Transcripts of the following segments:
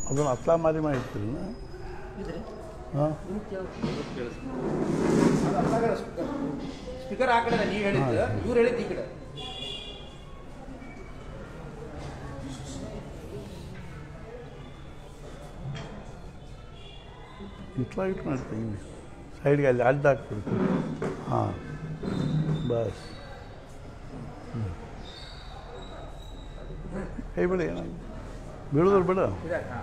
ಅದನ್ನು ಅತ್ಲಾ ಮಾರಿ ಮಾಡಿರ್ತೀರಿ ಹಾಂ ಸ್ಪೀಕರ್ ಆ ಕಡೆ ನೀವು ಹೇಳಿದ್ದು ಇವ್ರು ಹೇಳಿದ್ದು ಈ ಕಡೆ ಇಟ್ಲ ಇಟ್ಟು ಮಾಡ್ತೀನಿ ಸೈಡ್ಗೆ ಅಲ್ಲಿ ಅಡ್ಡ ಹಾಕ್ಬಿಡ್ತೀನಿ ಹಾಂ ಬಸ್ ಹ್ಮ್. ಕೈ ಬಿಡ ಏನಾಗ ಬೀಳೋದ್ರ ಬಿಡ ಇದೆ ಹಾಂ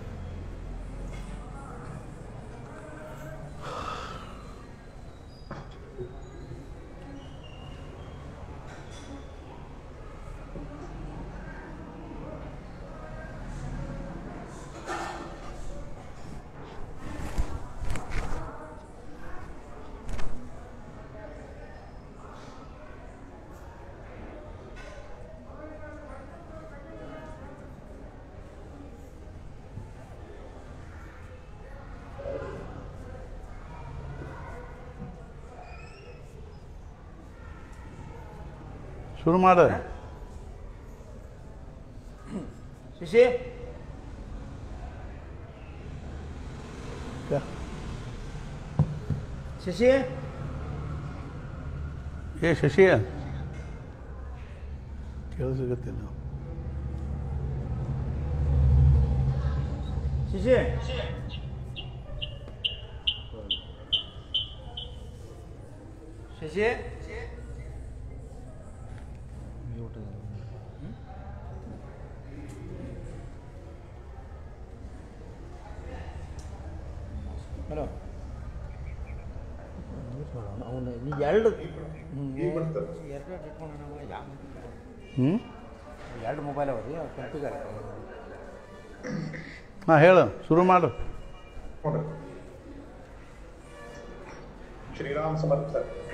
ಶುರು ಮಾಡ ಶಿಶಿ ಶಶಿ ಏ ಶಶಿ ಕೇಳಿಸಿಗತ್ತಿಲ್ಲ ಶಿಶಿ ಶಶಿ ಹಲೋ ಅವನು ನೀ ಎರಡು ಎರಡು ಇಟ್ಕೊಂಡು ಯಾವ ಹ್ಞೂ ಎರಡು ಮೊಬೈಲ್ ಅವ ರೀ ಕಂಪ್ಯೂಟರ್ ಹಾಂ ಹೇಳು ಶುರು ಮಾಡು श्रीराम समर्थ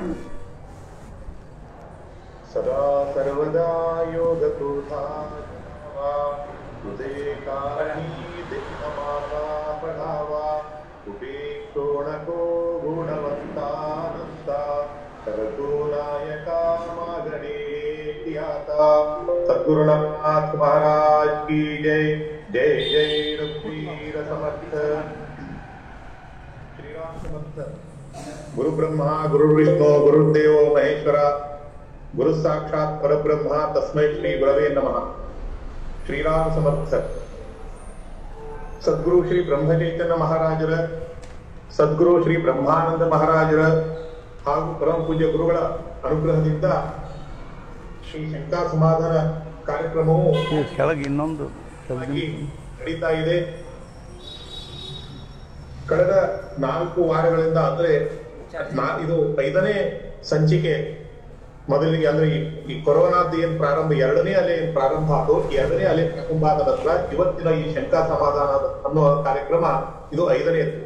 सदा सर्वदा योगकृतावा कृते कानी दिग्नमाता पढावा कुपेक्षोणको गुणवन्तानन्ता करतो नायका मागणे ख्याता सद्गुरुनाथ महाराज की जय जय जय रघुवीर समर्थ श्रीराम समर्थ गुरु ब्रह्मा गुरु विष्णु गुरुदेव महेश्वर गुरु साक्षात परब्रह्म तस्मै श्री गुरवे नमः ಶ್ರೀರಾಮ ಸಮರ್ಥ ಸದ್ಗುರು ಶ್ರೀ ಬ್ರಹ್ಮಚೈತನ್ಯ ಮಹಾರಾಜರ ಸದ್ಗುರು ಶ್ರೀ ಬ್ರಹ್ಮಾನಂದ ಮಹಾರಾಜರ ಹಾಗೂ ಪರಮ ಪೂಜ್ಯ ಗುರುಗಳ ಅನುಗ್ರಹದಿಂದ ಶ್ರೀ ಶಂಕಾ ಸಮಾಧಾನ ಕಾರ್ಯಕ್ರಮವು ಈ ಕೆಳಗೆ ಇನ್ನೊಂದು ಆಗಿ ನಡೀತಾ ಇದೆ ಕಳೆದ ನಾಲ್ಕು ವಾರಗಳಿಂದ ಅಂದ್ರೆ ನಾ- ಇದು ಐದನೇ ಸಂಚಿಕೆ ಮೊದಲಿಗೆ ಅಂದ್ರೆ ಈ- ಈ ಕೊರೋನಾದ ಏನ್ ಪ್ರಾರಂಭ ಎರಡನೇ ಅಲೆ ಏನ್ ಪ್ರಾರಂಭ ಆದೋ ಎರಡನೇ ಅಲೆ ಪ್ರಾರಂಭ ಆದ ನಂತರ ಇವತ್ತಿನ ಈ ಶಂಕಾ ಸಮಾಧಾನ ಅನ್ನುವ ಕಾರ್ಯಕ್ರಮ ಇದು ಐದನೇದು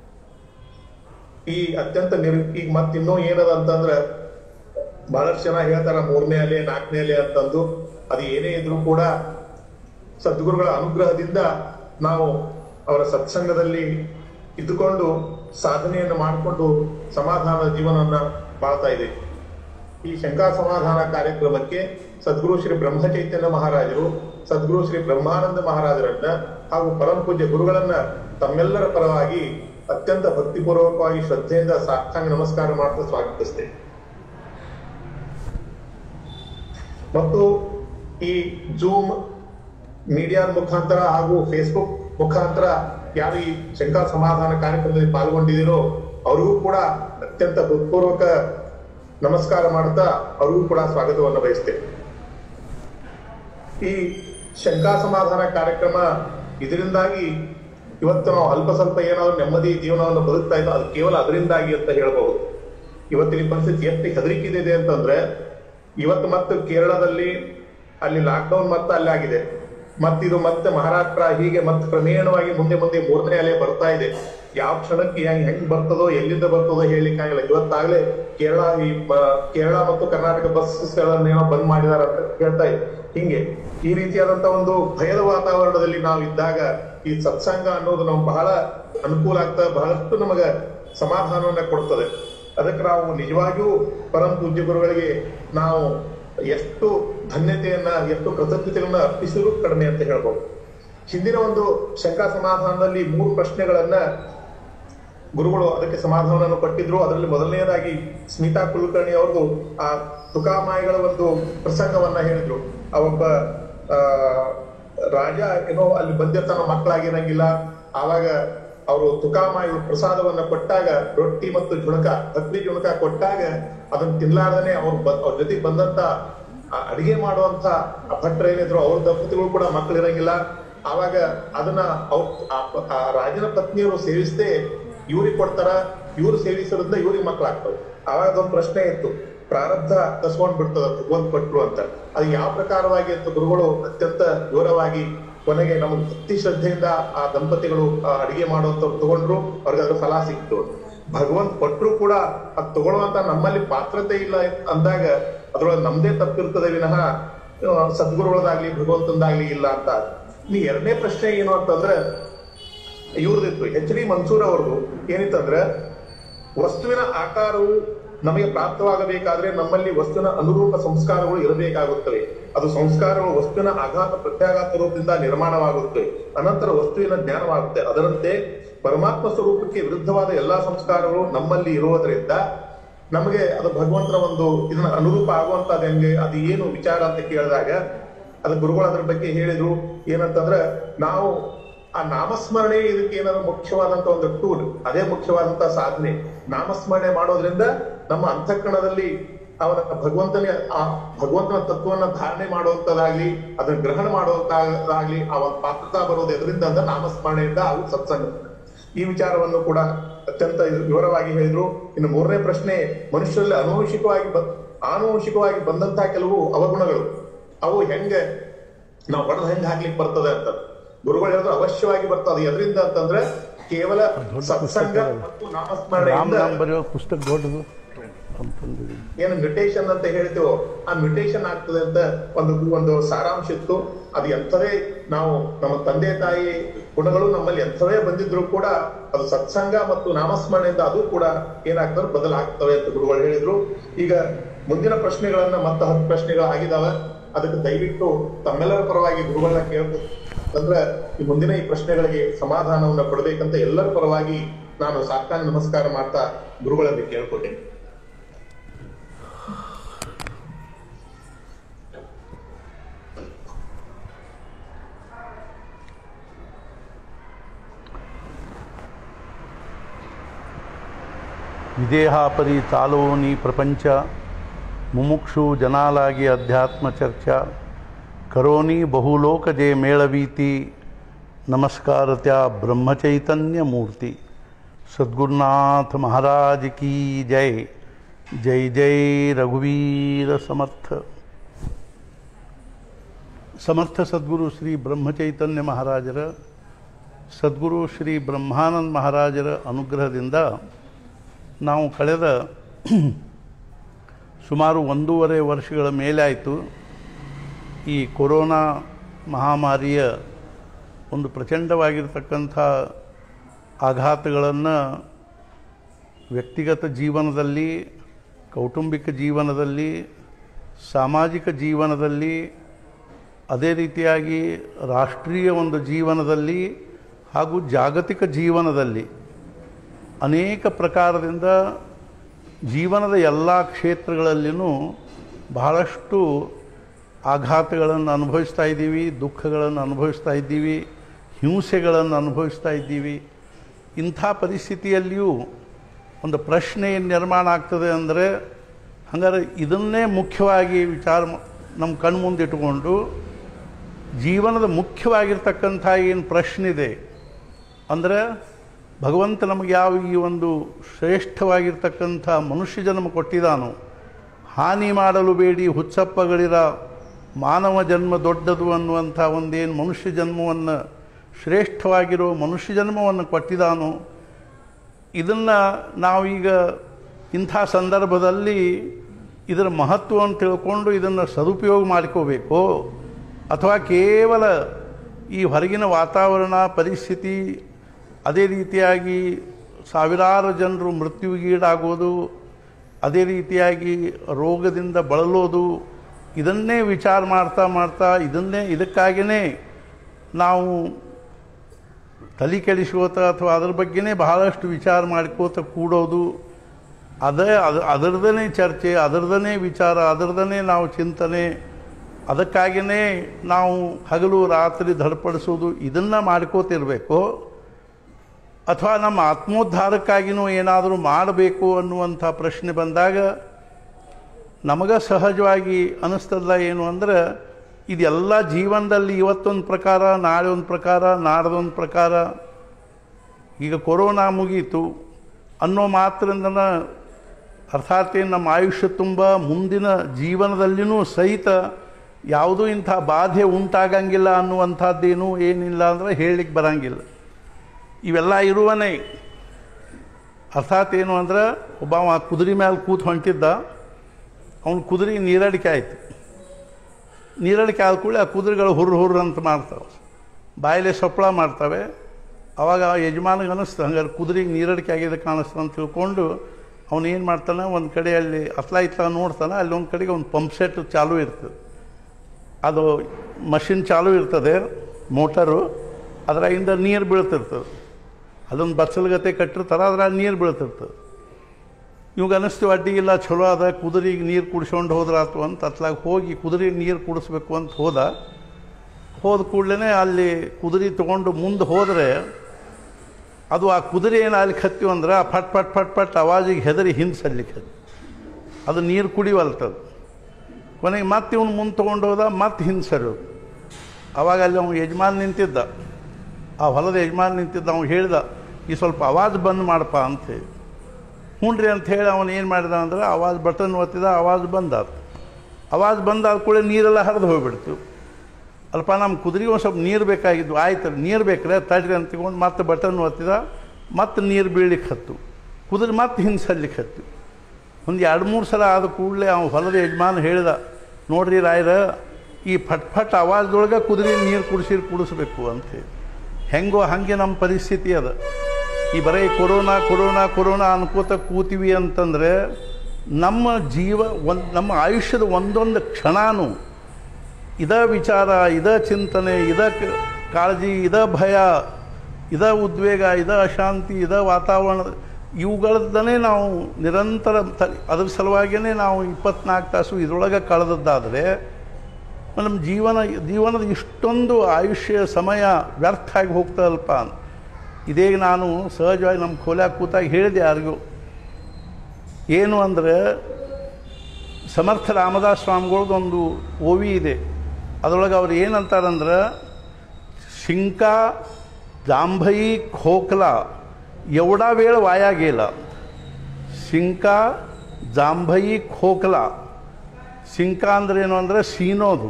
ಈ ಅತ್ಯಂತ ನಿರ್ ಈಗ ಮತ್ತಿನ್ನೂ ಏನದ ಅಂತಂದ್ರ ಬಹಳಷ್ಟು ಜನ ಹೇಳ್ತಾರ ಮೂರನೇ ಅಲೆ ನಾಲ್ಕನೇ ಅಲೆ ಅಂತಂದು ಅದು ಏನೇ ಇದ್ರೂ ಕೂಡ ಸದ್ಗುರುಗಳ ಅನುಗ್ರಹದಿಂದ ನಾವು ಅವರ ಸತ್ಸಂಗದಲ್ಲಿ ಇದ್ದುಕೊಂಡು ಸಾಧನೆಯನ್ನು ಮಾಡಿಕೊಂಡು ಸಮಾಧಾನ ಜೀವನವನ್ನ ಬಾಳ್ತಾ ಇದೆ ಈ ಶಂಕಾ ಸಮಾಧಾನ ಕಾರ್ಯಕ್ರಮಕ್ಕೆ ಸದ್ಗುರು ಶ್ರೀ ಬ್ರಹ್ಮಚೈತನ್ಯ ಮಹಾರಾಜರು ಸದ್ಗುರು ಶ್ರೀ ಬ್ರಹ್ಮಾನಂದ ಮಹಾರಾಜರನ್ನ ಹಾಗೂ ಪರಮ ಪೂಜ್ಯ ಗುರುಗಳನ್ನ ತಮ್ಮೆಲ್ಲರ ಪರವಾಗಿ ಅತ್ಯಂತ ಭಕ್ತಿಪೂರ್ವಕವಾಗಿ ಶ್ರದ್ಧೆಯಿಂದ ಸಾಷ್ಟಾಂಗ ನಮಸ್ಕಾರ ಮಾಡ್ತಾ ಸ್ವಾಗತಿಸ್ತೇನೆ ಮತ್ತು ಈ ಜೂಮ್ ಮೀಡಿಯಾದ ಮುಖಾಂತರ ಹಾಗೂ ಫೇಸ್ಬುಕ್ ಮುಖಾಂತರ ಯಾರು ಈ ಶಂಕಾ ಸಮಾಧಾನ ಕಾರ್ಯಕ್ರಮದಲ್ಲಿ ಪಾಲ್ಗೊಂಡಿದ್ದೀರೋ ಅವರಿಗೂ ಕೂಡ ಅತ್ಯಂತ ಹೃತ್ಪೂರ್ವಕ ನಮಸ್ಕಾರ ಮಾಡುತ್ತಾ ಅವರಿಗೂ ಕೂಡ ಸ್ವಾಗತವನ್ನು ಬಯಸ್ತೇನೆ ಈ ಶಂಕಾ ಸಮಾಧಾನ ಕಾರ್ಯಕ್ರಮ ಇದರಿಂದಾಗಿ ಇವತ್ತು ನಾವು ಅಲ್ಪ ಸ್ವಲ್ಪ ಏನಾದ್ರು ನೆಮ್ಮದಿ ಜೀವನವನ್ನು ಬದುಕ್ತಾ ಇದ್ದೋ ಅದು ಕೇವಲ ಅದರಿಂದಾಗಿ ಅಂತ ಹೇಳ್ಬಹುದು ಇವತ್ತಿನ ಪರಿಸ್ಥಿತಿ ಎಷ್ಟು ಹೆದರಿಕಿದೆ ಅಂತಂದ್ರೆ ಇವತ್ತು ಮತ್ತು ಕೇರಳದಲ್ಲಿ ಅಲ್ಲಿ ಲಾಕ್ಡೌನ್ ಮತ್ತೆ ಅಲ್ಲಿ ಆಗಿದೆ ಮತ್ತಿದು ಮತ್ತೆ ಮಹಾರಾಷ್ಟ್ರ ಹೀಗೆ ಮತ್ತೆ ಕ್ರಮೇಣವಾಗಿ ಮುಂದೆ ಮುಂದೆ ಮೂರನೇ ಅಲೆ ಬರ್ತಾ ಇದೆ ಯಾವ ಕ್ಷಣಕ್ಕೆ ಹೆಂಗ್ ಹೆಂಗ್ ಬರ್ತದೋ ಎಲ್ಲಿಂದ ಬರ್ತದೋ ಹೇಳಿಕ್ಕಾಗಿಲ್ಲ ಇವತ್ತಾಗ್ಲೇ ಕೇರಳ ಈ ಬ- ಕೇರಳ ಮತ್ತು ಕರ್ನಾಟಕ ಬಸ್ಗಳನ್ನೇನೋ ಬಂದ್ ಮಾಡಿದಾರ ಅಂತ ಹೇಳ್ತಾ ಇದೆ ಹಿಂಗೆ ಈ ರೀತಿಯಾದಂತ ಒಂದು ಭಯದ ವಾತಾವರಣದಲ್ಲಿ ನಾವು ಇದ್ದಾಗ ಈ ಸತ್ಸಂಗ ಅನ್ನೋದು ನಮ್ಗೆ ಬಹಳ ಅನುಕೂಲ ಆಗ್ತಾ ಬಹಳಷ್ಟು ನಮಗ ಸಮಾಧಾನವನ್ನ ಕೊಡ್ತದೆ ಅದಕ್ಕೆ ನಾವು ನಿಜವಾಗಿಯೂ ಪರಮ ಪೂಜ್ಯ ಗುರುಗಳಿಗೆ ನಾವು ಎಷ್ಟು ಧನ್ಯತೆಯನ್ನ ಎಷ್ಟು ಕೃತಜ್ಞತೆಗಳನ್ನ ಅರ್ಪಿಸಿದ್ರು ಕಡಿಮೆ ಅಂತ ಹೇಳ್ಬೋದು ಹಿಂದಿನ ಒಂದು ಶಂಕಾ ಸಮಾಧಾನದಲ್ಲಿ ಮೂರು ಪ್ರಶ್ನೆಗಳನ್ನ ಗುರುಗಳು ಅದಕ್ಕೆ ಸಮಾಧಾನವನ್ನು ಕೊಟ್ಟಿದ್ರು ಅದರಲ್ಲಿ ಮೊದಲನೆಯದಾಗಿ ಸ್ಮಿತಾ ಕುಲಕರ್ಣಿ ಅವ್ರದ್ದು ಆ ತುಕಾಮಾಯಿಗಳ ಒಂದು ಪ್ರಸಂಗವನ್ನ ಹೇಳಿದ್ರು ಆ ಒಬ್ಬ ಆ ರಾಜ ಏನೋ ಅಲ್ಲಿ ಬಂದಿರ್ತಾನ ಮಕ್ಕಳಾಗಿರಂಗಿಲ್ಲ ಆವಾಗ ಅವರು ತುಕಾಮಾಯಿ ಪ್ರಸಾದವನ್ನ ಕೊಟ್ಟಾಗ ರೊಟ್ಟಿ ಮತ್ತು ಜುಣಕ ಹತ್ರಿ ಜುಣಕ ಕೊಟ್ಟಾಗ ಅದನ್ನ ತಿನ್ಲಾರ್ದನೆ ಅವ್ರು ಬ- ಅವ್ರ ಜೊತೆಗೆ ಬಂದಂತ ಆ ಅಡಿಗೆ ಮಾಡುವಂತ ಆ ಭಟ್ರು ಏನಿದ್ರು ಅವ್ರ ದಂಪತಿಗಳು ಕೂಡ ಮಕ್ಕಳಿರಂಗಿಲ್ಲ ಆವಾಗ ಅದನ್ನ ಅವ್ರ ಆ- ಆ ರಾಜನ ಪತ್ನಿಯರು ಸೇವಿಸದೆ ಇವ್ರಿಗೆ ಕೊಡ್ತಾರ ಇವ್ರು ಸೇವಿಸೋದ್ರಿಂದ ಇವ್ರಿಗೆ ಮಕ್ಕಳಾಗ್ತವೆ ಆವಾಗ ಅದೊಂದು ಪ್ರಶ್ನೆ ಇತ್ತು ಪ್ರಾರಬ್ಧ ಕಸ್ಕೊಂಡ್ ಬಿಡ್ತದ ಭಗವಂತ ಕೊಟ್ರು ಅಂತ ಅದು ಯಾವ ಪ್ರಕಾರವಾಗಿ ಅಂತ ಗುರುಗಳು ಅತ್ಯಂತ ವಿವರವಾಗಿ ಕೊನೆಗೆ ನಮಗೆ ಭಕ್ತಿ ಶ್ರದ್ಧೆಯಿಂದ ಆ ದಂಪತಿಗಳು ಆ ಅಡಿಗೆ ಮಾಡುವಂತವ್ರು ತಗೊಂಡ್ರು ಅವ್ರಿಗೆ ಅದ್ರ ಫಲ ಸಿಕ್ತು ಭಗವಂತ ಕೊಟ್ರು ಕೂಡ ಅದ್ ತಗೊಳ್ಳುವಂತ ನಮ್ಮಲ್ಲಿ ಪಾತ್ರತೆ ಇಲ್ಲ ಅಂದಾಗ ಅದ್ರೊಳಗೆ ನಮ್ದೇ ತಪ್ಪಿರ್ತದೆ ವಿನಃ ಆ, ಸದ್ಗುರುಗಳದಾಗ್ಲಿ ಭಗವಂತಂದಾಗ್ಲಿ ಇಲ್ಲ ಅಂತ ನೀ ಎರಡನೇ ಪ್ರಶ್ನೆ ಏನು ಅಂತಂದ್ರೆ ಇವ್ರದಿತ್ತು ಎಚ್ ಡಿ ಮನ್ಸೂರ್ ಅವ್ರದ್ದು ಏನಿತ್ತಂದ್ರೆ ವಸ್ತುವಿನ ಆಕಾರವು ನಮಗೆ ಪ್ರಾಪ್ತವಾಗಬೇಕಾದ್ರೆ ನಮ್ಮಲ್ಲಿ ವಸ್ತುವಿನ ಅನುರೂಪ ಸಂಸ್ಕಾರಗಳು ಇರಬೇಕಾಗುತ್ತವೆ ಅದು ಸಂಸ್ಕಾರಗಳು ವಸ್ತುವಿನ ಆಘಾತ ಪ್ರತ್ಯಾಘಾತ ರೂಪದಿಂದ ನಿರ್ಮಾಣವಾಗುತ್ತವೆ ಅನಂತರ ವಸ್ತುವಿನ ಜ್ಞಾನವಾಗುತ್ತೆ ಅದರಂತೆ ಪರಮಾತ್ಮ ಸ್ವರೂಪಕ್ಕೆ ವಿರುದ್ಧವಾದ ಎಲ್ಲಾ ಸಂಸ್ಕಾರಗಳು ನಮ್ಮಲ್ಲಿ ಇರುವುದರಿಂದ ನಮಗೆ ಅದು ಭಗವಂತನ ಒಂದು ಇದನ್ನ ಅನುರೂಪ ಆಗುವಂತದ್ದು ಹೆಂಗೆ ಅದು ಏನು ವಿಚಾರ ಅಂತ ಕೇಳಿದಾಗ ಅದು ಗುರುಗಳು ಅದ್ರ ಬಗ್ಗೆ ಹೇಳಿದ್ರು ಏನಂತಂದ್ರೆ ನಾವು ಆ ನಾಮಸ್ಮರಣೆ ಇದಕ್ಕೆ ಏನಾದ್ರು ಮುಖ್ಯವಾದಂತ ಒಂದು ಟೂಲ್ ಅದೇ ಮುಖ್ಯವಾದಂತ ಸಾಧನೆ ನಾಮಸ್ಮರಣೆ ಮಾಡೋದ್ರಿಂದ ನಮ್ಮ ಅಂತಃಕರಣದಲ್ಲಿ ಅವನ ಭಗವಂತನೇ ಆ ಭಗವಂತನ ತತ್ವವನ್ನ ಧಾರಣೆ ಮಾಡುವಂತದಾಗ್ಲಿ ಅದನ್ನ ಗ್ರಹಣ ಮಾಡುವಂತದಾಗ್ಲಿ ಆ ಒಂದು ಪಾತ್ರತಾ ಬರೋದು ಎದರಿಂದ ಅಂದ್ರೆ ನಾಮಸ್ಮರಣೆಯಿಂದ ಅವು ಸತ್ಸಂಗ ಈ ವಿಚಾರವನ್ನು ಕೂಡ ಅತ್ಯಂತ ವಿವರವಾಗಿ ಹೇಳಿದ್ರು ಇನ್ನು ಮೂರನೇ ಪ್ರಶ್ನೆ ಮನುಷ್ಯರಲ್ಲಿ ಅನುವಂಶಿಕವಾಗಿ ಬ ಆನುವಂಶಿಕವಾಗಿ ಬಂದಂತಹ ಕೆಲವು ಅವಗುಣಗಳು ಅವು ಹೆಂಗೆ ನಾವು ಹೊಡೆದು ಹೆಂಗ್ ಹಾಕ್ಲಿಕ್ಕೆ ಬರ್ತದೆ ಅಂತ ಗುರುಗಳು ಹೇಳಿದ್ರು ಅವಶ್ಯವಾಗಿ ಬರ್ತದೆ ಎದರಿಂದ ಅಂತಂದ್ರೆ ಕೇವಲ ದೊಡ್ಡ ಸತ್ಸಂಗ ಪುಸ್ತಕ. ಮತ್ತು ರಾಮ್ ನಾಮಸ್ಮರಣೆಯಿಂದ ರಾಮ್ ಬರೆಯೋ ಪುಸ್ತಕ ದೊಡ್ಡದು ಅಂತಂದಿದ್ದೀನಿ ಏನು ಮ್ಯೂಟೇಶನ್ ಅಂತ ಹೇಳ್ತೀವೋ ಆ ಮ್ಯೂಟೇಶನ್ ಆಗ್ತದೆ ಅಂತ ಒಂದು ಒಂದು ಸಾರಾಂಶ ಇತ್ತು ಅದು ಎಂಥದೇ ನಾವು ನಮ್ಮ ತಂದೆ ತಾಯಿ ಗುಣಗಳು ನಮ್ಮಲ್ಲಿ ಎಂಥವೇ ಬಂದಿದ್ರು ಕೂಡ ಅದು ಸತ್ಸಂಗ ಮತ್ತು ನಾಮಸ್ಮರಣೆಯಿಂದ ಅದು ಕೂಡ ಏನಾಗ್ತದೆ ಬದಲಾಗ್ತವೆ ಅಂತ ಗುರುಗಳು ಹೇಳಿದ್ರು ಈಗ ಮುಂದಿನ ಪ್ರಶ್ನೆಗಳನ್ನ ಮತ್ತೆ ಹತ್ತು ಪ್ರಶ್ನೆಗಳು ಆಗಿದಾವೆ ಅದಕ್ಕೆ ದಯವಿಟ್ಟು ತಮ್ಮೆಲ್ಲರ ಪರವಾಗಿ ಗುರುಗಳನ್ನ ಕೇಳ್ಬೇಕು ಅಂದ್ರೆ ಈ ಮುಂದಿನ ಈ ಪ್ರಶ್ನೆಗಳಿಗೆ ಸಮಾಧಾನವನ್ನ ಕೊಡಬೇಕಂತ ಎಲ್ಲರ ಪರವಾಗಿ ನಾನು ಸಾಷ್ಟಾಂಗ ನಮಸ್ಕಾರ ಮಾಡ್ತಾ ಗುರುಗಳಲ್ಲಿ ಕೇಳ್ಕೊಟ್ಟೇನೆ ವಿದೇಹಾಪರಿ ಚಾಲೋನಿ ಪ್ರಪಂಚ ಮುಮುಕ್ಷು ಜನಾಲಾಗಿ ಅಧ್ಯಾತ್ಮ ಚರ್ಚಾ ಕರೋನಿ ಬಹುಲೋಕಜೆ ಮೇಳವೀತಿ ನಮಸ್ಕಾರತ್ಯ ಬ್ರಹ್ಮಚೈತನ್ಯ ಮೂರ್ತಿ ಸದ್ಗುರುನಾಥ ಮಹಾರಾಜ್ ಕಿ ಜೈ ಜೈ ಜೈ ರಘುವೀರ ಸಮರ್ಥ ಸಮರ್ಥ ಸದ್ಗುರು ಶ್ರೀ ಬ್ರಹ್ಮಚೈತನ್ಯ ಮಹಾರಾಜರ ಸದ್ಗುರು ಶ್ರೀ ಬ್ರಹ್ಮಾನಂದ ಮಹಾರಾಜರ ಅನುಗ್ರಹದಿಂದ ನಾವು ಕಳೆದ ಸುಮಾರು ಒಂದೂವರೆ ವರ್ಷಗಳ ಮೇಲೆ ಆಯಿತು ಈ ಕೊರೋನಾ ಮಹಾಮಾರಿಯ ಒಂದು ಪ್ರಚಂಡವಾಗಿರ್ತಕ್ಕಂಥ ಆಘಾತಗಳನ್ನು ವ್ಯಕ್ತಿಗತ ಜೀವನದಲ್ಲಿ ಕೌಟುಂಬಿಕ ಜೀವನದಲ್ಲಿ ಸಾಮಾಜಿಕ ಜೀವನದಲ್ಲಿ ಅದೇ ರೀತಿಯಾಗಿ ರಾಷ್ಟ್ರೀಯ ಒಂದು ಜೀವನದಲ್ಲಿ ಹಾಗೂ ಜಾಗತಿಕ ಜೀವನದಲ್ಲಿ ಅನೇಕ ಪ್ರಕಾರದಿಂದ ಜೀವನದ ಎಲ್ಲ ಕ್ಷೇತ್ರಗಳಲ್ಲಿಯೂ ಬಹಳಷ್ಟು ಆಘಾತಗಳನ್ನು ಅನುಭವಿಸ್ತಾ ಇದ್ದೀವಿ ದುಃಖಗಳನ್ನು ಅನುಭವಿಸ್ತಾ ಇದ್ದೀವಿ ಹಿಂಸೆಗಳನ್ನು ಅನುಭವಿಸ್ತಾ ಇದ್ದೀವಿ ಇಂಥ ಪರಿಸ್ಥಿತಿಯಲ್ಲಿಯೂ ಒಂದು ಪ್ರಶ್ನೆ ಏನು ನಿರ್ಮಾಣ ಆಗ್ತದೆ ಅಂದರೆ ಹಾಗಾದ್ರೆ ಇದನ್ನೇ ಮುಖ್ಯವಾಗಿ ವಿಚಾರ ಮ- ನಮ್ಮ ಕಣ್ಮುಂದೆ ಇಟ್ಟುಕೊಂಡು ಜೀವನದ ಮುಖ್ಯವಾಗಿರ್ತಕ್ಕಂಥ ಏನು ಪ್ರಶ್ನೆ ಇದೆ ಅಂದರೆ ಭಗವಂತ ನಮಗೆ ಯಾವ ಈ ಒಂದು ಶ್ರೇಷ್ಠವಾಗಿರ್ತಕ್ಕಂಥ ಮನುಷ್ಯ ಜನ್ಮ ಕೊಟ್ಟಿದ್ದಾನೋ ಹಾನಿ ಮಾಡಲು ಬೇಡಿ ಹುಚ್ಚಪ್ಪಗಳಿರ ಮಾನವ ಜನ್ಮ ದೊಡ್ಡದು ಅನ್ನುವಂಥ ಒಂದೇನು ಮನುಷ್ಯ ಜನ್ಮವನ್ನು ಶ್ರೇಷ್ಠವಾಗಿರೋ ಮನುಷ್ಯ ಜನ್ಮವನ್ನು ಕೊಟ್ಟಿದ್ದಾನೋ ಇದನ್ನು ನಾವೀಗ ಇಂಥ ಸಂದರ್ಭದಲ್ಲಿ ಇದರ ಮಹತ್ವವನ್ನು ತಿಳ್ಕೊಂಡು ಇದನ್ನು ಸದುಪಯೋಗ ಮಾಡಿಕೋಬೇಕು ಅಥವಾ ಕೇವಲ ಈ ಹೊರಗಿನ ವಾತಾವರಣ ಪರಿಸ್ಥಿತಿ ಅದೇ ರೀತಿಯಾಗಿ ಸಾವಿರಾರು ಜನರು ಮೃತ್ಯುಗೀಡಾಗೋದು ಅದೇ ರೀತಿಯಾಗಿ ರೋಗದಿಂದ ಬಳಲೋದು ಇದನ್ನೇ ವಿಚಾರ ಮಾಡ್ತಾ ಮಾಡ್ತಾ ಇದನ್ನೇ ಇದಕ್ಕಾಗಿಯೇ ನಾವು ತಲೆ ಕೆಡಿಸ್ಕೋತ ಅಥವಾ ಅದ್ರ ಬಗ್ಗೆನೇ ಬಹಳಷ್ಟು ವಿಚಾರ ಮಾಡ್ಕೋತ ಕೂಡೋದು ಅದೇ ಅದು ಅದರದೇ ಚರ್ಚೆ ಅದರದೇ ವಿಚಾರ ಅದರದೇ ನಾವು ಚಿಂತನೆ ಅದಕ್ಕಾಗಿಯೇ ನಾವು ಹಗಲು ರಾತ್ರಿ ಧಡಪಡಿಸೋದು ಇದನ್ನು ಮಾಡ್ಕೋತಿರ್ಬೇಕು ಅಥವಾ ನಮ್ಮ ಆತ್ಮೋದ್ಧಾರಕ್ಕಾಗಿನೂ ಏನಾದರೂ ಮಾಡಬೇಕು ಅನ್ನುವಂಥ ಪ್ರಶ್ನೆ ಬಂದಾಗ ನಮಗೆ ಸಹಜವಾಗಿ ಅನ್ನಿಸ್ತದ ಏನು ಅಂದ್ರೆ ಇದೆಲ್ಲ ಜೀವನದಲ್ಲಿ ಇವತ್ತೊಂದು ಪ್ರಕಾರ ನಾಳೆ ಒಂದು ಪ್ರಕಾರ ನಾಡ್ದೊಂದು ಪ್ರಕಾರ ಈಗ ಕೊರೋನಾ ಮುಗೀತು ಅನ್ನೋ ಮಾತ್ರದಿಂದ ಅರ್ಥಾತ್ ಏನು ನಮ್ಮ ಆಯುಷ್ಯ ತುಂಬ ಮುಂದಿನ ಜೀವನದಲ್ಲಿನೂ ಸಹಿತ ಯಾವುದೂ ಇಂಥ ಬಾಧೆ ಉಂಟಾಗಂಗಿಲ್ಲ ಅನ್ನುವಂಥದ್ದೇನೂ ಏನಿಲ್ಲ ಅಂದರೆ ಹೇಳಲಿಕ್ಕೆ ಬರಂಗಿಲ್ಲ ಇವೆಲ್ಲ ಇರುವನೇ ಅರ್ಥಾತ್ ಏನು ಅಂದ್ರೆ ಒಬ್ಬ ಅವ ಕುದುರೆ ಮೇಲೆ ಕೂತ್ ಹೊಂಟಿದ್ದ ಅವನ ಕುದುರೆ ನೀರಡಿಕೆ ಆಯಿತು ನೀರಡಿಕೆ ಆದ ಕೂಡಲೇ ಆ ಕುದುರೆಗಳು ಹುರ್ರು ಹುರ್ರು ಅಂತ ಮಾಡ್ತಾವೆ ಬಾಯಲ್ಲೇ ಸಪ್ಪಳ ಮಾಡ್ತವೆ ಅವಾಗ ಆ ಯಜಮಾನಿಗೆ ಅನ್ನಿಸ್ತು ಹಂಗಾರೆ ಕುದುರೆಗೆ ನೀರಡಿಕೆ ಆಗಿದೆ ಕಾಣಿಸ್ತು ಅಂತ ತಿಳ್ಕೊಂಡು ಅವನು ಏನು ಮಾಡ್ತಾನೆ ಒಂದು ಕಡೆ ಅಲ್ಲಿ ಅತ್ಲ ಇತ್ಲ ನೋಡ್ತಾನೆ ಅಲ್ಲಿ ಒಂದು ಕಡೆಗೆ ಒಂದು ಪಂಪ್ ಸೆಟ್ ಚಾಲೂ ಇರ್ತದೆ ಅದು ಮಷಿನ್ ಚಾಲೂ ಇರ್ತದೆ ಮೋಟರು ಅದರಾಗಿಂದ ನೀರು ಬೀಳ್ತಿರ್ತದೆ ಅದೊಂದು ಬಚ್ಚಲಗತೆ ಕಟ್ಟಿರ್ತಾರೆ ಅದ್ರಾಗ ನೀರು ಬೀಳ್ತಿರ್ತದೆ ಇವಾಗ ಅನ್ನಿಸ್ತು ಅಡ್ಡಿ ಇಲ್ಲ ಚಲೋ ಅದ ಕುದುರೆಗೆ ನೀರು ಕುಡಿಸ್ಕೊಂಡು ಹೋದ್ರಾತು ಅಂತ ಅತ್ಲಾಗ ಹೋಗಿ ಕುದುರೆಗೆ ನೀರು ಕುಡಿಸ್ಬೇಕು ಅಂತ ಹೋದ ಹೋದ ಕೂಡಲೇ ಅಲ್ಲಿ ಕುದುರೆ ತೊಗೊಂಡು ಮುಂದೆ ಹೋದರೆ ಅದು ಆ ಕುದುರೆ ಏನು ಅಲ್ಲಿ ಹತ್ತಿವು ಅಂದ್ರೆ ಆ ಫಟ್ ಫಟ್ ಫಟ್ ಫಟ್ ಅವಾಜಿಗೆ ಹೆದರಿ ಹಿಂದೆ ಸಲ್ಲಿಕ್ಕೆ ಹತ್ತಿ ಅದು ನೀರು ಕುಡಿವಲ್ತದು ಕೊನೆಗೆ ಮತ್ತೆ ಇವನು ಮುಂದೆ ತೊಗೊಂಡು ಹೋದ ಮತ್ತೆ ಹಿಂದೆ ಸರಿಯೋದು ಅವಾಗ ಅಲ್ಲಿ ಅವ್ನು ಯಜಮಾನ್ ನಿಂತಿದ್ದ ಆ ಹೊಲದ ಯಜಮಾನ್ ನಿಂತಿದ್ದ ಅವ್ನು ಹೇಳ್ದ ಈ ಸ್ವಲ್ಪ ಅವಾಜ್ ಬಂದ್ ಮಾಡಪ್ಪ ಅಂತೇಳಿ ಹ್ಞೂನ್ರಿ ಅಂತ ಹೇಳಿ ಅವನು ಏನು ಮಾಡಿದ ಅಂದ್ರೆ ಅವಾಜ್ ಬಟನ್ ಒತ್ತಿದ ಅವಾಜ್ ಬಂದಾದ ಅವಾಜ್ ಬಂದಾದ ಕೂಡ ನೀರೆಲ್ಲ ಹರಿದು ಹೋಗ್ಬಿಡ್ತು ಅಲ್ಪ ನಮ್ಮ ಕುದುರೆಗೆ ಒಂದು ಸ್ವಲ್ಪ ನೀರು ಬೇಕಾಗಿದ್ದು ಆಯ್ತು ನೀರು ಬೇಕ್ರೆ ತಡ್ರಿ ಅಂತ ತಗೊಂಡು ಮತ್ತೆ ಬಟನ್ ಒತ್ತಿದ ಮತ್ತೆ ನೀರು ಬೀಳ್ಲಿಕ್ಕೆ ಹತ್ತು ಕುದುರೆ ಮತ್ತೆ ಹಿಂದೆ ಸಲ್ಲಿಕ್ಕೆ ಹತ್ತು ಒಂದು ಎರಡು ಮೂರು ಸಲ ಆದ ಕೂಡಲೇ ಅವ್ನು ಹೊಲದ ಯಜಮಾನ ಹೇಳಿದ ನೋಡ್ರಿ ರಾಯರ ಈ ಫಟ್ ಫಟ್ ಆವಾಜದೊಳಗೆ ಕುದುರೆ ನೀರು ಕುಡಿಸಿರ್ ಕುಡಿಸ್ಬೇಕು ಅಂತೇಳಿ ಹೆಂಗೋ ಹಾಗೆ ನಮ್ಮ ಪರಿಸ್ಥಿತಿ ಅದ ಈ ಬರೀ ಕೊರೋನಾ ಕೊರೋನಾ ಕೊರೋನಾ ಅನ್ಕೋತ ಕೂತೀವಿ ಅಂತಂದರೆ ನಮ್ಮ ಜೀವ ಒಂದು ನಮ್ಮ ಆಯುಷ್ಯದ ಒಂದೊಂದು ಕ್ಷಣನೂ ಇದ ವಿಚಾರ ಇದ ಚಿಂತನೆ ಇದ ಕ- ಕಾಳಜಿ ಇದ ಭಯ ಇದ ಉದ್ವೇಗ ಇದ ಅಶಾಂತಿ ಇದ ವಾತಾವರಣ ಇವುಗಳದ್ದನೇ ನಾವು ನಿರಂತರ ತ ಅದ್ರ ಸಲುವಾಗಿಯೇ ನಾವು ಇಪ್ಪತ್ನಾಲ್ಕು ತಾಸು ಇದರೊಳಗೆ ಕಳೆದದ್ದಾದರೆ ನಮ್ಮ ಜೀವನ ಜೀವನದ ಇಷ್ಟೊಂದು ಆಯುಷ್ಯ ಸಮಯ ವ್ಯರ್ಥ ಆಗಿ ಹೋಗ್ತದಲ್ಪ ಅಂತ ಇದೇ ನಾನು ಸಹಜವಾಗಿ ನಮ್ಮ ಕೋಲ್ಯಾಗ ಕೂತಾಗ ಹೇಳಿದೆ ಯಾರಿಗೂ ಏನು ಅಂದರೆ ಸಮರ್ಥ ರಾಮದಾಸ್ ಸ್ವಾಮಿಗಳ್ದೊಂದು ಓವಿ ಇದೆ ಅದರೊಳಗೆ ಅವ್ರು ಏನಂತಾರಂದ್ರೆ ಶಿಂಕ ಜಾಂಭಯಿ ಖೋಕ್ಲಾ ಎವಡಾ ವೇಳ ವಾಯಾ ಗೇಲ ಶಿಂಕ ಜಾಂಭಯಿ ಖೋಕ್ಲಾ ಶಿಂಕ ಅಂದ್ರೆ ಏನು ಅಂದರೆ ಸೀನೋದು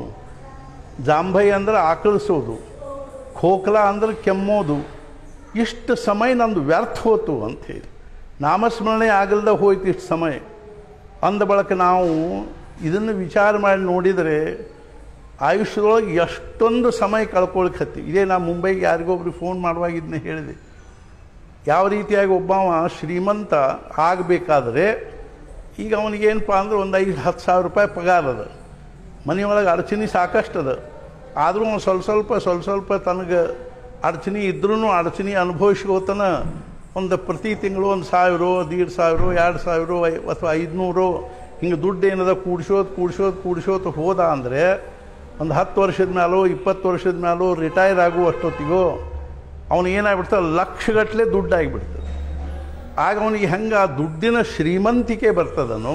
ಜಾಂಭಯಿ ಅಂದ್ರೆ ಆಕಳಿಸೋದು ಖೋಕ್ಲಾ ಅಂದ್ರೆ ಕೆಮ್ಮೋದು ಇಷ್ಟು ಸಮಯ ನಂದು ವ್ಯರ್ಥ ಹೋತು ಅಂಥೇಳಿ ನಾಮಸ್ಮರಣೆ ಆಗಲ್ದ ಹೋಯ್ತು ಇಷ್ಟು ಸಮಯ ಅಂದ ಬಳಕ ನಾವು ಇದನ್ನು ವಿಚಾರ ಮಾಡಿ ನೋಡಿದರೆ ಆಯುಷ್ಯದೊಳಗೆ ಎಷ್ಟೊಂದು ಸಮಯ ಕಳ್ಕೊಳಕ್ಕೆ ಹತ್ತೀವಿ ಇದೇ ನಾ ಮುಂಬೈಗೆ ಯಾರಿಗೊಬ್ರಿಗೆ ಫೋನ್ ಮಾಡುವಾಗ ಇದನ್ನ ಹೇಳಿದೆ ಯಾವ ರೀತಿಯಾಗಿ ಒಬ್ಬವ ಶ್ರೀಮಂತ ಆಗಬೇಕಾದ್ರೆ ಈಗ ಅವನಿಗೇನಪ್ಪ ಅಂದ್ರೆ ಒಂದು ಐದು ಹತ್ತು ಸಾವಿರ ರೂಪಾಯಿ ಪಗಾರ ಅದ ಮನೆಯೊಳಗೆ ಅಡಚಣೆ ಸಾಕಷ್ಟು ಅದ ಆದರೂ ಒಂದು ಸ್ವಲ್ಪ ಸ್ವಲ್ಪ ಸ್ವಲ್ಪ ಸ್ವಲ್ಪ ತನಗೆ ಅಡಚಣೆ ಇದ್ರೂ ಅಡಚಣೆ ಅನುಭವಿಸ್ಕೋತನ ಒಂದು ಪ್ರತಿ ತಿಂಗಳು ಒಂದು ಸಾವಿರ ದೀಡ್ ಸಾವಿರ ಎರಡು ಸಾವಿರ ಐ- ಅಥವಾ ಐದುನೂರು ಹಿಂಗೆ ದುಡ್ಡು ಏನದ ಕೂಡ್ಸೋದು ಕೂಡ್ಸೋದು ಕೂಡ್ಸೋದು ಹೋದ ಅಂದರೆ ಒಂದು ಹತ್ತು ವರ್ಷದ ಮೇಲೋ ಇಪ್ಪತ್ತು ವರ್ಷದ ಮೇಲೋ ರಿಟೈರ್ ಆಗುವಷ್ಟೊತ್ತಿಗೋ ಅವನು ಏನಾಗ್ಬಿಡ್ತದೆ ಲಕ್ಷಗಟ್ಟಲೆ ದುಡ್ಡು ಆಗಿಬಿಡ್ತದೆ ಆಗ ಅವನಿಗೆ ಹೆಂಗೆ ಆ ದುಡ್ಡಿನ ಶ್ರೀಮಂತಿಕೆ ಬರ್ತದನೋ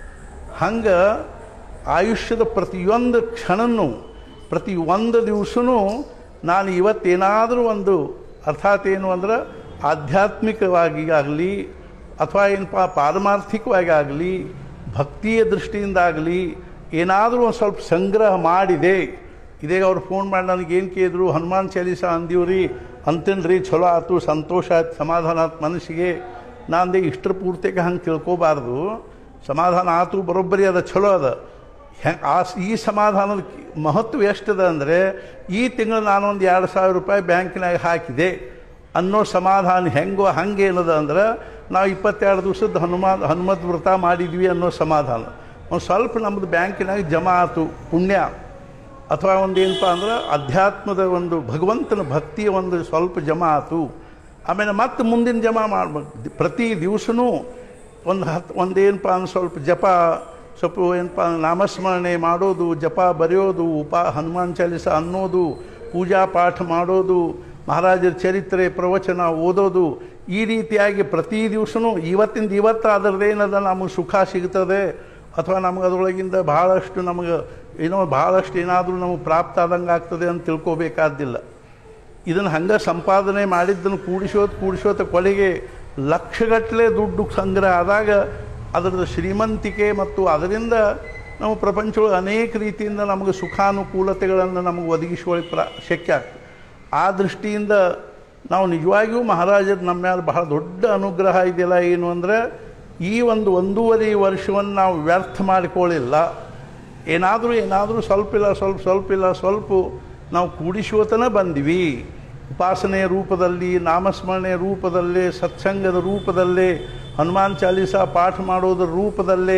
ಹಂಗೆ ಆಯುಷ್ಯದ ಪ್ರತಿಯೊಂದು ಕ್ಷಣನೂ ಪ್ರತಿ ಒಂದು ದಿವಸನೂ ನಾನು ಇವತ್ತೇನಾದರೂ ಒಂದು ಅರ್ಥಾತ್ ಏನು ಅಂದ್ರೆ ಆಧ್ಯಾತ್ಮಿಕವಾಗಿ ಆಗಲಿ ಅಥವಾ ಏನಪ್ಪ ಪಾರಮಾರ್ಥಿಕವಾಗಿ ಆಗಲಿ ಭಕ್ತಿಯ ದೃಷ್ಟಿಯಿಂದ ಆಗಲಿ ಏನಾದರೂ ಒಂದು ಸ್ವಲ್ಪ ಸಂಗ್ರಹ ಮಾಡಿದೆ ಇದೇಗ ಅವ್ರು ಫೋನ್ ಮಾಡಿ ನನಗೆ ಏನು ಕೇಳಿದ್ರು ಹನುಮಾನ್ ಚಾಲೀಸ ಅಂದೀವ್ರಿ ಅಂತೇನ್ರಿ ಚಲೋ ಆಯ್ತು ಸಂತೋಷ ಆಯ್ತು ಸಮಾಧಾನ ಆಯ್ತು ಮನಸ್ಸಿಗೆ ನಾಂದೆ ಇಷ್ಟರ ಪೂರ್ತಿಗೆ ಹಂಗೆ ತಿಳ್ಕೊಬಾರ್ದು ಸಮಾಧಾನ ಆತು ಬರೋಬ್ಬರಿ ಅದ ಚಲೋ ಅದ ಹೆ ಆ ಈ ಸಮಾಧಾನದ ಮಹತ್ವ ಎಷ್ಟದ ಅಂದರೆ ಈ ತಿಂಗಳು ನಾನೊಂದು ಎರಡು ಸಾವಿರ ರೂಪಾಯಿ ಬ್ಯಾಂಕಿನಾಗ ಹಾಕಿದೆ ಅನ್ನೋ ಸಮಾಧಾನ ಹೆಂಗೋ ಹಂಗೆ ಏನದ ಅಂದ್ರೆ ನಾವು ಇಪ್ಪತ್ತೆರಡು ದಿವಸದ ಹನುಮಾನ್ ಹನುಮತ್ ವ್ರತ ಮಾಡಿದ್ವಿ ಅನ್ನೋ ಸಮಾಧಾನ ಒಂದು ಸ್ವಲ್ಪ ನಮ್ಮದು ಬ್ಯಾಂಕಿನಾಗ ಜಮಾ ಆತು ಪುಣ್ಯ ಅಥವಾ ಒಂದು ಏನಪ್ಪ ಅಂದ್ರೆ ಅಧ್ಯಾತ್ಮದ ಒಂದು ಭಗವಂತನ ಭಕ್ತಿಯ ಒಂದು ಸ್ವಲ್ಪ ಜಮಾ ಆತು ಆಮೇಲೆ ಮತ್ತೆ ಮುಂದಿನ ಜಮಾ ಮಾಡ್ಬೇಕು ಪ್ರತಿ ದಿವಸನೂ ಒಂದು ಹತ್ತು ಒಂದು ಏನಪ್ಪ ಅಂದ್ರೆ ಸ್ವಲ್ಪ ಜಪ ಸ್ವಲ್ಪ ಏನಪ್ಪ ಅಂದ್ರೆ ನಾಮಸ್ಮರಣೆ ಮಾಡೋದು ಜಪ ಬರೆಯೋದು ಉಪ ಹನುಮಾನ್ ಚಾಲಿಸ ಅನ್ನೋದು ಪೂಜಾ ಪಾಠ ಮಾಡೋದು ಮಹಾರಾಜರ ಚರಿತ್ರೆ ಪ್ರವಚನ ಓದೋದು ಈ ರೀತಿಯಾಗಿ ಪ್ರತಿ ದಿವಸನೂ ಇವತ್ತಿಂದ ಇವತ್ತು ಅದರದ್ದೇನದ ನಮಗೆ ಸುಖ ಸಿಗ್ತದೆ ಅಥವಾ ನಮಗೆ ಅದರೊಳಗಿಂದ ಭಾಳಷ್ಟು ನಮಗೆ ಏನೋ ಭಾಳಷ್ಟು ಏನಾದರೂ ನಮಗೆ ಪ್ರಾಪ್ತ ಆದಂಗೆ ಆಗ್ತದೆ ಅಂತ ತಿಳ್ಕೊಬೇಕಾದ್ದಿಲ್ಲ ಇದನ್ನು ಹಂಗೆ ಸಂಪಾದನೆ ಮಾಡಿದ್ದನ್ನು ಕೂಡಿಸೋದು ಕೂಡಿಸೋತ ಕೊನೆಗೆ ಲಕ್ಷಗಟ್ಟಲೆ ದುಡ್ಡು ಸಂಗ್ರಹ ಆದಾಗ ಅದರದ ಶ್ರೀಮಂತಿಕೆ ಮತ್ತು ಅದರಿಂದ ನಾವು ಪ್ರಪಂಚದೊಳಗೆ ಅನೇಕ ರೀತಿಯಿಂದ ನಮಗೆ ಸುಖಾನುಕೂಲತೆಗಳನ್ನು ನಮಗೆ ಒದಗಿಸುವಳಿ ಪ್ರ ಶಕ್ಯ ಆಗ್ತದೆ ಆ ದೃಷ್ಟಿಯಿಂದ ನಾವು ನಿಜವಾಗಿಯೂ ಮಹಾರಾಜರು ನಮ್ಮ ಮೇಲೆ ಬಹಳ ದೊಡ್ಡ ಅನುಗ್ರಹ ಇದೆಯಲ್ಲ ಏನು ಅಂದರೆ ಈ ಒಂದು ಒಂದೂವರೆ ವರ್ಷವನ್ನು ನಾವು ವ್ಯರ್ಥ ಮಾಡಿಕೊಳ್ಳಿಲ್ಲ ಏನಾದರೂ ಏನಾದರೂ ಸ್ವಲ್ಪ ಇಲ್ಲ ಸ್ವಲ್ಪ ಸ್ವಲ್ಪ ಇಲ್ಲ ಸ್ವಲ್ಪ ನಾವು ಕೂಡಿಸುವತನ ಬಂದಿವಿ ಉಪಾಸನೆಯ ರೂಪದಲ್ಲಿ ನಾಮಸ್ಮರಣೆಯ ರೂಪದಲ್ಲೇ ಸತ್ಸಂಗದ ರೂಪದಲ್ಲೇ ಹನುಮಾನ್ ಚಾಲೀಸ ಪಾಠ ಮಾಡೋದ್ರ ರೂಪದಲ್ಲೇ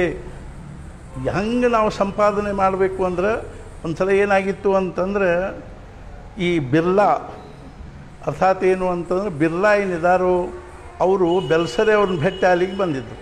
ಹೆಂಗೆ ನಾವು ಸಂಪಾದನೆ ಮಾಡಬೇಕು ಅಂದ್ರೆ ಒಂದ್ಸಲ ಏನಾಗಿತ್ತು ಅಂತಂದ್ರೆ ಈ ಬಿರ್ಲಾ ಅರ್ಥಾತ್ ಏನು ಅಂತಂದ್ರೆ ಬಿರ್ಲಾ ಏನಿದಾರೋ ಅವರು ಬೆಲ್ಸರೆ ಅವ್ರನ್ನ ಭೇಟಿ ಅಲ್ಲಿಗೆ ಬಂದಿದ್ದರು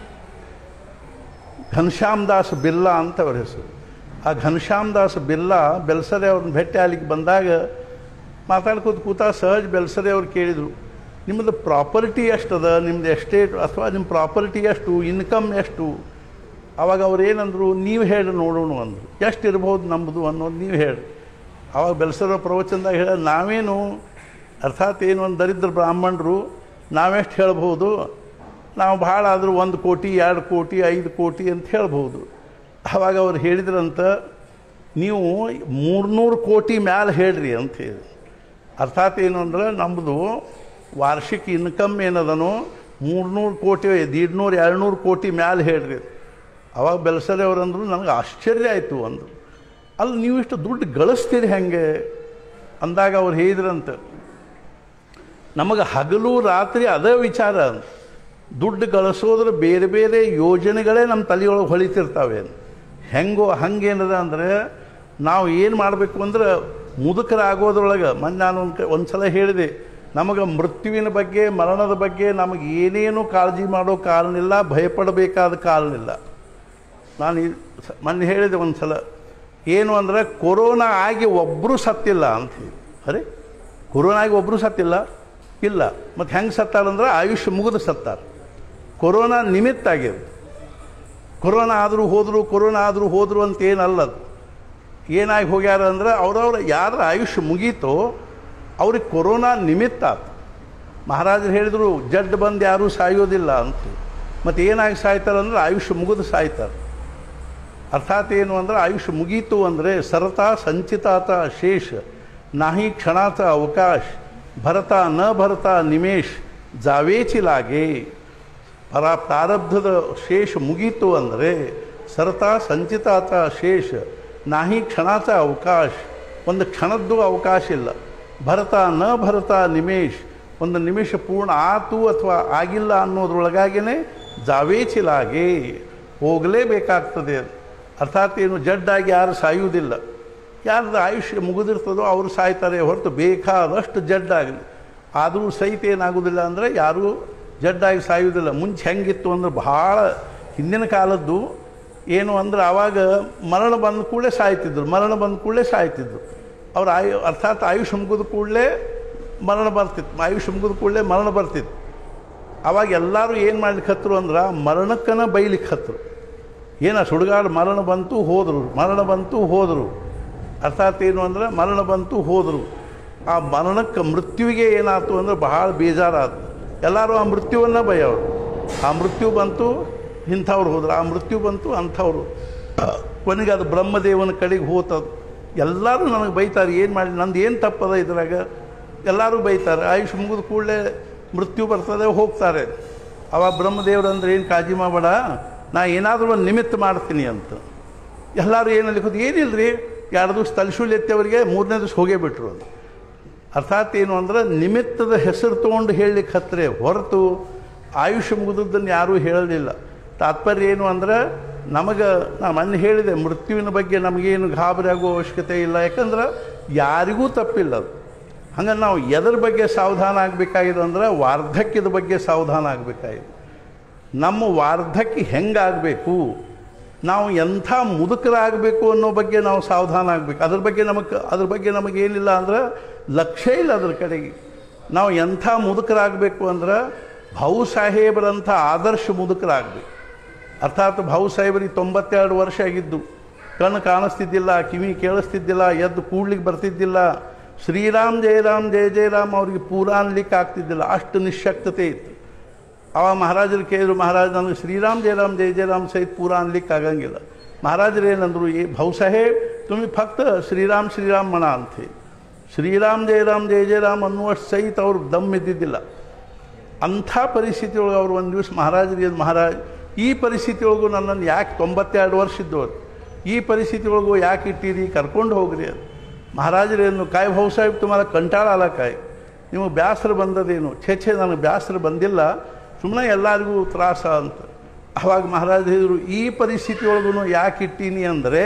ಘನಶ್ಯಾಮ್ ದಾಸ್ ಬಿರ್ಲಾ ಅಂತ ಅವ್ರ ಹೆಸರು ಆ ಘನಶ್ಯಾಮ್ ದಾಸ್ ಬಿರ್ಲಾ ಬೆಲ್ಸರೆ ಅವ್ರನ್ನ ಭೇಟಿ ಅಲ್ಲಿಗೆ ಬಂದಾಗ ಮಾತಾಡ್ಕೋತ ಕೂತ ಸಹಜ ಬೆಲ್ಸರೆ ಅವ್ರು ಕೇಳಿದರು ನಿಮ್ಮದು ಪ್ರಾಪರ್ಟಿ ಎಷ್ಟದ ನಿಮ್ಮದು ಎಸ್ಟೇಟ್ ಅಥವಾ ನಿಮ್ಮ ಪ್ರಾಪರ್ಟಿ ಎಷ್ಟು ಇನ್ಕಮ್ ಎಷ್ಟು ಅವಾಗ ಅವ್ರು ಏನಂದರು ನೀವು ಹೇಳಿ ನೋಡೋಣ ಅಂದರು ಎಷ್ಟು ಇರ್ಬೋದು ನಮ್ಮದು ಅನ್ನೋದು ನೀವು ಹೇಳಿ ಅವಾಗ ಬೆಲ್ಸರ ಪ್ರವಚನದಾಗ ಹೇಳ ನಾವೇನು ಅರ್ಥಾತ್ ಏನು ಒಂದು ದರಿದ್ರ ಬ್ರಾಹ್ಮಣರು ನಾವೆಷ್ಟು ಹೇಳ್ಬೋದು ನಾವು ಭಾಳ ಆದರೂ ಒಂದು ಕೋಟಿ ಎರಡು ಕೋಟಿ ಐದು ಕೋಟಿ ಅಂತ ಹೇಳ್ಬೋದು ಆವಾಗ ಅವ್ರು ಹೇಳಿದ್ರಂತ ನೀವು ಮೂರ್ನೂರು ಕೋಟಿ ಮ್ಯಾಲೆ ಹೇಳ್ರಿ ಅಂತ ಹೇಳಿ ಅರ್ಥಾತ್ ಏನು ಅಂದ್ರೆ ನಮ್ಮದು ವಾರ್ಷಿಕ ಇನ್ಕಮ್ ಏನದನೋ ಮೂರ್ನೂರು ಕೋಟಿ ದೀಡ್ನೂರು ಎರಡುನೂರು ಕೋಟಿ ಮ್ಯಾಲೆ ಹೇಳ್ರಿ ಅವಾಗ ಬೆಲ್ಸರೆ ಅವರಂದ್ರು ನನಗೆ ಆಶ್ಚರ್ಯ ಆಯಿತು ಅಂದರು ಅಲ್ಲಿ ನೀವು ಇಷ್ಟು ದುಡ್ಡು ಗಳಿಸ್ತೀರಿ ಹೆಂಗೆ ಅಂದಾಗ ಅವ್ರು ಹೇಳಿದ್ರಂತ ನಮಗೆ ಹಗಲು ರಾತ್ರಿ ಅದೇ ವಿಚಾರ ದುಡ್ಡು ಗಳಿಸೋದ್ರ ಬೇರೆ ಬೇರೆ ಯೋಜನೆಗಳೇ ನಮ್ಮ ತಲೆಯೊಳಗೆ ಹೊಳಿತಿರ್ತಾವೆ ಹೆಂಗೋ ಹಂಗೇನದ ಅಂದರೆ ನಾವು ಏನು ಮಾಡಬೇಕು ಅಂದ್ರೆ ಮುದುಕರಾಗೋದ್ರೊಳಗೆ ಮೊನ್ನೆ ನಾನು ಒಂದು ಒಂದು ಸಲ ಹೇಳಿದೆ ನಮಗೆ ಮೃತ್ಯುವಿನ ಬಗ್ಗೆ ಮರಣದ ಬಗ್ಗೆ ನಮಗೆ ಏನೇನು ಕಾಳಜಿ ಮಾಡೋ ಕಾರಣ ಇಲ್ಲ ಭಯಪಡಬೇಕಾದ ಕಾರಣ ಇಲ್ಲ ನಾನು ಈ ಸ- ಮೊನ್ನೆ ಹೇಳಿದೆ ಒಂದು ಸಲ ಏನು ಅಂದರೆ ಕೊರೋನಾ ಆಗಿ ಒಬ್ಬರು ಸತ್ತಿಲ್ಲ ಅಂತ ಹೇಳಿ ಅರೆ ಕೊರೋನಾ ಆಗಿ ಒಬ್ಬರು ಸತ್ತಿಲ್ಲ ಇಲ್ಲ ಮತ್ತು ಹೆಂಗೆ ಸತ್ತಾರಂದ್ರೆ ಆಯುಷ್ಯ ಮುಗಿದು ಸತ್ತಾರ ಕೊರೋನಾ ನಿಮಿತ್ತ ಆಗ್ಯದ ಕೊರೋನಾ ಆದರೂ ಹೋದರು ಕೊರೋನಾ ಆದರೂ ಹೋದರು ಅಂತ ಏನಲ್ಲ ಅದು ಏನಾಗಿ ಹೋಗ್ಯಾರ ಅಂದ್ರೆ ಅವ್ರವ್ರ ಯಾರ ಆಯುಷ್ಯ ಮುಗೀತೋ ಅವ್ರಿಗೆ ಕೊರೋನಾ ನಿಮಿತ್ತ ಆತು ಮಹಾರಾಜರು ಹೇಳಿದರು ಜಡ್ ಬಂದು ಯಾರೂ ಸಾಯೋದಿಲ್ಲ ಅಂತ ಮತ್ತು ಏನಾಗಿ ಸಾಯ್ತಾರೆ ಅಂದ್ರೆ ಆಯುಷ್ಯ ಮುಗಿದು ಸಾಯ್ತಾರೆ ಅರ್ಥಾತ್ ಏನು ಅಂದ್ರೆ ಆಯುಷ್ಯ ಮುಗೀತು ಅಂದರೆ ಸರತಾ ಸಂಚಿತಾತ ಶೇಷ ನಾಹಿ ಕ್ಷಣಾತ ಅವಕಾಶ ಭರತ ನ ಭರತ ನಿಮೇಶ್ ಜಾವೇಚಿ ಲಾಗೆ ಪರ ಪ್ರಾರಬ್ಧದ ಶೇಷ ಮುಗೀತು ಅಂದರೆ ಸರತಾ ಸಂಚಿತಾತ ಶೇಷ ನಾಹಿ ಕ್ಷಣಾತ ಅವಕಾಶ ಒಂದು ಕ್ಷಣದ್ದು ಅವಕಾಶ ಇಲ್ಲ ಭರತ ನ ಭರತ ನಿಮೇಶ್ ಒಂದು ನಿಮಿಷ ಪೂರ್ಣ ಆತು ಅಥವಾ ಆಗಿಲ್ಲ ಅನ್ನೋದ್ರೊಳಗಾಗಿಯೇ ಜಾವೇಚಿಲಾಗೆ ಹೋಗಲೇಬೇಕಾಗ್ತದೆ ಅರ್ಥಾತ್ ಏನು ಜಡ್ಡಾಗಿ ಯಾರು ಸಾಯುವುದಿಲ್ಲ ಯಾರ್ದು ಆಯುಷ್ಯ ಮುಗಿದಿರ್ತದೋ ಅವರು ಸಾಯ್ತಾರೆ ಹೊರತು ಬೇಕಾದಷ್ಟು ಜಡ್ಡಾಗಲಿ ಆದರೂ ಸಹಿತ ಏನಾಗೋದಿಲ್ಲ ಅಂದರೆ ಯಾರೂ ಜಡ್ಡಾಗಿ ಸಾಯುವುದಿಲ್ಲ ಮುಂಚೆ ಹೆಂಗಿತ್ತು ಅಂದ್ರೆ ಭಾಳ ಹಿಂದಿನ ಕಾಲದ್ದು ಏನು ಅಂದ್ರೆ ಆವಾಗ ಮರಣ ಬಂದ ಕೂಡಲೇ ಸಾಯ್ತಿದ್ರು ಮರಣ ಬಂದ ಕೂಡಲೇ ಸಾಯ್ತಿದ್ರು ಅವ್ರ ಆಯು ಅರ್ಥಾತ್ ಆಯುಷ್ಯ ಮುಗಿದ ಕೂಡಲೇ ಮರಣ ಬರ್ತಿತ್ತು ಆಯುಷ್ಯ ಮುಗಿದ ಕೂಡಲೇ ಮರಣ ಬರ್ತಿತ್ತು ಅವಾಗ ಎಲ್ಲರೂ ಏನು ಮಾಡ್ಲಿಕ್ಕೆ ಹತ್ರು ಅಂದ್ರೆ ಮರಣಕ್ಕನ ಬೈಲಿಕ್ಕೆ ಹತ್ರು ಏನ ಸುಡುಗಾಡು ಮರಣ ಬಂತು ಹೋದರು ಮರಣ ಬಂತು ಹೋದರು ಅರ್ಥಾತ್ ಏನು ಅಂದ್ರೆ ಮರಣ ಬಂತು ಹೋದರು ಆ ಮರಣಕ್ಕೆ ಮೃತ್ಯುವಿಗೆ ಏನಾಯ್ತು ಅಂದ್ರೆ ಬಹಳ ಬೇಜಾರಾಯ್ತು ಎಲ್ಲರೂ ಆ ಮೃತ್ಯುವನ್ನು ಬೈಯೋರು ಆ ಮೃತ್ಯು ಬಂತು ಇಂಥವ್ರು ಹೋದ್ರು ಆ ಮೃತ್ಯು ಬಂತು ಅಂಥವ್ರು ಕೊನೆಗೆ ಅದು ಬ್ರಹ್ಮದೇವನ ಕಡೆಗೆ ಹೋತದು ಎಲ್ಲರೂ ನನಗೆ ಬೈತಾರೆ ಏನು ಮಾಡಿ ನಂದು ಏನು ತಪ್ಪದ ಇದ್ರಾಗ ಎಲ್ಲರೂ ಬೈತಾರೆ ಆಯುಷ್ ಮುಗಿದ ಕೂಡಲೇ ಮೃತ್ಯು ಬರ್ತದೆ ಹೋಗ್ತಾರೆ ಅವಾಗ ಬ್ರಹ್ಮದೇವ್ರು ಅಂದ್ರೆ ಏನು ಕಾಳಜಿ ಮಾಡಬೇಡ ನಾ ಏನಾದರೂ ಒಂದು ನಿಮಿತ್ತ ಮಾಡ್ತೀನಿ ಅಂತ ಎಲ್ಲರೂ ಏನಲ್ಲಿ ಕೂತು ಏನಿಲ್ಲ ರೀ ಎರಡು ದಿವಸ ತಲಶೂಲ್ ಎತ್ತವರಿಗೆ ಮೂರನೇ ದಿವಸ ಹೋಗೇ ಬಿಟ್ರು ಅಂತ ಅರ್ಥಾತ್ ಏನು ಅಂದ್ರೆ ನಿಮಿತ್ತದ ಹೆಸರು ತೊಗೊಂಡು ಹೇಳಲಿಕ್ಕೆ ಹತ್ತಿರ ಹೊರತು ಆಯುಷ್ಯ ಮುಗಿದದ್ದನ್ನು ಯಾರೂ ಹೇಳಲಿಲ್ಲ ತಾತ್ಪರ್ಯ ಏನು ಅಂದ್ರೆ ನಮಗೆ ನಾನು ಮೊನ್ನೆ ಹೇಳಿದೆ ಮೃತ್ಯುವಿನ ಬಗ್ಗೆ ನಮಗೇನು ಗಾಬರಿ ಆಗೋ ಅವಶ್ಯಕತೆ ಇಲ್ಲ ಯಾಕಂದ್ರೆ ಯಾರಿಗೂ ತಪ್ಪಿಲ್ಲ ಅದು ಹಂಗೆ ನಾವು ಎದ್ರ ಬಗ್ಗೆ ಸಾವಧಾನ ಆಗಬೇಕಾಗಿದೆ ಅಂದ್ರೆ ವಾರ್ಧಕ್ಯದ ಬಗ್ಗೆ ಸಾವಧಾನ ಆಗಬೇಕಾಗಿದೆ ನಮ್ಮ ವಾರ್ಧಕ್ಯ ಹೆಂಗಾಗಬೇಕು ನಾವು ಎಂಥ ಮುದುಕರಾಗಬೇಕು ಅನ್ನೋ ಬಗ್ಗೆ ನಾವು ಸಾವಧಾನ ಆಗಬೇಕು ಅದ್ರ ಬಗ್ಗೆ ನಮಗೆ ಅದ್ರ ಬಗ್ಗೆ ನಮಗೇನಿಲ್ಲ ಅಂದ್ರೆ ಲಕ್ಷ್ಯ ಇಲ್ಲ ಅದ್ರ ಕಡೆಗೆ ನಾವು ಎಂಥ ಮುದುಕರಾಗಬೇಕು ಅಂದ್ರೆ ಭಾವು ಸಾಹೇಬರಂಥ ಆದರ್ಶ ಮುದುಕರಾಗಬೇಕು ಅರ್ಥಾತ್ ಭಾವು ಸಾಹೇಬರಿಗೆ ತೊಂಬತ್ತೆರಡು ವರ್ಷ ಆಗಿದ್ದು ಕಣ್ಣು ಕಾಣಿಸ್ತಿದ್ದಿಲ್ಲ ಕಿವಿ ಕೇಳಿಸ್ತಿದ್ದಿಲ್ಲ ಎದ್ದು ಕೂಡ್ಲಿಕ್ಕೆ ಬರ್ತಿದ್ದಿಲ್ಲ ಶ್ರೀರಾಮ್ ಜಯರಾಮ್ ಜಯ ಜಯರಾಮ್ ಅವ್ರಿಗೆ ಪೂರ ಅನ್ಲಿಕ್ಕೆ ಆಗ್ತಿದ್ದಿಲ್ಲ ಅಷ್ಟು ನಿಶಕ್ತತೆ ಇತ್ತು ಅವ ಮಹಾರಾಜರು ಕೇಳಿದ್ರು ಮಹಾರಾಜ್ ನನಗೆ ಶ್ರೀರಾಮ್ ಜಯರಾಮ್ ಜಯ ಜಯರಾಮ್ ಸಹಿತ ಪೂರ ಅನ್ಲಿಕ್ಕೆ ಆಗಂಗಿಲ್ಲ ಮಹಾರಾಜರು ಏನಂದ್ರು ಏ ಭಾವು ಸಾಹೇಬ್ ತುಮಿ ಫಕ್ತ ಶ್ರೀರಾಮ್ ಶ್ರೀರಾಮ್ ಮಣ ಅಂತೆ ಶ್ರೀರಾಮ್ ಜಯರಾಮ್ ಜಯ ಜಯರಾಮ್ ಅನ್ನುವಷ್ಟು ಸಹಿತ ಅವ್ರು ದಮ್ ಇದ್ದಿದ್ದಿಲ್ಲ ಅಂಥ ಪರಿಸ್ಥಿತಿ ಒಳಗೆ ಅವ್ರು ಒಂದು ದಿವಸ ಮಹಾರಾಜರಿಗೆ ಮಹಾರಾಜ್ ಈ ಪರಿಸ್ಥಿತಿ ಒಳಗೂ ನನ್ನನ್ನು ಯಾಕೆ ತೊಂಬತ್ತೆರಡು ವರ್ಷ ಇದ್ದವರು ಈ ಪರಿಸ್ಥಿತಿ ಒಳಗೂ ಯಾಕೆ ಇಟ್ಟಿರಿ ಕರ್ಕೊಂಡು ಹೋಗ್ರಿ ಅದು ಮಹಾರಾಜರೇನು ಕಾಯ್ ಭಾವು ಸಾಹೇಬ್ ತುಮಾರ ಕಂಟಾಳ ಅಲ್ಲ ಕಾಯ್ ನಿಮಗೆ ಬ್ಯಾಸರ ಬಂದದೇನು ಛೇ ಛೇ ನನಗೆ ಬ್ಯಾಸರ ಬಂದಿಲ್ಲ ಸುಮ್ಮನೆ ಎಲ್ಲರಿಗೂ ತ್ರಾಸ ಅಂತ ಅವಾಗ ಮಹಾರಾಜ ಹೇಳಿದರು ಈ ಪರಿಸ್ಥಿತಿ ಒಳಗೂ ಯಾಕೆ ಇಟ್ಟೀನಿ ಅಂದರೆ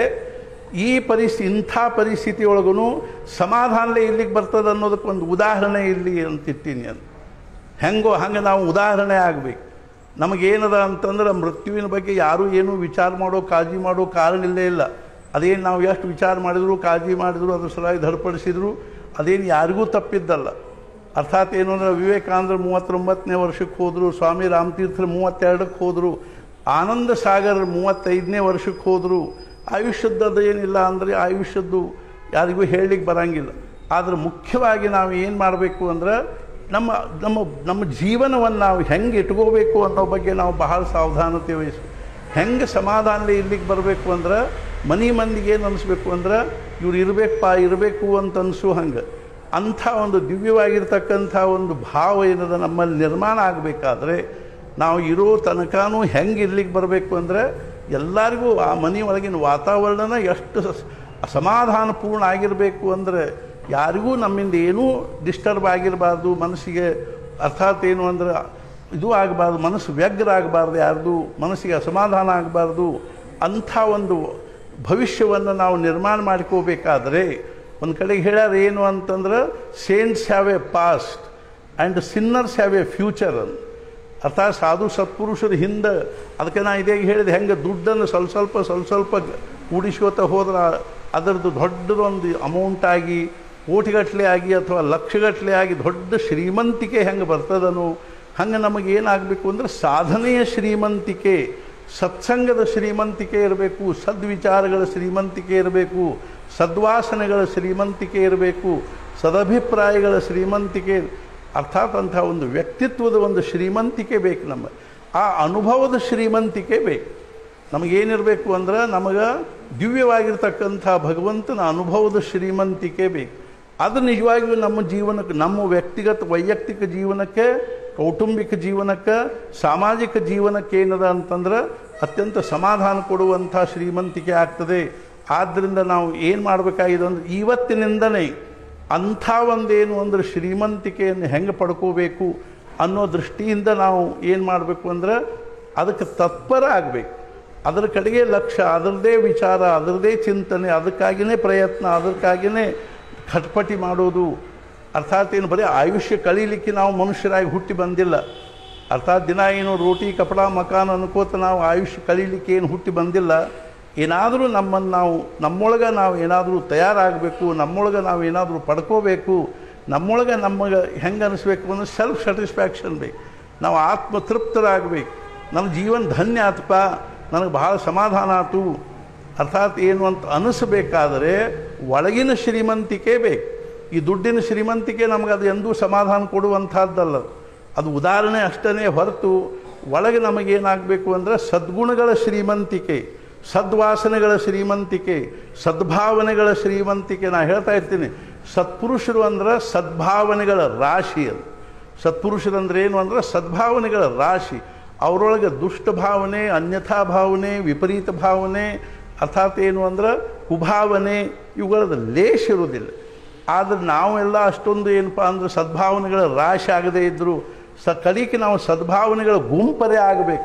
ಈ ಪರಿಸ್ಥಿತಿ ಇಂಥ ಪರಿಸ್ಥಿತಿ ಒಳಗೂ ಸಮಾಧಾನಲೇ ಇಲ್ಲಿಗೆ ಬರ್ತದೆ ಅನ್ನೋದಕ್ಕೆ ಒಂದು ಉದಾಹರಣೆ ಇರಲಿ ಅಂತ ಇಟ್ಟೀನಿ ಅಂತ ಹೆಂಗೋ ಹಂಗೆ ನಾವು ಉದಾಹರಣೆ ಆಗಬೇಕು ನಮಗೇನದ ಅಂತಂದ್ರೆ ಮೃತ್ಯುವಿನ ಬಗ್ಗೆ ಯಾರೂ ಏನೂ ವಿಚಾರ ಮಾಡೋ ಕಾಳಜಿ ಮಾಡೋ ಕಾರಣ ಇಲ್ಲೇ ಇಲ್ಲ ಅದೇನು ನಾವು ಎಷ್ಟು ವಿಚಾರ ಮಾಡಿದ್ರು ಕಾಳಜಿ ಮಾಡಿದ್ರು ಅದ್ರ ಸಲುವಾಗಿ ಧಡಪಡಿಸಿದ್ರು ಅದೇನು ಯಾರಿಗೂ ತಪ್ಪಿದ್ದಲ್ಲ ಅರ್ಥಾತ್ ಏನು ಅಂದ್ರೆ ವಿವೇಕಾನಂದರು ಮೂವತ್ತೊಂಬತ್ತನೇ ವರ್ಷಕ್ಕೆ ಹೋದರು ಸ್ವಾಮಿ ರಾಮತೀರ್ಥರು ಮೂವತ್ತೆರಡಕ್ಕೆ ಹೋದರು ಆನಂದ ಸಾಗರ್ ಮೂವತ್ತೈದನೇ ವರ್ಷಕ್ಕೆ ಹೋದರು ಆಯುಷ್ಯದ್ದು ಏನಿಲ್ಲ ಅಂದರೆ ಆಯುಷ್ಯದ್ದು ಯಾರಿಗೂ ಹೇಳಲಿಕ್ಕೆ ಬರಂಗಿಲ್ಲ ಆದರೆ ಮುಖ್ಯವಾಗಿ ನಾವು ಏನು ಮಾಡಬೇಕು ಅಂದ್ರೆ ನಮ್ಮ ನಮ್ಮ ನಮ್ಮ ಜೀವನವನ್ನು ನಾವು ಹೆಂಗೆ ಇಟ್ಕೋಬೇಕು ಅನ್ನೋ ಬಗ್ಗೆ ನಾವು ಬಹಳ ಸಾವಧಾನತೆ ವಹಿಸಿ ಹೆಂಗೆ ಸಮಾಧಾನದಲ್ಲಿ ಇರ್ಲಿಕ್ಕೆ ಬರಬೇಕು ಅಂದ್ರೆ ಮನೆ ಮಂದಿಗೆ ಏನು ಅನಿಸ್ಬೇಕು ಅಂದ್ರೆ ಇವ್ರು ಇರಬೇಕಪ್ಪ ಇರಬೇಕು ಅಂತ ಅನಿಸು ಹಂಗೆ ಅಂಥ ಒಂದು ದಿವ್ಯವಾಗಿರ್ತಕ್ಕಂಥ ಒಂದು ಭಾವ ಏನದ ನಮ್ಮಲ್ಲಿ ನಿರ್ಮಾಣ ಆಗಬೇಕಾದ್ರೆ ನಾವು ಇರೋ ತನಕನೂ ಹೆಂಗೆ ಇರ್ಲಿಕ್ಕೆ ಬರಬೇಕು ಅಂದರೆ ಎಲ್ಲರಿಗೂ ಆ ಮನೆ ಒಳಗಿನ ವಾತಾವರಣನ ಎಷ್ಟು ಸ- ಸಮಾಧಾನಪೂರ್ಣ ಆಗಿರಬೇಕು ಅಂದರೆ ಯಾರಿಗೂ ನಮ್ಮಿಂದ ಏನೂ ಡಿಸ್ಟರ್ಬ್ ಆಗಿರಬಾರ್ದು ಮನಸ್ಸಿಗೆ ಅರ್ಥಾತ್ ಏನು ಅಂದ್ರೆ ಇದು ಆಗಬಾರ್ದು ಮನಸ್ಸು ವ್ಯಗ್ರ ಆಗಬಾರ್ದು ಯಾರ್ದು ಮನಸ್ಸಿಗೆ ಅಸಮಾಧಾನ ಆಗಬಾರ್ದು ಅಂಥ ಒಂದು ಭವಿಷ್ಯವನ್ನು ನಾವು ನಿರ್ಮಾಣ ಮಾಡ್ಕೋಬೇಕಾದ್ರೆ ಒಂದು ಕಡೆಗೆ ಹೇಳ್ಯಾರ ಏನು ಅಂತಂದ್ರೆ saints have a past and sinners have a future ಅಂತ ಅರ್ಥಾತ್ ಸಾಧು ಸತ್ಪುರುಷರ ಹಿಂದೆ ಅದಕ್ಕೆ ನಾ ಇದೇ ಹೇಳಿದೆ ಹೆಂಗೆ ದುಡ್ಡನ್ನು ಸ್ವಲ್ಪ ಸ್ವಲ್ಪ ಸ್ವಲ್ಪ ಸ್ವಲ್ಪ ಕೂಡಿಸ್ಕೋತ ಹೋದ್ರೆ ಅದರದ್ದು ದೊಡ್ಡದೊಂದು ಅಮೌಂಟ್ ಆಗಿ ಕೋಟಿಗಟ್ಟಲೆ ಆಗಿ ಅಥವಾ ಲಕ್ಷಗಟ್ಟಲೆ ಆಗಿ ದೊಡ್ಡ ಶ್ರೀಮಂತಿಕೆ ಹೆಂಗೆ ಬರ್ತದನು ಹಂಗೆ ನಮಗೆ ಏನಾಗಬೇಕು ಅಂದರೆ ಸಾಧನೆಯ ಶ್ರೀಮಂತಿಕೆ ಸತ್ಸಂಗದ ಶ್ರೀಮಂತಿಕೆ ಇರಬೇಕು ಸದ್ವಿಚಾರಗಳ ಶ್ರೀಮಂತಿಕೆ ಇರಬೇಕು ಸದ್ವಾಸನೆಗಳ ಶ್ರೀಮಂತಿಕೆ ಇರಬೇಕು ಸದಭಿಪ್ರಾಯಗಳ ಶ್ರೀಮಂತಿಕೆ ಅರ್ಥಾತ್ ಅಂಥ ಒಂದು ವ್ಯಕ್ತಿತ್ವದ ಒಂದು ಶ್ರೀಮಂತಿಕೆ ಬೇಕು ನಮ್ಮ ಆ ಅನುಭವದ ಶ್ರೀಮಂತಿಕೆ ಬೇಕು ನಮಗೇನಿರಬೇಕು ಅಂದ್ರೆ ನಮಗೆ ದಿವ್ಯವಾಗಿರ್ತಕ್ಕಂಥ ಭಗವಂತನ ಅನುಭವದ ಶ್ರೀಮಂತಿಕೆ ಬೇಕು ಅದು ನಿಜವಾಗಿಯೂ ನಮ್ಮ ಜೀವನಕ್ಕೆ ನಮ್ಮ ವ್ಯಕ್ತಿಗತ ವೈಯಕ್ತಿಕ ಜೀವನಕ್ಕೆ ಕೌಟುಂಬಿಕ ಜೀವನಕ್ಕೆ ಸಾಮಾಜಿಕ ಜೀವನಕ್ಕೆ ಏನದ ಅಂತಂದ್ರೆ ಅತ್ಯಂತ ಸಮಾಧಾನ ಕೊಡುವಂಥ ಶ್ರೀಮಂತಿಕೆ ಆಗ್ತದೆ ಆದ್ದರಿಂದ ನಾವು ಏನು ಮಾಡಬೇಕಾಗಿದೆ ಅಂದ್ರೆ ಇವತ್ತಿನಿಂದನೇ ಅಂಥ ಒಂದೇನು ಅಂದ್ರೆ ಶ್ರೀಮಂತಿಕೆಯನ್ನು ಹೆಂಗೆ ಪಡ್ಕೋಬೇಕು ಅನ್ನೋ ದೃಷ್ಟಿಯಿಂದ ನಾವು ಏನು ಮಾಡಬೇಕು ಅಂದ್ರೆ ಅದಕ್ಕೆ ತತ್ಪರ ಆಗಬೇಕು ಅದರ ಕಡೆಗೆ ಲಕ್ಷ್ಯ ಅದರದ್ದೇ ವಿಚಾರ ಅದರದ್ದೇ ಚಿಂತನೆ ಅದಕ್ಕಾಗಿಯೇ ಪ್ರಯತ್ನ ಅದಕ್ಕಾಗಿಯೇ ಖಟ್ಪಟಿ ಮಾಡೋದು ಅರ್ಥಾತ್ ಏನು ಬರೀ ಆಯುಷ್ಯ ಕಳೀಲಿಕ್ಕೆ ನಾವು ಮನುಷ್ಯರಾಗಿ ಹುಟ್ಟಿ ಬಂದಿಲ್ಲ ಅರ್ಥಾತ್ ದಿನ ಏನು ರೋಟಿ ಕಪಡ ಮಕಾನ್ ಅನ್ಕೋತ ನಾವು ಆಯುಷ್ಯ ಕಳೀಲಿಕ್ಕೆ ಏನು ಹುಟ್ಟಿ ಬಂದಿಲ್ಲ ಏನಾದರೂ ನಮ್ಮನ್ನು ನಾವು ನಮ್ಮೊಳಗೆ ನಾವು ಏನಾದರೂ ತಯಾರಾಗಬೇಕು ನಮ್ಮೊಳಗೆ ನಾವು ಏನಾದರೂ ಪಡ್ಕೋಬೇಕು ನಮ್ಮೊಳಗೆ ನಮಗೆ ಹೆಂಗೆ ಅನಿಸ್ಬೇಕು ಅಂದ್ರೆ ಸೆಲ್ಫ್ ಸ್ಯಾಟಿಸ್ಫ್ಯಾಕ್ಷನ್ ಬೇಕು ನಾವು ಆತ್ಮತೃಪ್ತರಾಗಬೇಕು ನಮ್ಮ ಜೀವನ ಧನ್ಯ ಆತಪ್ಪ ನನಗೆ ಭಾಳ ಸಮಾಧಾನ ಆತು ಅರ್ಥಾತ್ ಏನು ಅಂತ ಅನಿಸ್ಬೇಕಾದರೆ ಒಳಗಿನ ಶ್ರೀಮಂತಿಕೆ ಬೇಕು ಈ ದುಡ್ಡಿನ ಶ್ರೀಮಂತಿಕೆ ನಮಗೆ ಅದು ಎಂದೂ ಸಮಾಧಾನ ಕೊಡುವಂಥದ್ದಲ್ಲ ಅದು ಉದಾಹರಣೆ ಅಷ್ಟೇ ಹೊರತು ಒಳಗೆ ನಮಗೇನಾಗಬೇಕು ಅಂದರೆ ಸದ್ಗುಣಗಳ ಶ್ರೀಮಂತಿಕೆ ಸದ್ವಾಸನೆಗಳ ಶ್ರೀಮಂತಿಕೆ ಸದ್ಭಾವನೆಗಳ ಶ್ರೀಮಂತಿಕೆ ನಾ ಹೇಳ್ತಾ ಇರ್ತೀನಿ ಸತ್ಪುರುಷರು ಅಂದ್ರೆ ಸದ್ಭಾವನೆಗಳ ರಾಶಿ ಅದು ಸತ್ಪುರುಷರಂದ್ರೆ ಏನು ಅಂದ್ರೆ ಸದ್ಭಾವನೆಗಳ ರಾಶಿ ಅವರೊಳಗೆ ದುಷ್ಟ ಭಾವನೆ ಅನ್ಯಥಾ ಭಾವನೆ ವಿಪರೀತ ಭಾವನೆ ಅರ್ಥಾತ್ ಏನು ಅಂದ್ರೆ ಕುಭಾವನೆ ಇವುಗಳದ್ದು ಲೇಷ ಇರುವುದಿಲ್ಲ ಆದರೆ ನಾವೆಲ್ಲ ಅಷ್ಟೊಂದು ಏನಪ್ಪ ಅಂದ್ರೆ ಸದ್ಭಾವನೆಗಳ ರಾಶಿ ಆಗದೇ ಇದ್ದರೂ ಸ ಕಲಿಕೆ ನಾವು ಸದ್ಭಾವನೆಗಳ ಗುಂಪರೇ ಆಗಬೇಕಲ್ಲ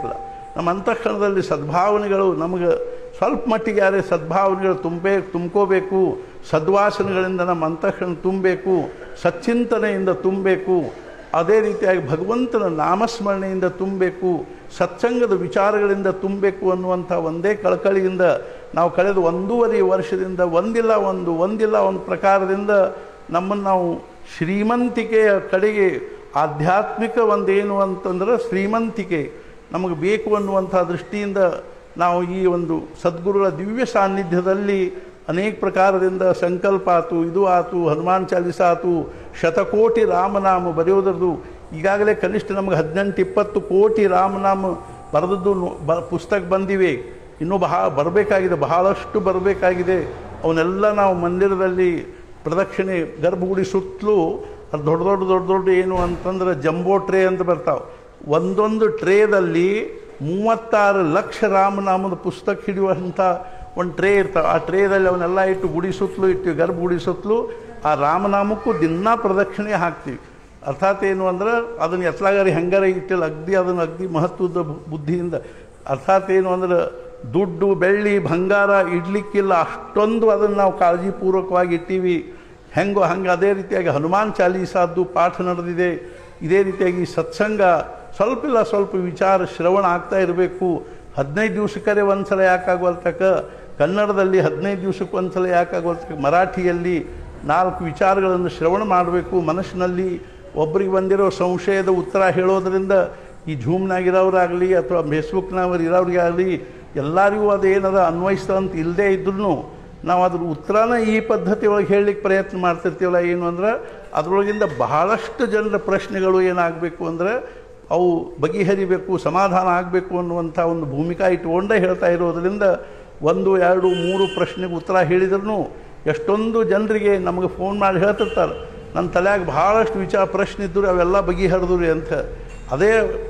ನಮ್ಮ ಅಂತಃಕರಣದಲ್ಲಿ ಸದ್ಭಾವನೆಗಳು ನಮಗೆ ಸ್ವಲ್ಪ ಮಟ್ಟಿಗೆ ಯಾರೇ ಸದ್ಭಾವನೆಗಳು ತುಂಬೇ ತುಂಬ್ಕೋಬೇಕು ಸದ್ವಾಸನೆಗಳಿಂದ ನಮ್ಮ ಅಂತಃಕರಣ ತುಂಬಬೇಕು ಸಚ್ಚಿಂತನೆಯಿಂದ ತುಂಬಬೇಕು ಅದೇ ರೀತಿಯಾಗಿ ಭಗವಂತನ ನಾಮಸ್ಮರಣೆಯಿಂದ ತುಂಬಬೇಕು ಸತ್ಸಂಗದ ವಿಚಾರಗಳಿಂದ ತುಂಬಬೇಕು ಅನ್ನುವಂಥ ಒಂದೇ ಕಳಕಳಿಯಿಂದ ನಾವು ಕಳೆದ ಒಂದೂವರೆ ವರ್ಷದಿಂದ ಒಂದಿಲ್ಲ ಒಂದು ಒಂದಿಲ್ಲ ಒಂದು ಪ್ರಕಾರದಿಂದ ನಮ್ಮನ್ನು ನಾವು ಶ್ರೀಮಂತಿಕೆಯ ಕಡೆಗೆ ಆಧ್ಯಾತ್ಮಿಕ ಒಂದೇನು ಅಂತಂದ್ರೆ ಶ್ರೀಮಂತಿಕೆ ನಮಗೆ ಬೇಕು ಅನ್ನುವಂಥ ದೃಷ್ಟಿಯಿಂದ ನಾವು ಈ ಒಂದು ಸದ್ಗುರುಗಳ ದಿವ್ಯ ಸಾನ್ನಿಧ್ಯದಲ್ಲಿ ಅನೇಕ ಪ್ರಕಾರದಿಂದ ಸಂಕಲ್ಪ ಆತು ಇದು ಆತು ಹನುಮಾನ್ ಚಾಲಿಸ ಆತು ಶತಕೋಟಿ ರಾಮನಾಮ ಬರೆಯೋದ್ರದ್ದು ಈಗಾಗಲೇ ಕನಿಷ್ಠ ನಮಗೆ ಹದಿನೆಂಟು ಇಪ್ಪತ್ತು ಕೋಟಿ ರಾಮನಾಮ ಬರೆದದ್ದು ನೋ- ಬ ಪುಸ್ತಕ ಬಂದಿವೆ ಇನ್ನೂ ಬಹಳ ಬರಬೇಕಾಗಿದೆ ಬಹಳಷ್ಟು ಬರಬೇಕಾಗಿದೆ ಅವನ್ನೆಲ್ಲ ನಾವು ಮಂದಿರದಲ್ಲಿ ಪ್ರದಕ್ಷಿಣೆ ಗರ್ಭಗುಡಿ ಸುತ್ತಲೂ ಅದು ದೊಡ್ಡ ದೊಡ್ಡ ದೊಡ್ಡ ದೊಡ್ಡ ಏನು ಅಂತಂದ್ರೆ ಜಂಬೋ ಟ್ರೇ ಅಂತ ಬರ್ತಾವೆ ಒಂದೊಂದು ಟ್ರೇದಲ್ಲಿ ಮೂವತ್ತಾರು ಲಕ್ಷ ರಾಮನಾಮದ ಪುಸ್ತಕ ಹಿಡಿಯುವಂಥ ಒಂದು ಟ್ರೇ ಇರ್ತಾವೆ ಆ ಟ್ರೇದಲ್ಲಿ ಅವನ್ನೆಲ್ಲ ಇಟ್ಟು ಗುಡಿ ಸುತ್ತಲೂ ಇಟ್ಟು ಗರ್ಭಗುಡಿ ಸುತ್ತಲೂ ಆ ರಾಮನಾಮಕ್ಕೂ ದಿನಾ ಪ್ರದಕ್ಷಿಣೆ ಹಾಕ್ತೀವಿ ಅರ್ಥಾತ್ ಏನು ಅಂದ್ರೆ ಅದನ್ನು ಎತ್ಲಾಗಾರಿ ಹೆಂಗಾರ ಇಟ್ಟಿಲ್ಲ ಅಗ್ದಿ ಅದನ್ನು ಅಗ್ದಿ ಮಹತ್ವದ ಬು- ಬುದ್ಧಿಯಿಂದ ಅರ್ಥಾತ್ ಏನು ಅಂದ್ರೆ ದುಡ್ಡು ಬೆಳ್ಳಿ ಬಂಗಾರ ಇಡ್ಲಿಕ್ಕಿಲ್ಲ ಅಷ್ಟೊಂದು ಅದನ್ನು ನಾವು ಕಾಳಜಿಪೂರ್ವಕವಾಗಿ ಇಟ್ಟೀವಿ ಹೆಂಗೋ ಹಂಗೆ ಅದೇ ರೀತಿಯಾಗಿ ಹನುಮಾನ್ ಚಾಲೀಸಾದ್ದು ಪಾಠ ನಡೆದಿದೆ ಇದೇ ರೀತಿಯಾಗಿ ಸತ್ಸಂಗ ಸ್ವಲ್ಪ ಇಲ್ಲ ಸ್ವಲ್ಪ ವಿಚಾರ ಶ್ರವಣ ಆಗ್ತಾ ಇರಬೇಕು ಹದಿನೈದು ದಿವಸಕ್ಕರೆ ಒಂದು ಸಲ ಯಾಕಾಗೋಲ್ತಕ್ಕ ಕನ್ನಡದಲ್ಲಿ ಹದಿನೈದು ದಿವಸಕ್ಕೆ ಒಂದು ಸಲ ಯಾಕಾಗೋಲ್ತಕ್ಕ ಮರಾಠಿಯಲ್ಲಿ ನಾಲ್ಕು ವಿಚಾರಗಳನ್ನು ಶ್ರವಣ ಮಾಡಬೇಕು ಮನಸ್ಸಿನಲ್ಲಿ ಒಬ್ಬರಿಗೆ ಬಂದಿರೋ ಸಂಶಯದ ಉತ್ತರ ಹೇಳೋದ್ರಿಂದ ಈ ಝೂಮ್ನಾಗಿರೋರಾಗಲಿ ಅಥವಾ ಫೇಸ್ಬುಕ್ನವ್ರು ಇರೋರಿಗಾಗಲಿ ಎಲ್ಲರಿಗೂ ಅದು ಏನದ ಅನ್ವಯಿಸ್ತಂತ ಇಲ್ಲದೇ ಇದ್ರೂ ನಾವು ಅದ್ರ ಉತ್ತರನ ಈ ಪದ್ಧತಿ ಒಳಗೆ ಹೇಳಲಿಕ್ಕೆ ಪ್ರಯತ್ನ ಮಾಡ್ತಿರ್ತೀವಲ್ಲ ಏನು ಅಂದ್ರೆ ಅದರೊಳಗಿಂದ ಬಹಳಷ್ಟು ಜನರ ಪ್ರಶ್ನೆಗಳು ಏನಾಗಬೇಕು ಅಂದರೆ ಅವು ಬಗೆಹರಿಬೇಕು ಸಮಾಧಾನ ಆಗಬೇಕು ಅನ್ನುವಂಥ ಒಂದು ಭೂಮಿಕಾ ಇಟ್ಕೊಂಡೇ ಹೇಳ್ತಾ ಇರೋದರಿಂದ ಒಂದು ಎರಡು ಮೂರು ಪ್ರಶ್ನೆಗೆ ಉತ್ತರ ಹೇಳಿದ್ರು ಎಷ್ಟೊಂದು ಜನರಿಗೆ ನಮಗೆ ಫೋನ್ ಮಾಡಿ ಹೇಳ್ತಿರ್ತಾರೆ ನನ್ನ ತಲೆಯಾಗ ಭಾಳಷ್ಟು ವಿಚಾರ ಪ್ರಶ್ನೆ ಇದ್ದರು ಅವೆಲ್ಲ ಬಗೆಹರಿದ್ರಿ ಅಂತ ಅದೇ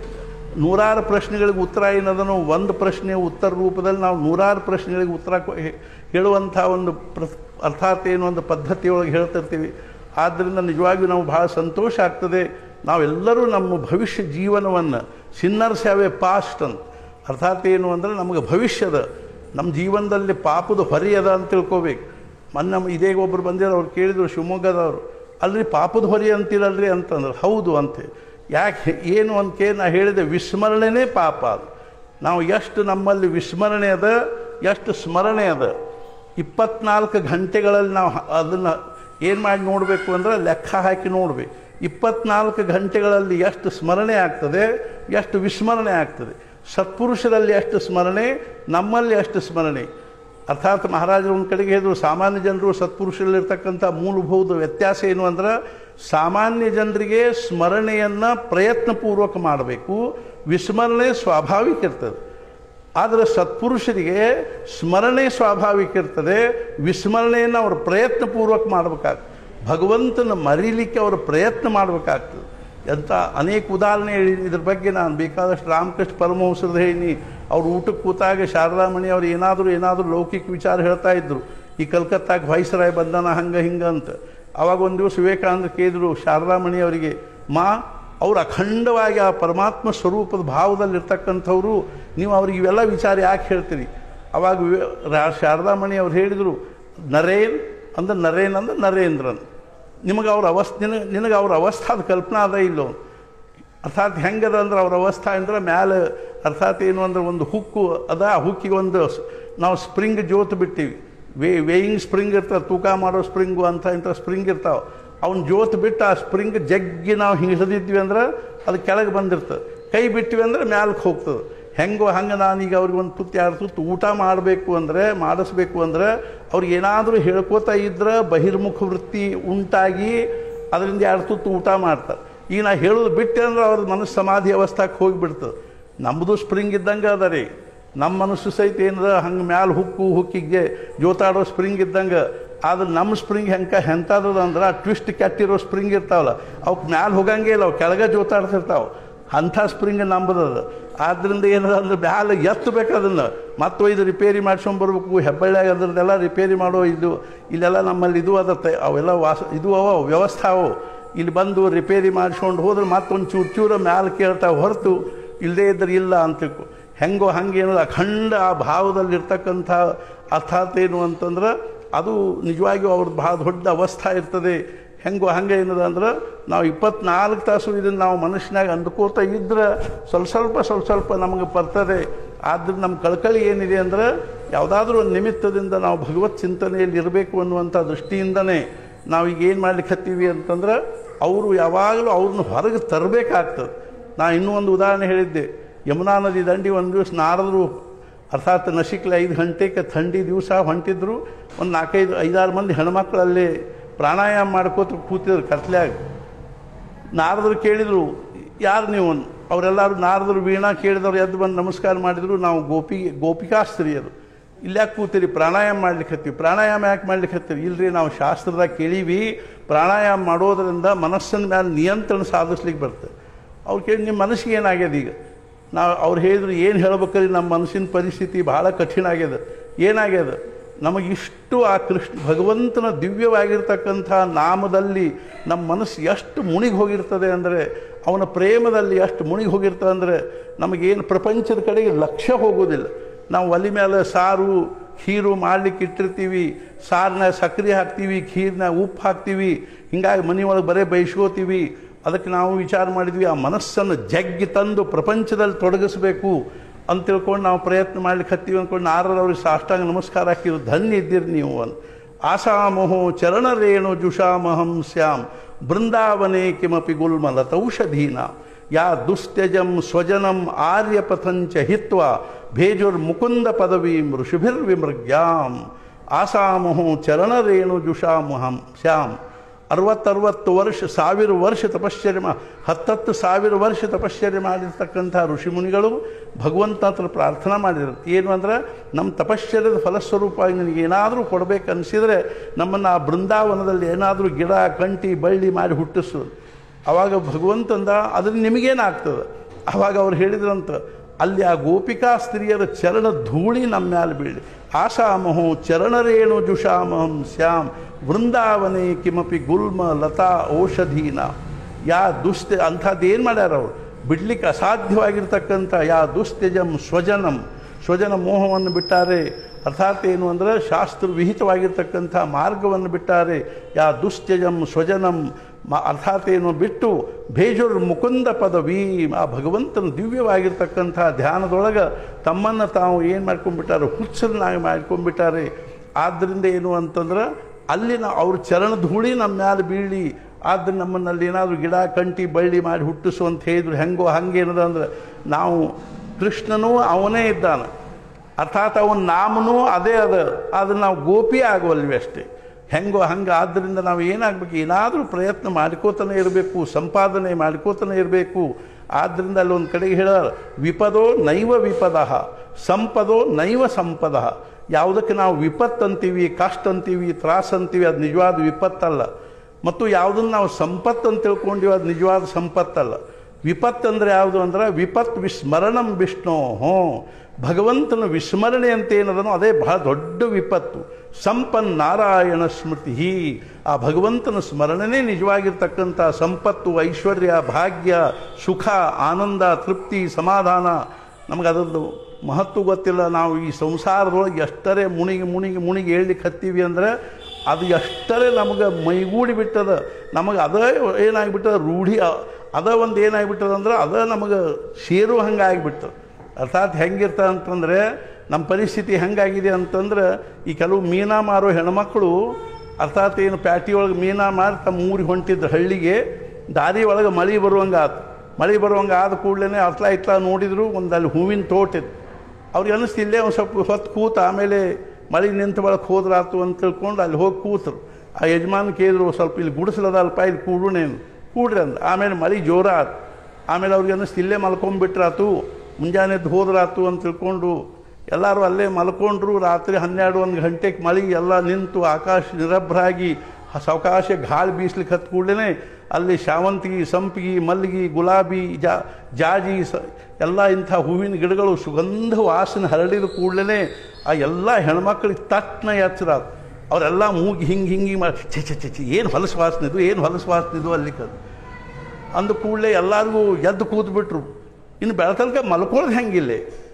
ನೂರಾರು ಪ್ರಶ್ನೆಗಳಿಗೆ ಉತ್ತರ ಏನದನೋ ಒಂದು ಪ್ರಶ್ನೆ ಉತ್ತರ ರೂಪದಲ್ಲಿ ನಾವು ನೂರಾರು ಪ್ರಶ್ನೆಗಳಿಗೆ ಉತ್ತರ ಕೊ- ಹೇ- ಹೇಳುವಂಥ ಒಂದು ಪ್ರ ಅರ್ಥಾತ್ ಏನು ಒಂದು ಪದ್ಧತಿಯೊಳಗೆ ಹೇಳ್ತಿರ್ತೀವಿ ಆದ್ದರಿಂದ ನಿಜವಾಗಿಯೂ ನಾವು ಭಾಳ ಸಂತೋಷ ಆಗ್ತದೆ ನಾವೆಲ್ಲರೂ ನಮ್ಮ ಭವಿಷ್ಯ ಜೀವನವನ್ನು ಸಿನ್ನರ್ಸ್ ಹ್ಯಾವ್ ಎ ಪಾಸ್ಟ್ ಅಂತ ಅರ್ಥಾತ್ ಏನು ಅಂದರೆ ನಮಗೆ ಭವಿಷ್ಯದ ನಮ್ಮ ಜೀವನದಲ್ಲಿ ಪಾಪದ ಹೊರೆ ಅದ ಅಂತ ತಿಳ್ಕೊಬೇಕು ಮೊನ್ನೆ ನಮ್ಮ ಇದೇ ಒಬ್ಬರು ಬಂದಿರೋ ಅವ್ರು ಕೇಳಿದ್ರು ಶಿವಮೊಗ್ಗದವರು ಅಲ್ರಿ ಪಾಪದ ಹೊರೆ ಅಂತೀರಲ್ರಿ ಅಂತಂದ್ರೆ ಹೌದು ಅಂತೆ ಯಾಕೆ ಏನು ಅಂತ ನಾ ಹೇಳಿದೆ ವಿಸ್ಮರಣೆನೇ ಪಾಪ ಅದು ನಾವು ಎಷ್ಟು ನಮ್ಮಲ್ಲಿ ವಿಸ್ಮರಣೆ ಅದ ಎಷ್ಟು ಸ್ಮರಣೆ ಅದ ಇಪ್ಪತ್ನಾಲ್ಕು ಗಂಟೆಗಳಲ್ಲಿ ನಾವು ಅದನ್ನು ಏನು ಮಾಡಿ ನೋಡಬೇಕು ಅಂದ್ರೆ ಲೆಕ್ಕ ಹಾಕಿ ನೋಡಬೇಕು ಇಪ್ಪತ್ನಾಲ್ಕು ಗಂಟೆಗಳಲ್ಲಿ ಎಷ್ಟು ಸ್ಮರಣೆ ಆಗ್ತದೆ ಎಷ್ಟು ವಿಸ್ಮರಣೆ ಆಗ್ತದೆ ಸತ್ಪುರುಷರಲ್ಲಿ ಎಷ್ಟು ಸ್ಮರಣೆ ನಮ್ಮಲ್ಲಿ ಎಷ್ಟು ಸ್ಮರಣೆ ಅರ್ಥಾತ್ ಮಹಾರಾಜರು ಒಂದು ಕಡೆಗೆ ಹೇಳಿದ್ರು ಸಾಮಾನ್ಯ ಜನರು ಸತ್ಪುರುಷರಲ್ಲಿರ್ತಕ್ಕಂಥ ಮೂಲಭೂತ ವ್ಯತ್ಯಾಸ ಏನು ಅಂದ್ರೆ ಸಾಮಾನ್ಯ ಜನರಿಗೆ ಸ್ಮರಣೆಯನ್ನು ಪ್ರಯತ್ನಪೂರ್ವಕ ಮಾಡಬೇಕು ವಿಸ್ಮರಣೆ ಸ್ವಾಭಾವಿಕ ಇರ್ತದೆ ಆದರೆ ಸತ್ಪುರುಷರಿಗೆ ಸ್ಮರಣೆ ಸ್ವಾಭಾವಿಕ ಇರ್ತದೆ ವಿಸ್ಮರಣೆಯನ್ನು ಅವರು ಪ್ರಯತ್ನಪೂರ್ವಕ ಮಾಡಬೇಕಾಗ್ತದೆ ಭಗವಂತನ ಮರೀಲಿಕ್ಕೆ ಅವರು ಪ್ರಯತ್ನ ಮಾಡಬೇಕಾಗ್ತದೆ ಎಂಥ ಅನೇಕ ಉದಾಹರಣೆ ಹೇಳಿ ಇದ್ರ ಬಗ್ಗೆ ನಾನು ಬೇಕಾದಷ್ಟು ರಾಮಕೃಷ್ಣ ಪರಮಹಂಸರದ ಹೇಳಿ ಅವ್ರು ಊಟಕ್ಕೆ ಕೂತಾಗ ಶಾರದಾಮಣಿ ಅವ್ರು ಏನಾದರೂ ಏನಾದರೂ ಲೌಕಿಕ ವಿಚಾರ ಹೇಳ್ತಾ ಇದ್ರು ಈ ಕಲ್ಕತ್ತಾಗ ವೈಸರಾಯ್ ಬಂದನ ಹಂಗೆ ಹಿಂಗೆ ಅಂತ ಅವಾಗ ಒಂದು ದಿವಸ ವಿವೇಕಾನಂದ ಕೇಳಿದ್ರು ಶಾರದಾಮಣಿ ಅವರಿಗೆ ಮಾ ಅವ್ರು ಅಖಂಡವಾಗಿ ಆ ಪರಮಾತ್ಮ ಸ್ವರೂಪದ ಭಾವದಲ್ಲಿರ್ತಕ್ಕಂಥವ್ರು ನೀವು ಅವ್ರಿಗೆ ಇವೆಲ್ಲ ವಿಚಾರ ಯಾಕೆ ಹೇಳ್ತೀರಿ ಅವಾಗ ವಿವೇ ರಾ- ಶಾರದಾಮಣಿ ಅವ್ರು ಹೇಳಿದರು ನರೇನ್ ಅಂದ್ರೆ ನರೇನ್ ಅಂದ್ರೆ ನರೇಂದ್ರನ್ ನಿಮಗೆ ಅವ್ರ ಅವಸ್ಥೆ ನಿನಗೆ ನಿನಗೆ ಅವ್ರ ಅವಸ್ಥಾದ ಕಲ್ಪನಾ ಅದ ಇಲ್ಲೋ ಅರ್ಥಾತ್ ಹೆಂಗದ ಅಂದ್ರೆ ಅವ್ರ ಅವಸ್ಥಾ ಅಂದ್ರೆ ಮ್ಯಾಲೆ ಅರ್ಥಾತ್ ಏನು ಅಂದ್ರೆ ಒಂದು ಹುಕ್ಕು ಅದ ಆ ಹುಕ್ಕಿಗೆ ಒಂದು ಸ್- ನಾವು ಸ್ಪ್ರಿಂಗ್ ಜೋತ್ ಬಿಟ್ಟಿವಿ ವೇ ವೇಯಿಂಗ್ ಸ್ಪ್ರಿಂಗ್ ಇರ್ತದೆ ತೂಕ ಮಾಡೋ ಸ್ಪ್ರಿಂಗು ಅಂತ ಇಂಥ ಸ್ಪ್ರಿಂಗ್ ಇರ್ತಾವೆ ಅವ್ನ ಜೋತ್ ಬಿಟ್ಟು ಆ ಸ್ಪ್ರಿಂಗ್ ಜಗ್ಗಿ ನಾವು ಹಿಂಗೆ ಹಿಡಿದಿದ್ವಿ ಅಂದ್ರೆ ಅದು ಕೆಳಗೆ ಬಂದಿರ್ತದೆ ಕೈ ಬಿಟ್ಟಿವಿ ಅಂದ್ರೆ ಮ್ಯಾಲಕ್ಕೆ ಹೋಗ್ತದೆ ಹೆಂಗೋ ಹಂಗೆ ನಾನೀಗ ಅವ್ರಿಗೆ ಒಂದು ತುತ್ತು ಎರಡು ತುತ್ತು ಊಟ ಮಾಡಬೇಕು ಅಂದರೆ ಮಾಡಿಸ್ಬೇಕು ಅಂದರೆ ಅವ್ರಿಗೆ ಏನಾದರೂ ಹೇಳ್ಕೋತಾ ಇದ್ರೆ ಬಹಿರ್ಮುಖ ವೃತ್ತಿ ಉಂಟಾಗಿ ಅದರಿಂದ ಎರಡು ತುತ್ತು ಊಟ ಮಾಡ್ತಾರೆ ಈಗ ನಾ ಹೇಳೋದು ಬಿಟ್ಟೆ ಅಂದ್ರೆ ಅವ್ರ ಮನಸ್ಸು ಸಮಾಧಿ ಅವಸ್ಥಾಕ್ಕೆ ಹೋಗಿಬಿಡ್ತದೆ ನಮ್ಮದು ಸ್ಪ್ರಿಂಗ್ ಇದ್ದಂಗೆ ಅದ ರೀ ನಮ್ಮ ಮನಸ್ಸು ಸಹಿತ ಏನದ ಹಂಗೆ ಮ್ಯಾಲೆ ಹುಕ್ಕು ಹುಕ್ಕಿಗೆ ಜೋತಾಡೋ ಸ್ಪ್ರಿಂಗ್ ಇದ್ದಂಗೆ ಆದ್ರೆ ನಮ್ಮ ಸ್ಪ್ರಿಂಗ್ ಹೆಂಗೆ ಎಂಥದ್ದು ಅಂದ್ರೆ ಆ ಟ್ವಿಸ್ಟ್ ಕೆಟ್ಟಿರೋ ಸ್ಪ್ರಿಂಗ್ ಇರ್ತಾವಲ್ಲ ಅವಕ್ಕೆ ಮ್ಯಾಲೆ ಹೋಗಂಗೆ ಇಲ್ಲ ಅವು ಕೆಳಗೆ ಜೋತಾಡ್ತಿರ್ತಾವೆ ಅಂಥ ಸ್ಪ್ರಿಂಗ್ ನಂಬದದ ಆದ್ದರಿಂದ ಏನದ ಅಂದ್ರೆ ಮ್ಯಾಲೆ ಎತ್ತಬೇಕು ಅದನ್ನು ಮತ್ತೆ ಒಯ್ದು ರಿಪೇರಿ ಮಾಡ್ಸ್ಕೊಂಬರ್ಬೇಕು ಹೆಬ್ಬಳ್ಳಿಯಾಗ ಅದ್ರದ್ದೆಲ್ಲ ರಿಪೇರಿ ಮಾಡೋ ಇದು ಇಲ್ಲೆಲ್ಲ ನಮ್ಮಲ್ಲಿ ಇದು ಅದ ತ- ಅವೆಲ್ಲ ವಾಸ ಇದು ಅವ ವ್ಯವಸ್ಥೆ ಅವು ಇಲ್ಲಿ ಬಂದು ರಿಪೇರಿ ಮಾಡಿಸ್ಕೊಂಡು ಹೋದ್ರೆ ಮತ್ತೊಂದು ಚೂರು ಚೂರು ಮ್ಯಾಲೆ ಕೇಳ್ತಾವೆ ಹೊರತು ಇಲ್ಲದೇ ಇದ್ರೆ ಇಲ್ಲ ಅಂತ ತಿಳ್ಕೊ ಹೆಂಗೋ ಹಂಗೆ ಏನೋ ಅಖಂಡ ಆ ಭಾವದಲ್ಲಿರ್ತಕ್ಕಂಥ ಅರ್ಥಾತ್ ಏನು ಅಂತಂದ್ರೆ ಅದು ನಿಜವಾಗಿಯೂ ಅವ್ರದ್ದು ಭಾಳ ದೊಡ್ಡ ಅವಸ್ಥಾ ಇರ್ತದೆ ಹೆಂಗೋ ಹಂಗೆ ಏನದ ಅಂದ್ರೆ ನಾವು ಇಪ್ಪತ್ನಾಲ್ಕು ತಾಸು ಇದನ್ನು ನಾವು ಮನಸ್ಸಿನಾಗ ಅಂದ್ಕೋತ ಇದ್ರೆ ಸ್ವಲ್ಪ ಸ್ವಲ್ಪ ಸ್ವಲ್ಪ ಸ್ವಲ್ಪ ನಮಗೆ ಬರ್ತದೆ ಆದ್ರೆ ನಮ್ಮ ಕಳ್ಕಳಿ ಏನಿದೆ ಅಂದ್ರೆ ಯಾವುದಾದ್ರೂ ಒಂದು ನಿಮಿತ್ತದಿಂದ ನಾವು ಭಗವತ್ ಚಿಂತನೆಯಲ್ಲಿ ಇರಬೇಕು ಅನ್ನುವಂಥ ದೃಷ್ಟಿಯಿಂದನೇ ನಾವು ಈಗ ಏನು ಮಾಡ್ಲಿಕ್ಕೆ ಹತ್ತೀವಿ ಅಂತಂದ್ರೆ ಅವರು ಯಾವಾಗಲೂ ಅವ್ರನ್ನ ಹೊರಗೆ ತರಬೇಕಾಗ್ತದೆ ನಾ ಇನ್ನೂ ಒಂದು ಉದಾಹರಣೆ ಹೇಳಿದ್ದೆ ಯಮುನಾ ನದಿ ದಂಡಿ ಒಂದು ದಿವಸ ನಾರದರು ಅರ್ಥಾತ್ ನಶಿಕ್ಲೆ ಐದು ಗಂಟೆಗೆ ಥಂಡಿ ದಿವಸ ಹೊಂಟಿದ್ರು ಒಂದು ನಾಲ್ಕೈದು ಐದಾರು ಮಂದಿ ಹೆಣ್ಮಕ್ಳಲ್ಲಿ ಪ್ರಾಣಾಯಾಮ ಮಾಡ್ಕೋತ ಕೂತಿದ್ರು ಕತ್ಲ್ಯಾಗ ನಾರದರು ಕೇಳಿದರು ಯಾರು ನೀವು ಅವರೆಲ್ಲರೂ ನಾರದರು ವೀಣಾ ಕೇಳಿದವರು ಎದ್ದು ಬಂದು ನಮಸ್ಕಾರ ಮಾಡಿದರು ನಾವು ಗೋಪಿ ಗೋಪಿಕಾಸ್ತ್ರೀಯರು ಇಲ್ಯಾಕೆ ಕೂತೀರಿ ಪ್ರಾಣಾಯಾಮ ಮಾಡ್ಲಿಕ್ಕೆ ಹತ್ತೀವಿ ಪ್ರಾಣಾಯಾಮ ಯಾಕೆ ಮಾಡ್ಲಿಕ್ಕೆ ಹತ್ತೀವಿ ಇಲ್ರಿ ನಾವು ಶಾಸ್ತ್ರದಾಗ ಕೇಳೀವಿ ಪ್ರಾಣಾಯಾಮ ಮಾಡೋದರಿಂದ ಮನಸ್ಸಿನ ಮೇಲೆ ನಿಯಂತ್ರಣ ಸಾಧಿಸ್ಲಿಕ್ಕೆ ಬರ್ತದೆ ಅವ್ರು ಕೇಳಿ ನಿಮ್ಮ ಮನಸ್ಸಿಗೆ ಏನಾಗ್ಯದ ಈಗ ನಾವು ಅವ್ರು ಹೇಳಿದ್ರು ಏನು ಹೇಳ್ಬೇಕ್ರಿ ನಮ್ಮ ಮನಸ್ಸಿನ ಪರಿಸ್ಥಿತಿ ಭಾಳ ಕಠಿಣ ಆಗ್ಯದ ಏನಾಗ್ಯದ ನಮಗಿಷ್ಟು ಆ ಕೃಷ್ಣ ಭಗವಂತನ ದಿವ್ಯವಾಗಿರ್ತಕ್ಕಂಥ ನಾಮದಲ್ಲಿ ನಮ್ಮ ಮನಸ್ಸು ಎಷ್ಟು ಮುಣಿಗಿ ಹೋಗಿರ್ತದೆ ಅಂದರೆ ಅವನ ಪ್ರೇಮದಲ್ಲಿ ಎಷ್ಟು ಮುಣಿಗಿ ಹೋಗಿರ್ತದೆ ಅಂದರೆ ನಮಗೇನು ಪ್ರಪಂಚದ ಕಡೆಗೆ ಲಕ್ಷ್ಯ ಹೋಗೋದಿಲ್ಲ ನಾವು ಒಲಿ ಮೇಲೆ ಸಾರು ಖೀರು ಮಾಡ್ಲಿಕ್ಕೆ ಇಟ್ಟಿರ್ತೀವಿ ಸಾರನ್ನ ಸಕ್ಕರೆ ಹಾಕ್ತೀವಿ ಖೀರ್ನ ಉಪ್ಪು ಹಾಕ್ತೀವಿ ಹಿಂಗಾಗಿ ಮನೆಯೊಳಗೆ ಬರೇ ಬೈಸ್ಕೋತೀವಿ ಅದಕ್ಕೆ ನಾವು ವಿಚಾರ ಮಾಡಿದ್ವಿ ಆ ಮನಸ್ಸನ್ನು ಜಗ್ಗಿ ತಂದು ಪ್ರಪಂಚದಲ್ಲಿ ತೊಡಗಿಸ್ಬೇಕು ಅಂತ ತಿಳ್ಕೊಂಡು ನಾವು ಪ್ರಯತ್ನ ಮಾಡ್ಲಿಕ್ಕೆ ಹತ್ತೀವಿ ಅಂದ್ಕೊಂಡು ನಾರದವ್ರಿಗೆ ಸಾಷ್ಟಾಂಗ ನಮಸ್ಕಾರ ಹಾಕಿದ್ರು ಧನ್ಯ ಇದ್ದೀರಿ ನೀವು ಅಂತ ಆಸಾಮಹೋ ಚರಣರೇಣು ಜುಷಾಮಹಂ ಸ್ಯಾಮ್ ಬೃಂದಾವನೆ ಕಿಮಪಿ ಗುಲ್ಮಲತೌಷಧೀನ ಯಾ ದುಸ್ತ್ಯಜಂ ಸ್ವಜನಂ ಆರ್ಯಪಥಂಚ ಹಿತ್ವ ಭೇಜುರ್ಮುಕುಂದ ಪದವೀಂ ಋಷಿಭಿರ್ವಿಮೃಗ್ಯಾಂ ಆಸಾಮಹೋ ಚರಣರೇಣು ಜುಷಾಮಹಂ ಸ್ಯಾಮ್ ಅರವತ್ತರವತ್ತು ವರ್ಷ ಸಾವಿರ ವರ್ಷ ತಪಶ್ಚರ್ಯ ಮಾ ಹತ್ತತ್ತು ಸಾವಿರ ವರ್ಷ ತಪಶ್ಚರ್ಯ ಮಾಡಿರ್ತಕ್ಕಂಥ ಋಷಿಮುನಿಗಳು ಭಗವಂತ ಹತ್ರ ಪ್ರಾರ್ಥನಾ ಮಾಡಿದ್ರು ಏನು ಅಂದ್ರೆ ನಮ್ಮ ತಪಶ್ಚರ್ಯದ ಫಲಸ್ವರೂಪವಾಗಿ ನಿನಗೆ ಏನಾದರೂ ಕೊಡಬೇಕು ಅನಿಸಿದರೆ ನಮ್ಮನ್ನು ಆ ಬೃಂದಾವನದಲ್ಲಿ ಏನಾದರೂ ಗಿಡ ಕಂಟಿ ಬಳ್ಳಿ ಮಾಡಿ ಹುಟ್ಟಿಸು ಆವಾಗ ಭಗವಂತಂದ ಅದ್ರ ನಿಮಗೇನಾಗ್ತದೆ ಆವಾಗ ಅವ್ರು ಹೇಳಿದ್ರಂತ ಅಲ್ಲಿ ಆ ಗೋಪಿಕಾ ಸ್ತ್ರೀಯರ ಚರಣ ಧೂಳಿ ನಮ್ಮ ಮ್ಯಾಲೆ ಬೀಳಿ ಆಶಾಮಹೋ ಚರಣರೇಣು ಜುಷಾಮಹಂ ಸ್ಯಾಮ್ ವೃಂದಾವನೆ ಕಿಮಪಿ ಗುಲ್ಮ ಲತಾ ಔಷಧೀನ ಯಾ ದುಸ್ತೆ ಅಂಥದ್ದು ಏನು ಮಾಡ್ಯಾರ ಅವರು ಬಿಡ್ಲಿಕ್ಕೆ ಅಸಾಧ್ಯವಾಗಿರ್ತಕ್ಕಂಥ ಯಾ ದುಸ್ತ್ಯಜಂ ಸ್ವಜನಂ ಸ್ವಜನ ಮೋಹವನ್ನು ಬಿಟ್ಟಾರೆ ಅರ್ಥಾತ್ ಏನು ಅಂದರೆ ಶಾಸ್ತ್ರ ವಿಹಿತವಾಗಿರ್ತಕ್ಕಂಥ ಮಾರ್ಗವನ್ನು ಬಿಟ್ಟಾರೆ ಯಾ ದುಸ್ತ್ಯಜಂ ಸ್ವಜನಂ ಮ ಅರ್ಥಾತ್ ಏನು ಬಿಟ್ಟು ಭೇಜುರ್ ಮುಕುಂದ ಪದವಿ ಆ ಭಗವಂತನ ದಿವ್ಯವಾಗಿರ್ತಕ್ಕಂಥ ಧ್ಯಾನದೊಳಗೆ ತಮ್ಮನ್ನು ತಾವು ಏನು ಮಾಡ್ಕೊಂಡ್ಬಿಟ್ಟಾರೆ ಹುಚ್ಚರನ್ನಾಗಿ ಮಾಡ್ಕೊಂಡ್ಬಿಟ್ಟಾರೆ ಆದ್ದರಿಂದ ಏನು ಅಂತಂದ್ರೆ ಅಲ್ಲಿನ ಅವ್ರ ಚರಣ ಧೂಳಿ ನಮ್ಮ ಮ್ಯಾಲೆ ಬೀಳಿ ಆದ್ರೆ ನಮ್ಮನ್ನಲ್ಲಿ ಏನಾದರೂ ಗಿಡ ಕಂಟಿ ಬಳ್ಳಿ ಮಾಡಿ ಹುಟ್ಟಿಸು ಅಂತ ಹೇಳಿದ್ರು ಹೆಂಗೋ ಹಂಗೇನದ ಅಂದ್ರೆ ನಾವು ಕೃಷ್ಣನೂ ಅವನೇ ಇದ್ದಾನೆ ಅರ್ಥಾತ್ ಅವನ ನಾಮನೂ ಅದೇ ಅದ ಆದ್ರೆ ನಾವು ಗೋಪಿ ಆಗೋಲ್ವಿ ಅಷ್ಟೇ ಹೆಂಗೋ ಹಂಗೆ ಆದ್ದರಿಂದ ನಾವು ಏನಾಗಬೇಕು ಏನಾದರೂ ಪ್ರಯತ್ನ ಮಾಡ್ಕೋತಾನೆ ಇರಬೇಕು ಸಂಪಾದನೆ ಮಾಡ್ಕೋತಾನೆ ಇರಬೇಕು ಆದ್ದರಿಂದ ಅಲ್ಲಿ ಒಂದು ಕಡೆಗೆ ಹೇಳಾರ ವಿಪದೋ ನೈವ ವಿಪದ ಸಂಪದೋ ನೈವ ಸಂಪದ ಯಾವುದಕ್ಕೆ ನಾವು ವಿಪತ್ತು ಅಂತೀವಿ ಕಷ್ಟ ಅಂತೀವಿ ತ್ರಾಸ ಅಂತೀವಿ ಅದು ನಿಜವಾದ ವಿಪತ್ತಲ್ಲ ಮತ್ತು ಯಾವುದನ್ನು ನಾವು ಸಂಪತ್ತು ಅಂತ ತಿಳ್ಕೊಂಡಿವಿ ಅದು ನಿಜವಾದ ಸಂಪತ್ತಲ್ಲ ವಿಪತ್ತು ಅಂದರೆ ಯಾವುದು ಅಂದ್ರೆ ವಿಪತ್ ವಿಸ್ಮರಣಂ ವಿಷ್ಣು ಹ್ಞೂ ಭಗವಂತನ ವಿಸ್ಮರಣೆ ಅಂತ ಏನದನೋ ಅದೇ ಬಹಳ ದೊಡ್ಡ ವಿಪತ್ತು ಸಂಪನ್ ನಾರಾಯಣ ಸ್ಮೃತಿ ಆ ಭಗವಂತನ ಸ್ಮರಣೆನೇ ನಿಜವಾಗಿರ್ತಕ್ಕಂಥ ಸಂಪತ್ತು ಐಶ್ವರ್ಯ ಭಾಗ್ಯ ಸುಖ ಆನಂದ ತೃಪ್ತಿ ಸಮಾಧಾನ ನಮಗೆ ಅದರದ್ದು ಮಹತ್ವ ಗೊತ್ತಿಲ್ಲ ನಾವು ಈ ಸಂಸಾರದೊಳಗೆ ಎಷ್ಟರೇ ಮುಣಿಗಿ ಮುಣಿಗಿ ಮುಣಿಗಿ ಹೇಳಲಿಕ್ಕೆ ಹತ್ತೀವಿ ಅಂದರೆ ಅದು ಎಷ್ಟರೇ ನಮಗೆ ಮೈಗೂಡಿ ಬಿಟ್ಟದ ನಮಗೆ ಅದೇ ಏನಾಗಿಬಿಟ್ಟದ ರೂಢಿ ಅದ ಒಂದು ಏನಾಗಿಬಿಟ್ಟದ ಅಂದ್ರೆ ಅದ ನಮಗೆ ಸೇರುವ ಹಂಗೆ ಆಗಿಬಿಟ್ಟದ ಅರ್ಥಾತ್ ಹೆಂಗಿರ್ತದೆ ಅಂತಂದರೆ ನಮ್ಮ ಪರಿಸ್ಥಿತಿ ಹೆಂಗಾಗಿದೆ ಅಂತಂದ್ರೆ ಈ ಕೆಲವು ಮೀನಾ ಮಾರೋ ಹೆಣ್ಮಕ್ಳು ಅರ್ಥಾತ್ ಏನು ಪ್ಯಾಟಿ ಒಳಗೆ ಮೀನಾ ಮಾರಿ ತಮ್ಮ ಊರಿಗೆ ಹೊಂಟಿದ್ರು ಹಳ್ಳಿಗೆ ದಾರಿ ಒಳಗೆ ಮಳೆ ಬರುವಂಗೆ ಆತು ಮಳೆ ಬರುವಂಗೆ ಆದ ಕೂಡಲೇ ಅತ್ಲ ಇತ್ಲ ನೋಡಿದ್ರು ಒಂದು ಅಲ್ಲಿ ಹೂವಿನ ತೋಟ ಇತ್ತು ಅವ್ರಿಗೆ ಅನ್ನಿಸ್ತು ಇಲ್ಲೇ ಒಂದು ಸ್ವಲ್ಪ ಹೊತ್ತು ಕೂತು ಆಮೇಲೆ ಮಳೆ ನಿಂತ ಬಳಕೆ ಹೋದ್ರಾತು ಅಂತ ತಿಳ್ಕೊಂಡು ಅಲ್ಲಿ ಹೋಗಿ ಕೂತರು ಆ ಯಜಮಾನ ಕೇಳಿದ್ರು ಸ್ವಲ್ಪ ಇಲ್ಲಿ ಗುಡಿಸಲದಲ್ಪ ಇಲ್ಲಿ ಕೂಡುನೇನು ಕೂಡ್ರಿ ಅಂದ ಆಮೇಲೆ ಮಳೆ ಜೋರ ಆತು ಆಮೇಲೆ ಅವ್ರಿಗೆ ಅನ್ನಿಸ್ತು ಇಲ್ಲೇ ಮಲ್ಕೊಂಡ್ಬಿಟ್ರಾತು ಮುಂಜಾನೆ ಎದ್ದು ಹೋದ್ರಾತು ಅಂತ ತಿಳ್ಕೊಂಡು ಎಲ್ಲರೂ ಅಲ್ಲೇ ಮಲ್ಕೊಂಡ್ರು ರಾತ್ರಿ ಹನ್ನೆರಡು ಒಂದು ಗಂಟೆಗೆ ಮಳೆ ಎಲ್ಲ ನಿಂತು ಆಕಾಶ ನಿರಭ್ರಾಗಿ ಸಾವಕಾಶ ಗಾಳಿ ಬೀಸ್ಲಿಕ್ಕೆ ಹತ್ತು ಕೂಡಲೇ ಅಲ್ಲಿ ಶಾವಂತಿಗೆ ಸಂಪಿಗೆ ಮಲ್ಲಿಗೆ ಗುಲಾಬಿ ಜಾ ಜಾಜಿ ಸ ಎಲ್ಲ ಇಂಥ ಹೂವಿನ ಗಿಡಗಳು ಸುಗಂಧ ವಾಸನೆ ಹರಡಿದ ಕೂಡಲೇ ಆ ಎಲ್ಲ ಹೆಣ್ಮಕ್ಳಿಗೆ ತಟ್ಟನ ಎಚ್ಚರ ಅವರೆಲ್ಲ ಮೂಗಿ ಹಿಂಗೆ ಹಿಂಗೆ ಮಾಡಿ ಛೆ ಛೆ ಛೆ ಛೆ ಏನು ಹೊಲಸು ವಾಸನೆ ಇದು ಏನು ಹೊಲಸು ವಾಸನೆ ಇದು ಅಲ್ಲಿ ಕದು ಅಂದ ಕೂಡಲೇ ಎಲ್ಲರಿಗೂ ಎದ್ದು ಕೂತ್ಬಿಟ್ರು ಇನ್ನು ಬೆಳತನಕ ಮಲ್ಕೊಳ್ಳೋದು ಹೆಂಗಿಲ್ಲ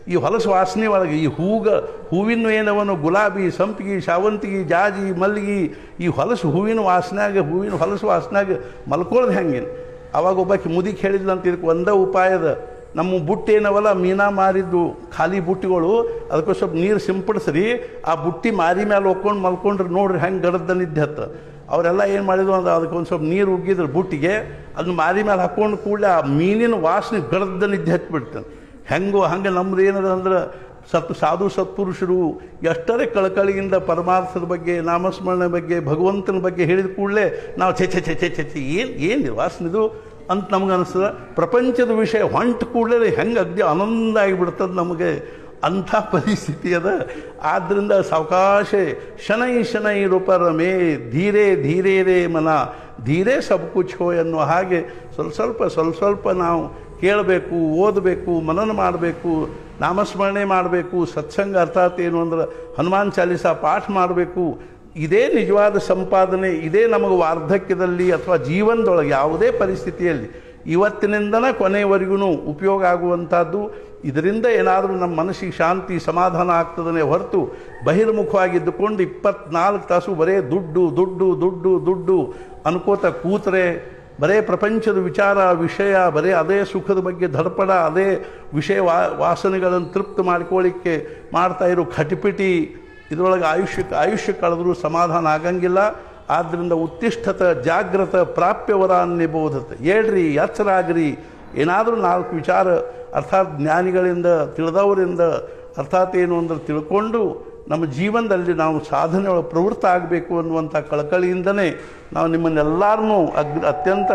ಈ ಹೊಲಸು ವಾಸನೆ ಒಳಗೆ ಈ ಹೂಗ ಹೂವಿನ ಏನವನು ಗುಲಾಬಿ ಸಂಪಿಗೆ ಶಾವಂತಿಗೆ ಜಾಜಿ ಮಲ್ಲಿಗೆ ಈ ಹೊಲಸು ಹೂವಿನ ವಾಸನ್ಯಾಗ ಹೂವಿನ ಹೊಲಸು ವಾಸನ್ಯಾಗ ಮಲ್ಕೊಳ್ಳೋದು ಹೆಂಗೇನು ಅವಾಗ ಒಬ್ಬಾಕಿ ಮುದಿಗೆ ಹೇಳಿದ್ಲಂತ ಇದಕ್ಕೆ ಒಂದೇ ಉಪಾಯದ ನಮ್ಮ ಬುಟ್ಟಿ ಏನವಲ್ಲ ಮೀನಾ ಮಾರಿದ್ದು ಖಾಲಿ ಬುಟ್ಟಿಗಳು ಅದಕ್ಕೆ ಸ್ವಲ್ಪ ನೀರು ಸಿಂಪಡಿಸ್ರಿ ಆ ಬುಟ್ಟಿ ಮಾರಿ ಮೇಲೆ ಒಕ್ಕೊಂಡು ಮಲ್ಕೊಂಡ್ರೆ ನೋಡ್ರಿ ಹೆಂಗೆ ಗಡದ ನಿದ್ದೆ ಹತ್ತ ಅವರೆಲ್ಲ ಏನು ಮಾಡಿದ್ರು ಅಂದ್ರೆ ಅದಕ್ಕೆ ಒಂದು ಸ್ವಲ್ಪ ನೀರು ಉಗ್ಗಿದ್ರು ಬುಟ್ಟಿಗೆ ಅದನ್ನ ಮಾರಿ ಮೇಲೆ ಹಾಕ್ಕೊಂಡು ಕೂಡಲೇ ಆ ಮೀನಿನ ವಾಸನೆ ಗಡದ ನಿದ್ದೆ ಹತ್ಬಿಡ್ತಾನೆ ಹೆಂಗೋ ಹಂಗೆ ನಮ್ದು ಏನದ ಅಂದ್ರೆ ಸತ್ ಸಾಧು ಸತ್ಪುರುಷರು ಎಷ್ಟರೇ ಕಳಕಳಿಯಿಂದ ಪರಮಾರ್ಥದ ಬಗ್ಗೆ ನಾಮಸ್ಮರಣೆ ಬಗ್ಗೆ ಭಗವಂತನ ಬಗ್ಗೆ ಹೇಳಿದ ಕೂಡಲೇ ನಾವು ಛೆ ಛೆ ಛೆ ಛೆ ಛೆ ಛೆ ಏನು ಏನು ವಾಸನಿದು ಅಂತ ನಮ್ಗೆ ಅನಿಸ್ತದೆ ಪ್ರಪಂಚದ ವಿಷಯ ಹೊಂಟ ಕೂಡಲೇ ಹೆಂಗೆ ಅಗ್ದಿ ಆನಂದ ಆಗಿಬಿಡ್ತದೆ ನಮಗೆ ಅಂಥ ಪರಿಸ್ಥಿತಿ ಅದ ಆದ್ದರಿಂದ ಸಾವಕಾಶ ಶನೈ ಶನೈ ರೂಪರಮೇ ಧೀರೆ ಧೀರೆ ರೇ ಮನ ಧೀರೆ ಸಬ್ ಕುಚ್ ಹೋ ಎನ್ನುವ ಹಾಗೆ ಸ್ವಲ್ಪ ಸ್ವಲ್ಪ ಸ್ವಲ್ಪ ಸ್ವಲ್ಪ ನಾವು ಕೇಳಬೇಕು ಓದಬೇಕು ಮನನ ಮಾಡಬೇಕು ನಾಮಸ್ಮರಣೆ ಮಾಡಬೇಕು ಸತ್ಸಂಗ ಅರ್ಥಾತ್ ಏನು ಅಂದ್ರೆ ಹನುಮಾನ್ ಚಾಲೀಸ ಪಾಠ ಮಾಡಬೇಕು ಇದೇ ನಿಜವಾದ ಸಂಪಾದನೆ ಇದೇ ನಮಗೆ ವಾರ್ಧಕ್ಯದಲ್ಲಿ ಅಥವಾ ಜೀವನದೊಳಗೆ ಯಾವುದೇ ಪರಿಸ್ಥಿತಿಯಲ್ಲಿ ಇವತ್ತಿನಿಂದನೇ ಕೊನೆಯವರೆಗೂ ಉಪಯೋಗ ಆಗುವಂಥದ್ದು ಇದರಿಂದ ಏನಾದರೂ ನಮ್ಮ ಮನಸ್ಸಿಗೆ ಶಾಂತಿ ಸಮಾಧಾನ ಆಗ್ತದನೆ ಹೊರತು ಬಹಿರ್ಮುಖವಾಗಿದ್ದುಕೊಂಡು ಇಪ್ಪತ್ನಾಲ್ಕು ತಾಸು ಬರೇ ದುಡ್ಡು ದುಡ್ಡು ದುಡ್ಡು ದುಡ್ಡು ಅನ್ಕೋತ ಕೂತ್ರೆ ಬರೇ ಪ್ರಪಂಚದ ವಿಚಾರ ವಿಷಯ ಬರೇ ಅದೇ ಸುಖದ ಬಗ್ಗೆ ಧಡಪಡ ಅದೇ ವಿಷಯ ವಾ ವಾಸನೆಗಳನ್ನು ತೃಪ್ತಿ ಮಾಡ್ಕೊಳ್ಳಿಕ್ಕೆ ಮಾಡ್ತಾ ಇರೋ ಖಟಿಪಿಟಿ ಇದರೊಳಗೆ ಆಯುಷ್ಯಕ್ಕೆ ಆಯುಷ್ಯ ಕಳೆದರೂ ಸಮಾಧಾನ ಆಗಂಗಿಲ್ಲ ಆದ್ದರಿಂದ ಉತ್ತಿಷ್ಠತ ಜಾಗ್ರತ ಪ್ರಾಪ್ಯವರ ನಿಬೋಧತೆ ಹೇಳ್ರಿ ಎಚ್ಚರಾಗ್ರಿ ಏನಾದರೂ ನಾಲ್ಕು ವಿಚಾರ ಅರ್ಥಾತ್ ಜ್ಞಾನಿಗಳಿಂದ ತಿಳಿದವರಿಂದ ಅರ್ಥಾತ್ ಏನು ಅಂದ್ರೆ ತಿಳ್ಕೊಂಡು ನಮ್ಮ ಜೀವನದಲ್ಲಿ ನಾವು ಸಾಧನೆ ಒಳಗೆ ಪ್ರವೃತ್ತ ಆಗಬೇಕು ಅನ್ನುವಂಥ ಕಳಕಳಿಯಿಂದನೇ ನಾವು ನಿಮ್ಮನ್ನೆಲ್ಲರನ್ನೂ ಅಗ್ ಅತ್ಯಂತ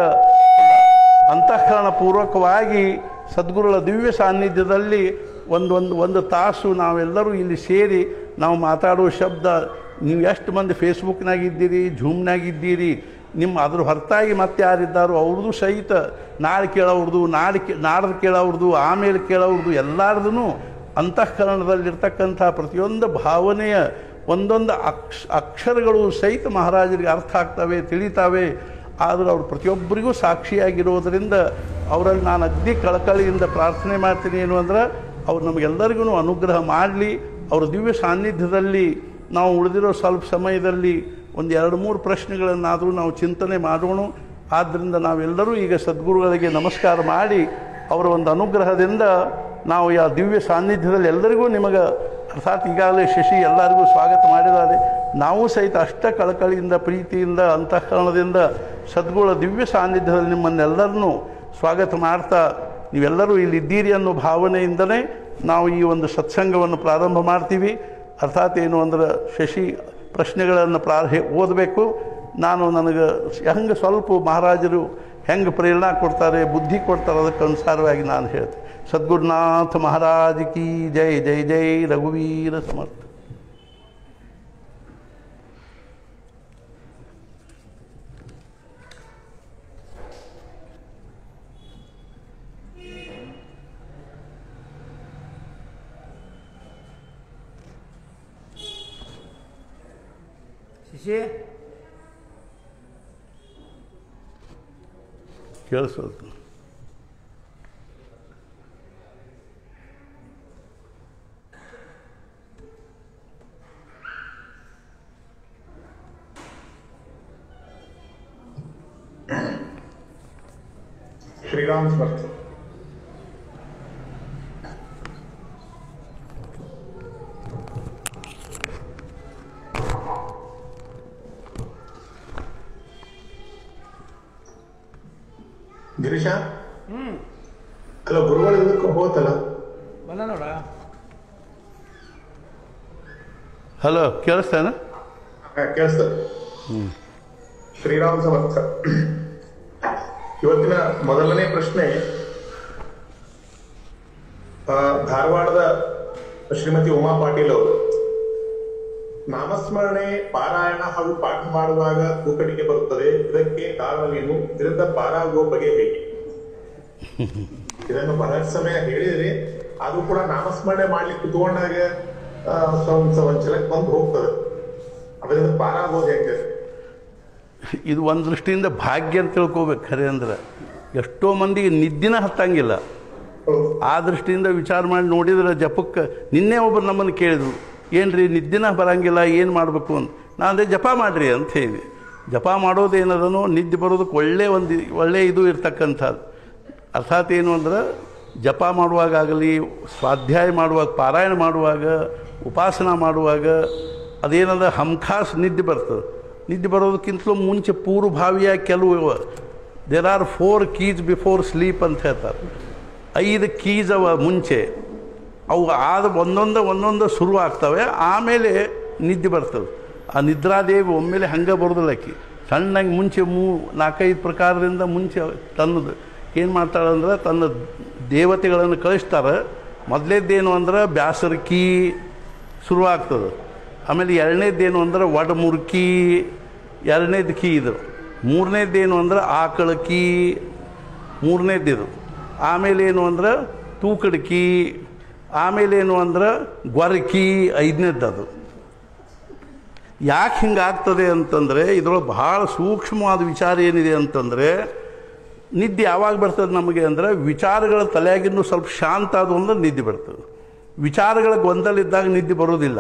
ಅಂತಃಕರಣ ಪೂರ್ವಕವಾಗಿ ಸದ್ಗುರುಗಳ ದಿವ್ಯ ಸಾನ್ನಿಧ್ಯದಲ್ಲಿ ಒಂದೊಂದು ಒಂದು ತಾಸು ನಾವೆಲ್ಲರೂ ಇಲ್ಲಿ ಸೇರಿ ನಾವು ಮಾತಾಡುವ ಶಬ್ದ ನೀವು ಎಷ್ಟು ಮಂದಿ ಫೇಸ್ಬುಕ್ನಾಗಿದ್ದೀರಿ ಝೂಮ್ನಾಗಿದ್ದೀರಿ ನಿಮ್ಮ ಅದ್ರ ಹೊರತಾಗಿ ಮತ್ತೆ ಯಾರಿದ್ದಾರೋ ಅವ್ರದ್ದು ಸಹಿತ ನಾಳೆ ಕೇಳೋರ್ದು ನಾಳೆ ಕೇ ನಾಡ್ದು ಕೇಳೋರ್ದು ಆಮೇಲೆ ಕೇಳೋರ್ದು ಎಲ್ಲರದೂ ಅಂತಃಕರಣದಲ್ಲಿರ್ತಕ್ಕಂಥ ಪ್ರತಿಯೊಂದು ಭಾವನೆಯ ಒಂದೊಂದು ಅಕ್ಷ ಅಕ್ಷರಗಳು ಸಹಿತ ಮಹಾರಾಜರಿಗೆ ಅರ್ಥ ಆಗ್ತವೆ ತಿಳಿತಾವೆ ಆದರೂ ಅವ್ರು ಪ್ರತಿಯೊಬ್ಬರಿಗೂ ಸಾಕ್ಷಿಯಾಗಿರೋದರಿಂದ ಅವರಲ್ಲಿ ನಾನು ಅಗ್ದಿ ಕಳಕಳಿಯಿಂದ ಪ್ರಾರ್ಥನೆ ಮಾಡ್ತೀನಿ ಏನು ಅಂದ್ರೆ ಅವ್ರು ನಮಗೆಲ್ಲರಿಗೂ ಅನುಗ್ರಹ ಮಾಡಲಿ ಅವ್ರ ದಿವ್ಯ ಸಾನ್ನಿಧ್ಯದಲ್ಲಿ ನಾವು ಉಳಿದಿರೋ ಸ್ವಲ್ಪ ಸಮಯದಲ್ಲಿ ಒಂದು ಎರಡು ಮೂರು ಪ್ರಶ್ನೆಗಳನ್ನಾದರೂ ನಾವು ಚಿಂತನೆ ಮಾಡೋಣ ಆದ್ದರಿಂದ ನಾವೆಲ್ಲರೂ ಈಗ ಸದ್ಗುರುಗಳಿಗೆ ನಮಸ್ಕಾರ ಮಾಡಿ ಅವರ ಒಂದು ಅನುಗ್ರಹದಿಂದ ನಾವು ಯಾ ದಿವ್ಯ ಸಾನ್ನಿಧ್ಯದಲ್ಲಿ ಎಲ್ಲರಿಗೂ ನಿಮಗೆ ಅರ್ಥಾತ್ ಈಗಾಗಲೇ ಶಶಿ ಎಲ್ಲರಿಗೂ ಸ್ವಾಗತ ಮಾಡಿದ್ದಾರೆ ನಾವು ಸಹಿತ ಅಷ್ಟ ಕಳಕಳಿಯಿಂದ ಪ್ರೀತಿಯಿಂದ ಅಂತಃಕರಣದಿಂದ ಸದ್ಗುಳ ದಿವ್ಯ ಸಾನ್ನಿಧ್ಯದಲ್ಲಿ ನಿಮ್ಮನ್ನೆಲ್ಲರನ್ನೂ ಸ್ವಾಗತ ಮಾಡ್ತಾ ನೀವೆಲ್ಲರೂ ಇಲ್ಲಿದ್ದೀರಿ ಅನ್ನೋ ಭಾವನೆಯಿಂದಲೇ ನಾವು ಈ ಒಂದು ಸತ್ಸಂಗವನ್ನು ಪ್ರಾರಂಭ ಮಾಡ್ತೀವಿ ಅರ್ಥಾತ್ ಏನು ಅಂದ್ರೆ ಶಶಿ ಪ್ರಶ್ನೆಗಳನ್ನು ಪ್ರಾ ಹೆ- ಓದಬೇಕು ನಾನು ನನಗೆ ಹೆಂಗೆ ಸ್ವಲ್ಪ ಮಹಾರಾಜರು ಹೆಂಗೆ ಪ್ರೇರಣಾ ಕೊಡ್ತಾರೆ ಬುದ್ಧಿ ಕೊಡ್ತಾರೆ ಅದಕ್ಕೆ ಅನುಸಾರವಾಗಿ ನಾನು ಹೇಳ್ತೀನಿ ಸದ್ಗುರುನಾಥ ಮಹಾರಾಜ್ ಕಿ ಜೈ ಜೈ ಜೈ ರಘುವೀರ ಸಮರ್ಥ ಶಿಶಿ ಕೇಳಿಸೋದು श्रीराम समर्थ ಗಿರೀಶ ಅಲ್ಲ ಗುರುಗಳು ಇದಕ್ಕೆ ಹೋತಲ್ಲ ಬಂದ ನೋಡ ಹಲೋ ಕೇಳಿಸ್ತಾನ ಕೇಳಿಸ್ತದೆ ಶ್ರೀರಾಮ್ ಸಮರ್ಥ ಇವತ್ತಿನ ಮೊದಲನೇ ಪ್ರಶ್ನೆ ಆ, ಧಾರವಾಡದ ಶ್ರೀಮತಿ ಉಮಾ ಪಾಟೀಲ್ ಅವರು ನಾಮಸ್ಮರಣೆ ಪಾರಾಯಣ ಹಾಗೂ ಪಾಠ ಮಾಡುವಾಗ ತೂಕಡಿಕೆ ಬರುತ್ತದೆ ಇದಕ್ಕೆ ಕಾರಣವೇನು ಇದರಿಂದ ಪಾರಾಗುವ ಬಗೆ ಹೇಗೆ ಇದನ್ನು ಬಹಳಷ್ಟು ಸಮಯ ಹೇಳಿದ್ರಿ ಆದ್ರೂ ಕೂಡ ನಾಮಸ್ಮರಣೆ ಮಾಡ್ಲಿಕ್ಕೆ ಕುತ್ಕೊಂಡಾಗ ಆ, ಸ್ವಲ್ಪ ಒಂದ್ ಸಲಕ್ಕೆ ಬಂದು ಹೋಗ್ತದೆ ಅದರಿಂದ ಪಾರಾಗೋದು ಹೆಂಗೆ ಇದು ಒಂದು ದೃಷ್ಟಿಯಿಂದ ಭಾಗ್ಯ ಅಂತ ತಿಳ್ಕೊಬೇಕು ಖರೆ ಅಂದ್ರೆ ಎಷ್ಟೋ ಮಂದಿಗೆ ನಿದ್ದಿನ ಹತ್ತಂಗಿಲ್ಲ ಹೌದು ಆ ದೃಷ್ಟಿಯಿಂದ ವಿಚಾರ ಮಾಡಿ ನೋಡಿದ್ರೆ ಜಪಕ್ಕೆ ನಿನ್ನೆ ಒಬ್ಬರು ನಮ್ಮನ್ನು ಕೇಳಿದ್ರು ಏನ್ರಿ ನಿದ್ದಿನ ಬರಂಗಿಲ್ಲ ಏನು ಮಾಡಬೇಕು ಅಂತ ನಾನು ಅದೇ ಜಪ ಮಾಡಿರಿ ಅಂತ ಹೇಳಿ ಜಪ ಮಾಡೋದು ಏನದನೋ ನಿದ್ದೆ ಬರೋದಕ್ಕೆ ಒಳ್ಳೆ ಒಂದು ಒಳ್ಳೆ ಇದು ಇರ್ತಕ್ಕಂಥದ್ದು ಅರ್ಥಾತ್ ಏನು ಅಂದ್ರೆ ಜಪ ಮಾಡುವಾಗಲಿ ಸ್ವಾಧ್ಯಾಯ ಮಾಡುವಾಗ ಪಾರಾಯಣ ಮಾಡುವಾಗ ಉಪಾಸನ ಮಾಡುವಾಗ ಅದೇನದ ಹಮ್ಖಾಸ್ ನಿದ್ದೆ ಬರ್ತದೆ ನಿದ್ದೆ ಬರೋದಕ್ಕಿಂತಲೂ ಮುಂಚೆ ಪೂರ್ವಭಾವಿಯಾಗಿ ಕೆಲವು there are four keys before sleep ಅಂತ ಹೇಳ್ತಾರೆ ಐದು ಕೀಸ್ ಅವ ಮುಂಚೆ ಅವು ಆದ ಒಂದೊಂದು ಒಂದೊಂದು ಶುರು ಆಗ್ತವೆ ಆಮೇಲೆ ನಿದ್ದೆ ಬರ್ತದೆ ಆ ನಿದ್ರಾದೇವಿ ಒಮ್ಮೆಲೆ ಹಂಗೆ ಬರೋದಿಲ್ಲ ಆಕಿ ಸಣ್ಣಗೆ ಮುಂಚೆ ಮೂ ನಾಲ್ಕೈದು ಪ್ರಕಾರದಿಂದ ಮುಂಚೆ ತನ್ನದು ಏನು ಮಾಡ್ತಾಳೆ ಅಂದ್ರೆ ತನ್ನ ದೇವತೆಗಳನ್ನು ಕಳಿಸ್ತಾರೆ ಮೊದಲೇದ್ದೇನು ಅಂದ್ರೆ ಬ್ಯಾಸರ್ಕಿ ಶುರು ಆಗ್ತದೆ ಆಮೇಲೆ ಎರಡನೇದ್ದೇನು ಅಂದ್ರೆ ಒಡ ಮುರುಕಿ ಎರಡನೇದು ಕೀ ಇದು ಮೂರನೇದ್ದೇನು ಅಂದ್ರೆ ಆಕಳ ಕೀ ಮೂರನೇದಿದು ಆಮೇಲೆ ಏನು ಅಂದ್ರೆ ತೂಕಡ್ಕಿ ಆಮೇಲೆ ಏನು ಅಂದ್ರೆ ಗೊರಕಿ ಐದನೇದ್ದು ಅದು ಯಾಕೆ ಹಿಂಗಾಗ್ತದೆ ಅಂತಂದರೆ ಇದರೊಳಗೆ ಭಾಳ ಸೂಕ್ಷ್ಮವಾದ ವಿಚಾರ ಏನಿದೆ ಅಂತಂದರೆ ನಿದ್ದೆ ಯಾವಾಗ ಬರ್ತದೆ ನಮಗೆ ಅಂದರೆ ವಿಚಾರಗಳ ತಲೆಯಾಗಿನ್ನೂ ಸ್ವಲ್ಪ ಶಾಂತ ಆದವು ಅಂದ್ರೆ ನಿದ್ದೆ ಬರ್ತದೆ ವಿಚಾರಗಳ ಗೊಂದಲ ಇದ್ದಾಗ ನಿದ್ದೆ ಬರೋದಿಲ್ಲ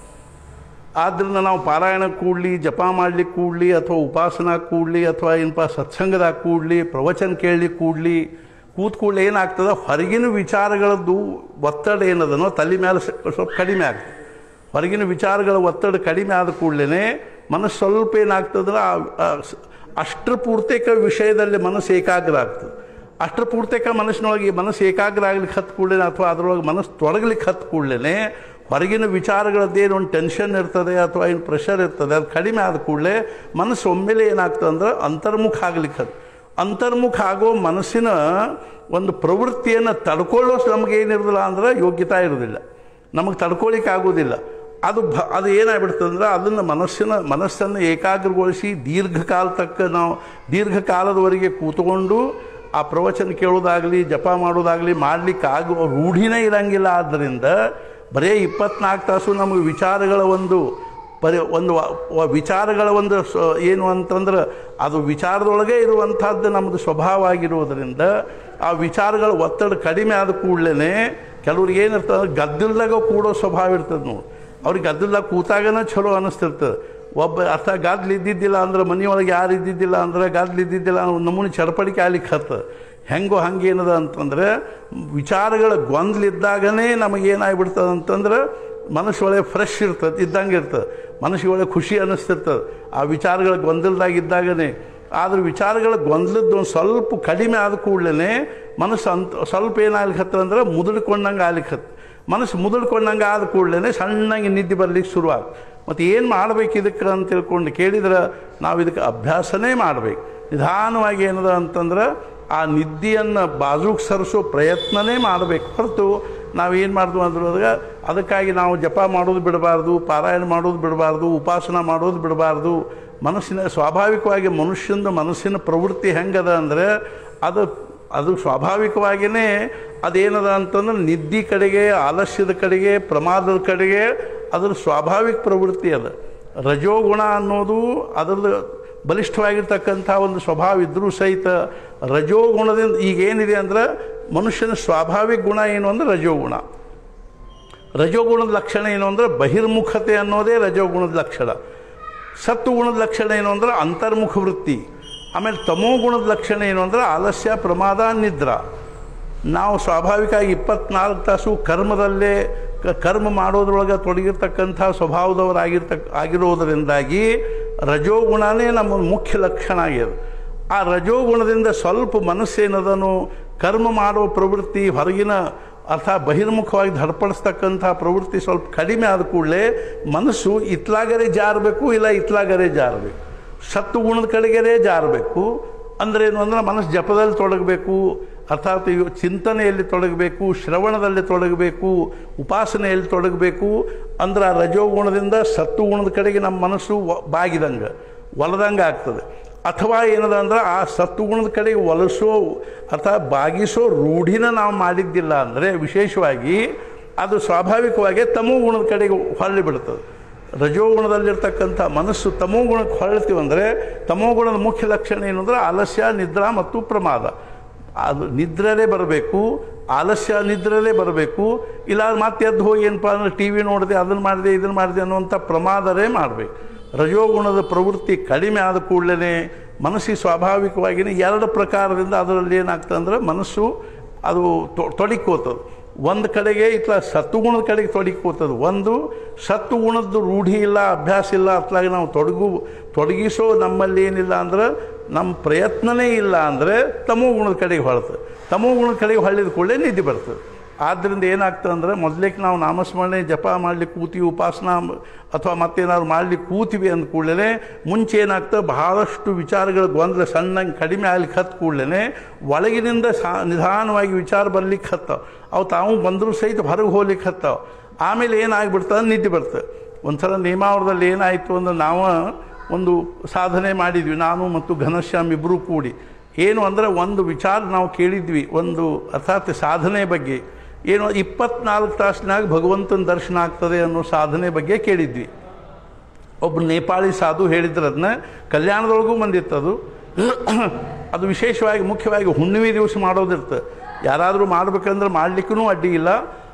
ಆದ್ದರಿಂದ ನಾವು ಪಾರಾಯಣ ಕೂಡಲಿ ಜಪ ಮಾಡ್ಲಿಕ್ಕೆ ಕೂಡಲಿ ಅಥವಾ ಉಪಾಸನಾ ಕೂಡಲಿ ಅಥವಾ ಏನಪ್ಪ ಸತ್ಸಂಗದಾಗ ಕೂಡಲಿ ಪ್ರವಚನ ಕೇಳಲಿಕ್ಕೆ ಕೂಡಲಿ ಕೂತ್ ಕೂಡಲೇ ಏನಾಗ್ತದೆ ಹೊರಗಿನ ವಿಚಾರಗಳದ್ದು ಒತ್ತಡ ಏನದನೋ ತಲೆ ಮೇಲೆ ಸ- ಸ್ವಲ್ಪ ಕಡಿಮೆ ಆಗ್ತದೆ ಹೊರಗಿನ ವಿಚಾರಗಳ ಒತ್ತಡ ಕಡಿಮೆ ಆದ ಕೂಡಲೇ ಮನಸ್ಸು ಸ್ವಲ್ಪ ಏನಾಗ್ತದ್ರೆ ಆ- ಆ ಸ- ಅಷ್ಟರ ಪೂರ್ತೇಕ ವಿಷಯದಲ್ಲಿ ಮನಸ್ಸು ಏಕಾಗ್ರ ಆಗ್ತದೆ ಅಷ್ಟರ ಪೂರ್ತೇಕ ಮನಸ್ಸಿನೊಳಗೆ ಮನಸ್ಸು ಏಕಾಗ್ರ ಆಗ್ಲಿಕ್ಕೆ ಹತ್ತು ಕೂಡಲೇ ಅಥವಾ ಅದರೊಳಗೆ ಮನಸ್ಸು ತೊಡಗಲಿಕ್ಕೆ ಹತ್ತು ಕೂಡಲೇ ಹೊರಗಿನ ವಿಚಾರಗಳದ್ದೇನು ಒಂದು ಟೆನ್ಷನ್ ಇರ್ತದೆ ಅಥವಾ ಏನು ಪ್ರೆಷರ್ ಇರ್ತದೆ ಅದು ಕಡಿಮೆ ಆದ ಕೂಡಲೇ ಮನಸ್ಸು ಒಮ್ಮೆಲೆ ಏನಾಗ್ತದೆ ಅಂದ್ರೆ ಅಂತರ್ಮುಖ ಆಗ್ಲಿಕ್ಕೆ ಹತ್ತು ಅಂತರ್ಮುಖ ಆಗೋ ಮನಸ್ಸಿನ ಒಂದು ಪ್ರವೃತ್ತಿಯನ್ನು ತಡ್ಕೊಳ್ಳೋ ನಮಗೆ ಏನಿರೋದಿಲ್ಲ ಅಂದ್ರೆ ಯೋಗ್ಯತಾ ಇರೋದಿಲ್ಲ ನಮಗೆ ತಡ್ಕೊಳ್ಳಿಕ್ಕೆ ಆಗೋದಿಲ್ಲ ಅದು ಭ ಅದು ಏನಾಗ್ಬಿಡ್ತದೆ ಅಂದ್ರೆ ಅದನ್ನು ಮನಸ್ಸಿನ ಮನಸ್ಸನ್ನು ಏಕಾಗ್ರಗೊಳಿಸಿ ದೀರ್ಘಕಾಲ ತಕ್ಕ ನಾವು ದೀರ್ಘಕಾಲದವರೆಗೆ ಕೂತ್ಕೊಂಡು ಆ ಪ್ರವಚನ ಕೇಳೋದಾಗಲಿ ಜಪ ಮಾಡೋದಾಗಲಿ ಮಾಡಲಿಕ್ಕೆ ಆಗೋ ರೂಢಿನೇ ಇರಂಗಿಲ್ಲ ಆದ್ದರಿಂದ ಬರೀ ಇಪ್ಪತ್ನಾಲ್ಕು ತಾಸು ನಮಗೆ ವಿಚಾರಗಳ ಒಂದು ಪರಿ ಒಂದು ವ- ವ- ವಿಚಾರಗಳ ಒಂದು ಸ- ಏನು ಅಂತಂದ್ರೆ ಅದು ವಿಚಾರದೊಳಗೆ ಇರುವಂಥದ್ದು ನಮ್ಮದು ಸ್ವಭಾವ ಆಗಿರೋದರಿಂದ ಆ ವಿಚಾರಗಳ ಒತ್ತಡ ಕಡಿಮೆ ಆದ ಕೂಡಲೇ ಕೆಲವ್ರಿಗೆ ಏನಿರ್ತದೆ ಗದ್ದಲ್ದಾಗ ಕೂಡೋ ಸ್ವಭಾವ ಇರ್ತದೆ ನೋಡಿ ಅವ್ರಿಗೆ ಗದ್ದಲ್ದಾಗ ಕೂತಾಗನ ಚಲೋ ಅನ್ನಿಸ್ತಿರ್ತದೆ ಒಬ್ಬ ಅರ್ಥ ಗದ್ದಲು ಇದ್ದಿದ್ದಿಲ್ಲ ಅಂದ್ರೆ ಮನೆಯೊಳಗೆ ಯಾರು ಇದ್ದಿದ್ದಿಲ್ಲ ಅಂದ್ರೆ ಗದ್ದಲು ಇದ್ದಿದ್ದಿಲ್ಲ ಅನ್ನೋ ನಮೂನಿ ಚಡಪಡಿಕೆ ಆಗ್ಲಿಕ್ಕೆ ಹತ್ತದ ಹೆಂಗೋ ಹಂಗೇನದ ಅಂತಂದ್ರೆ ವಿಚಾರಗಳ ಗೊಂದಲಿದ್ದಾಗನೇ ನಮಗೇನಾಗ್ಬಿಡ್ತದೆ ಅಂತಂದ್ರೆ ಮನಸ್ಸು ಒಳ್ಳೆ ಫ್ರೆಶ್ ಇರ್ತದೆ ಇದ್ದಂಗೆ ಇರ್ತದೆ ಮನಸ್ಸಿಗೆ ಒಳ್ಳೆ ಖುಷಿ ಅನ್ನಿಸ್ತಿರ್ತದೆ ಆ ವಿಚಾರಗಳ ಗೊಂದಲದಾಗಿದ್ದಾಗನೇ ಆದ್ರೆ ವಿಚಾರಗಳ ಗೊಂದಲದ್ದು ಒಂದು ಸ್ವಲ್ಪ ಕಡಿಮೆ ಆದ ಕೂಡಲೇ ಮನಸ್ಸು ಅಂತ ಸ್ವಲ್ಪ ಏನಾಗ್ಲಿಕ್ಕೆ ಹತ್ತದ ಅಂದ್ರೆ ಮುದುಡ್ಕೊಂಡಂಗೆ ಆಗ್ಲಿಕ್ಕೆ ಹತ್ತು ಮನಸ್ಸು ಮುದುಡ್ಕೊಂಡಂಗೆ ಆದ ಕೂಡಲೇ ಸಣ್ಣಗೆ ನಿದ್ದೆ ಬರ್ಲಿಕ್ಕೆ ಶುರುವಾಗ ಮತ್ತು ಏನು ಮಾಡ್ಬೇಕು ಇದಕ್ಕೆ ಅಂತ ತಿಳ್ಕೊಂಡು ಕೇಳಿದ್ರೆ ನಾವು ಇದಕ್ಕೆ ಅಭ್ಯಾಸನೇ ಮಾಡಬೇಕು ನಿಧಾನವಾಗಿ ಏನದ ಅಂತಂದ್ರೆ ಆ ನಿದ್ದೆಯನ್ನು ಬಾಜುಗೆ ಸರಿಸೋ ಪ್ರಯತ್ನನೇ ಮಾಡಬೇಕು ಹೊರತು ನಾವೇನು ಮಾಡ್ತೀವಿ ಅಂದ್ರೆ ಅದಕ್ಕಾಗಿ ನಾವು ಜಪ ಮಾಡೋದು ಬಿಡಬಾರ್ದು ಪಾರಾಯಣ ಮಾಡೋದು ಬಿಡಬಾರ್ದು ಉಪಾಸನ ಮಾಡೋದು ಬಿಡಬಾರ್ದು ಮನಸ್ಸಿನ ಸ್ವಾಭಾವಿಕವಾಗಿ ಮನುಷ್ಯನ ಮನಸ್ಸಿನ ಪ್ರವೃತ್ತಿ ಹೆಂಗದ ಅಂದರೆ ಅದು ಅದು ಸ್ವಾಭಾವಿಕವಾಗಿಯೇ ಅದೇನದ ಅಂತಂದ್ರೆ ನಿದ್ದೆ ಕಡೆಗೆ ಆಲಸ್ಯದ ಕಡೆಗೆ ಪ್ರಮಾದದ ಕಡೆಗೆ ಅದರ ಸ್ವಾಭಾವಿಕ ಪ್ರವೃತ್ತಿ ಅದ ರಜೋಗುಣ ಅನ್ನೋದು ಅದರದ್ದು ಬಲಿಷ್ಠವಾಗಿರ್ತಕ್ಕಂಥ ಒಂದು ಸ್ವಭಾವ ಇದ್ದರೂ ಸಹಿತ ರಜೋಗುಣದಿಂದ ಈಗೇನಿದೆ ಅಂದ್ರೆ ಮನುಷ್ಯನ ಸ್ವಾಭಾವಿಕ ಗುಣ ಏನು ಅಂದ್ರೆ ರಜೋಗುಣ ರಜೋಗುಣದ ಲಕ್ಷಣ ಏನು ಅಂದ್ರೆ ಬಹಿರ್ಮುಖತೆ ಅನ್ನೋದೇ ರಜೋಗುಣದ ಲಕ್ಷಣ ಸತ್ತು ಗುಣದ ಲಕ್ಷಣ ಏನು ಅಂದ್ರೆ ಅಂತರ್ಮುಖ ವೃತ್ತಿ ಆಮೇಲೆ ತಮೋ ಗುಣದ ಲಕ್ಷಣ ಏನು ಅಂದ್ರೆ ಆಲಸ್ಯ ಪ್ರಮಾದ ನಿದ್ರಾ ನಾವು ಸ್ವಾಭಾವಿಕವಾಗಿ ಇಪ್ಪತ್ನಾಲ್ಕು ತಾಸು ಕರ್ಮದಲ್ಲೇ ಕ- ಕರ್ಮ ಮಾಡೋದ್ರೊಳಗೆ ತೊಡಗಿರ್ತಕ್ಕಂಥ ಸ್ವಭಾವದವರಾಗಿರ್ತಕ್ಕ ಆಗಿರೋದರಿಂದಾಗಿ ರಜೋಗುಣನೇ ನಮ್ಮ ಮುಖ್ಯ ಲಕ್ಷಣ ಆಗಿದೆ ಆ ರಜೋಗುಣದಿಂದ ಸ್ವಲ್ಪ ಮನಸ್ಸೇನದನು ಕರ್ಮ ಮಾಡೋ ಪ್ರವೃತ್ತಿ ಹೊರಗಿನ ಅರ್ಥಾತ್ ಬಹಿರ್ಮುಖವಾಗಿ ಧಡ್ಪಡಿಸ್ತಕ್ಕಂಥ ಪ್ರವೃತ್ತಿ ಸ್ವಲ್ಪ ಕಡಿಮೆ ಆದ ಕೂಡಲೇ ಮನಸ್ಸು ಇತ್ಲಾಗರೆ ಜಾರಬೇಕು ಇಲ್ಲ ಇತ್ಲಾಗರೆ ಜಾರಬೇಕು ಸತ್ತು ಗುಣದ ಕಡೆಗರೆ ಜಾರಬೇಕು ಅಂದ್ರೆ ಏನು ಅಂದ್ರೆ ಮನಸ್ಸು ಜಪದಲ್ಲಿ ತೊಡಗಬೇಕು ಅರ್ಥಾತ್ ಇವು ಚಿಂತನೆಯಲ್ಲಿ ತೊಡಗಬೇಕು ಶ್ರವಣದಲ್ಲಿ ತೊಡಗಬೇಕು ಉಪಾಸನೆಯಲ್ಲಿ ತೊಡಗಬೇಕು ಅಂದ್ರೆ ಆ ರಜೋಗುಣದಿಂದ ಸತ್ತು ಗುಣದ ಕಡೆಗೆ ನಮ್ಮ ಮನಸ್ಸು ವ- ಬಾಗಿದಂಗೆ ಒಲದಂಗೆ ಆಗ್ತದೆ ಅಥವಾ ಏನದ ಅಂದ್ರೆ ಆ ಸತ್ತುಗುಣದ ಕಡೆಗೆ ಒಲಸೋ ಅಥವಾ ಬಾಗಿಸೋ ರೂಢಿನ ನಾವು ಮಾಡಿದ್ದಿಲ್ಲ ಅಂದರೆ ವಿಶೇಷವಾಗಿ ಅದು ಸ್ವಾಭಾವಿಕವಾಗಿ ತಮೋ ಗುಣದ ಕಡೆಗೆ ಹೊರಳಿ ಬಿಡ್ತದೆ ರಜೋಗುಣದಲ್ಲಿರ್ತಕ್ಕಂಥ ಮನಸ್ಸು ತಮೋ ಗುಣಕ್ಕೆ ಹೊರಳ್ತೀವಿ ಅಂದರೆ ತಮೋ ಗುಣದ ಮುಖ್ಯ ಲಕ್ಷಣ ಏನು ಅಂದರೆ ಆಲಸ್ಯ ನಿದ್ರಾ ಮತ್ತು ಪ್ರಮಾದ ಅದು ನಿದ್ರಲ್ಲೇ ಬರಬೇಕು ಆಲಸ್ಯ ನಿದ್ರಲ್ಲೇ ಬರಬೇಕು ಇಲ್ಲ ಮತ್ತೆ ಎದ್ದು ಹೋಗಿ ಏನಪ್ಪ ಅಂದ್ರೆ ಟಿ ವಿ ನೋಡಿದೆ ಅದನ್ನು ಮಾಡಿದೆ ಇದನ್ನು ಮಾಡಿದೆ ಅನ್ನುವಂಥ ಪ್ರಮಾದರೇ ಮಾಡಬೇಕು ರಜೋಗುಣದ ಪ್ರವೃತ್ತಿ ಕಡಿಮೆ ಆದ ಕೂಡಲೇ ಮನಸ್ಸಿಗೆ ಸ್ವಾಭಾವಿಕವಾಗಿಯೇ ಎರಡು ಪ್ರಕಾರದಿಂದ ಅದರಲ್ಲಿ ಏನಾಗ್ತದೆ ಅಂದ್ರೆ ಮನಸ್ಸು ಅದು ತೊ- ತೊಡಕೋತದೆ ಒಂದು ಕಡೆಗೆ ಇತ್ಲ ಸತ್ವಗುಣದ ಕಡೆಗೆ ತೊಡಕೋತದೆ ಒಂದು ಸತ್ವಗುಣದ ರೂಢಿ ಇಲ್ಲ ಅಭ್ಯಾಸ ಇಲ್ಲ ಅತ್ಲಾಗಿ ನಾವು ತೊಡಗು ತೊಡಗಿಸೋ ನಮ್ಮಲ್ಲಿ ಏನಿಲ್ಲ ಅಂದ್ರೆ ನಮ್ಮ ಪ್ರಯತ್ನನೇ ಇಲ್ಲ ಅಂದರೆ ತಮೋ ಗುಣದ ಕಡೆಗೆ ಹೊಳ್ತದೆ ತಮೋ ಗುಣದ ಕಡೆಗೆ ಹೊಳ್ಳಿದ ಕೂಡಲೇ ನಿದ್ದೆ ಬರ್ತದೆ ಆದ್ದರಿಂದ ಏನಾಗ್ತದೆ ಅಂದರೆ ಮೊದಲೇಕ್ಕೆ ನಾವು ನಾಮಸ್ಮರಣೆ ಜಪ ಮಾಡ್ಲಿಕ್ಕೆ ಕೂತೀವಿ ಉಪಾಸನಾ ಅಥವಾ ಮತ್ತೇನಾದ್ರು ಮಾಡ್ಲಿಕ್ಕೆ ಕೂತೀವಿ ಅಂದ ಕೂಡಲೇ ಮುಂಚೆ ಏನಾಗ್ತದೆ ಬಹಳಷ್ಟು ವಿಚಾರಗಳ ಗೊಂದಲ ಸಣ್ಣಂಗೆ ಕಡಿಮೆ ಆಗ್ಲಿಕ್ಕೆ ಹತ್ತು ಕೂಡಲೇ ಒಳಗಿನಿಂದ ಸಾ ನಿಧಾನವಾಗಿ ವಿಚಾರ ಬರ್ಲಿಕ್ಕೆ ಹತ್ತಾವ ಅವು ತಾವು ಬಂದರೂ ಸಹಿತ ಹೊರಗೆ ಹೋಗ್ಲಿಕ್ಕೆ ಹತ್ತಾವ ಆಮೇಲೆ ಏನಾಗ್ಬಿಡ್ತದೆ ನಿದ್ದೆ ಬರ್ತದೆ ಒಂದ್ಸಲ ನೇಮಾವರದಲ್ಲಿ ಏನಾಯಿತು ಅಂದ್ರೆ ನಾವು ಒಂದು ಸಾಧನೆ ಮಾಡಿದ್ವಿ ನಾನು ಮತ್ತು ಘನಶ್ಯಾಮ್ ಇಬ್ಬರೂ ಕೂಡಿ ಏನು ಅಂದರೆ ಒಂದು ವಿಚಾರ ನಾವು ಕೇಳಿದ್ವಿ ಒಂದು ಅರ್ಥಾತ್ ಸಾಧನೆ ಬಗ್ಗೆ ಏನು ಇಪ್ಪತ್ನಾಲ್ಕು ತಾಸಿನಾಗ ಭಗವಂತನ ದರ್ಶನ ಆಗ್ತದೆ ಅನ್ನೋ ಸಾಧನೆ ಬಗ್ಗೆ ಕೇಳಿದ್ವಿ ಒಬ್ಬ ನೇಪಾಳಿ ಸಾಧು ಹೇಳಿದ್ರು ಅದನ್ನ ಕಲ್ಯಾಣದೊಳಗೂ ಬಂದಿತ್ತು ಅದು ಅದು ವಿಶೇಷವಾಗಿ ಮುಖ್ಯವಾಗಿ ಹುಣ್ಣಿಮೆ ದಿವಸ ಮಾಡೋದಿರ್ತದೆ ಯಾರಾದರೂ ಮಾಡ್ಬೇಕಂದ್ರೆ ಮಾಡಲಿಕ್ಕೂ ಅಡ್ಡಿ ಇಲ್ಲ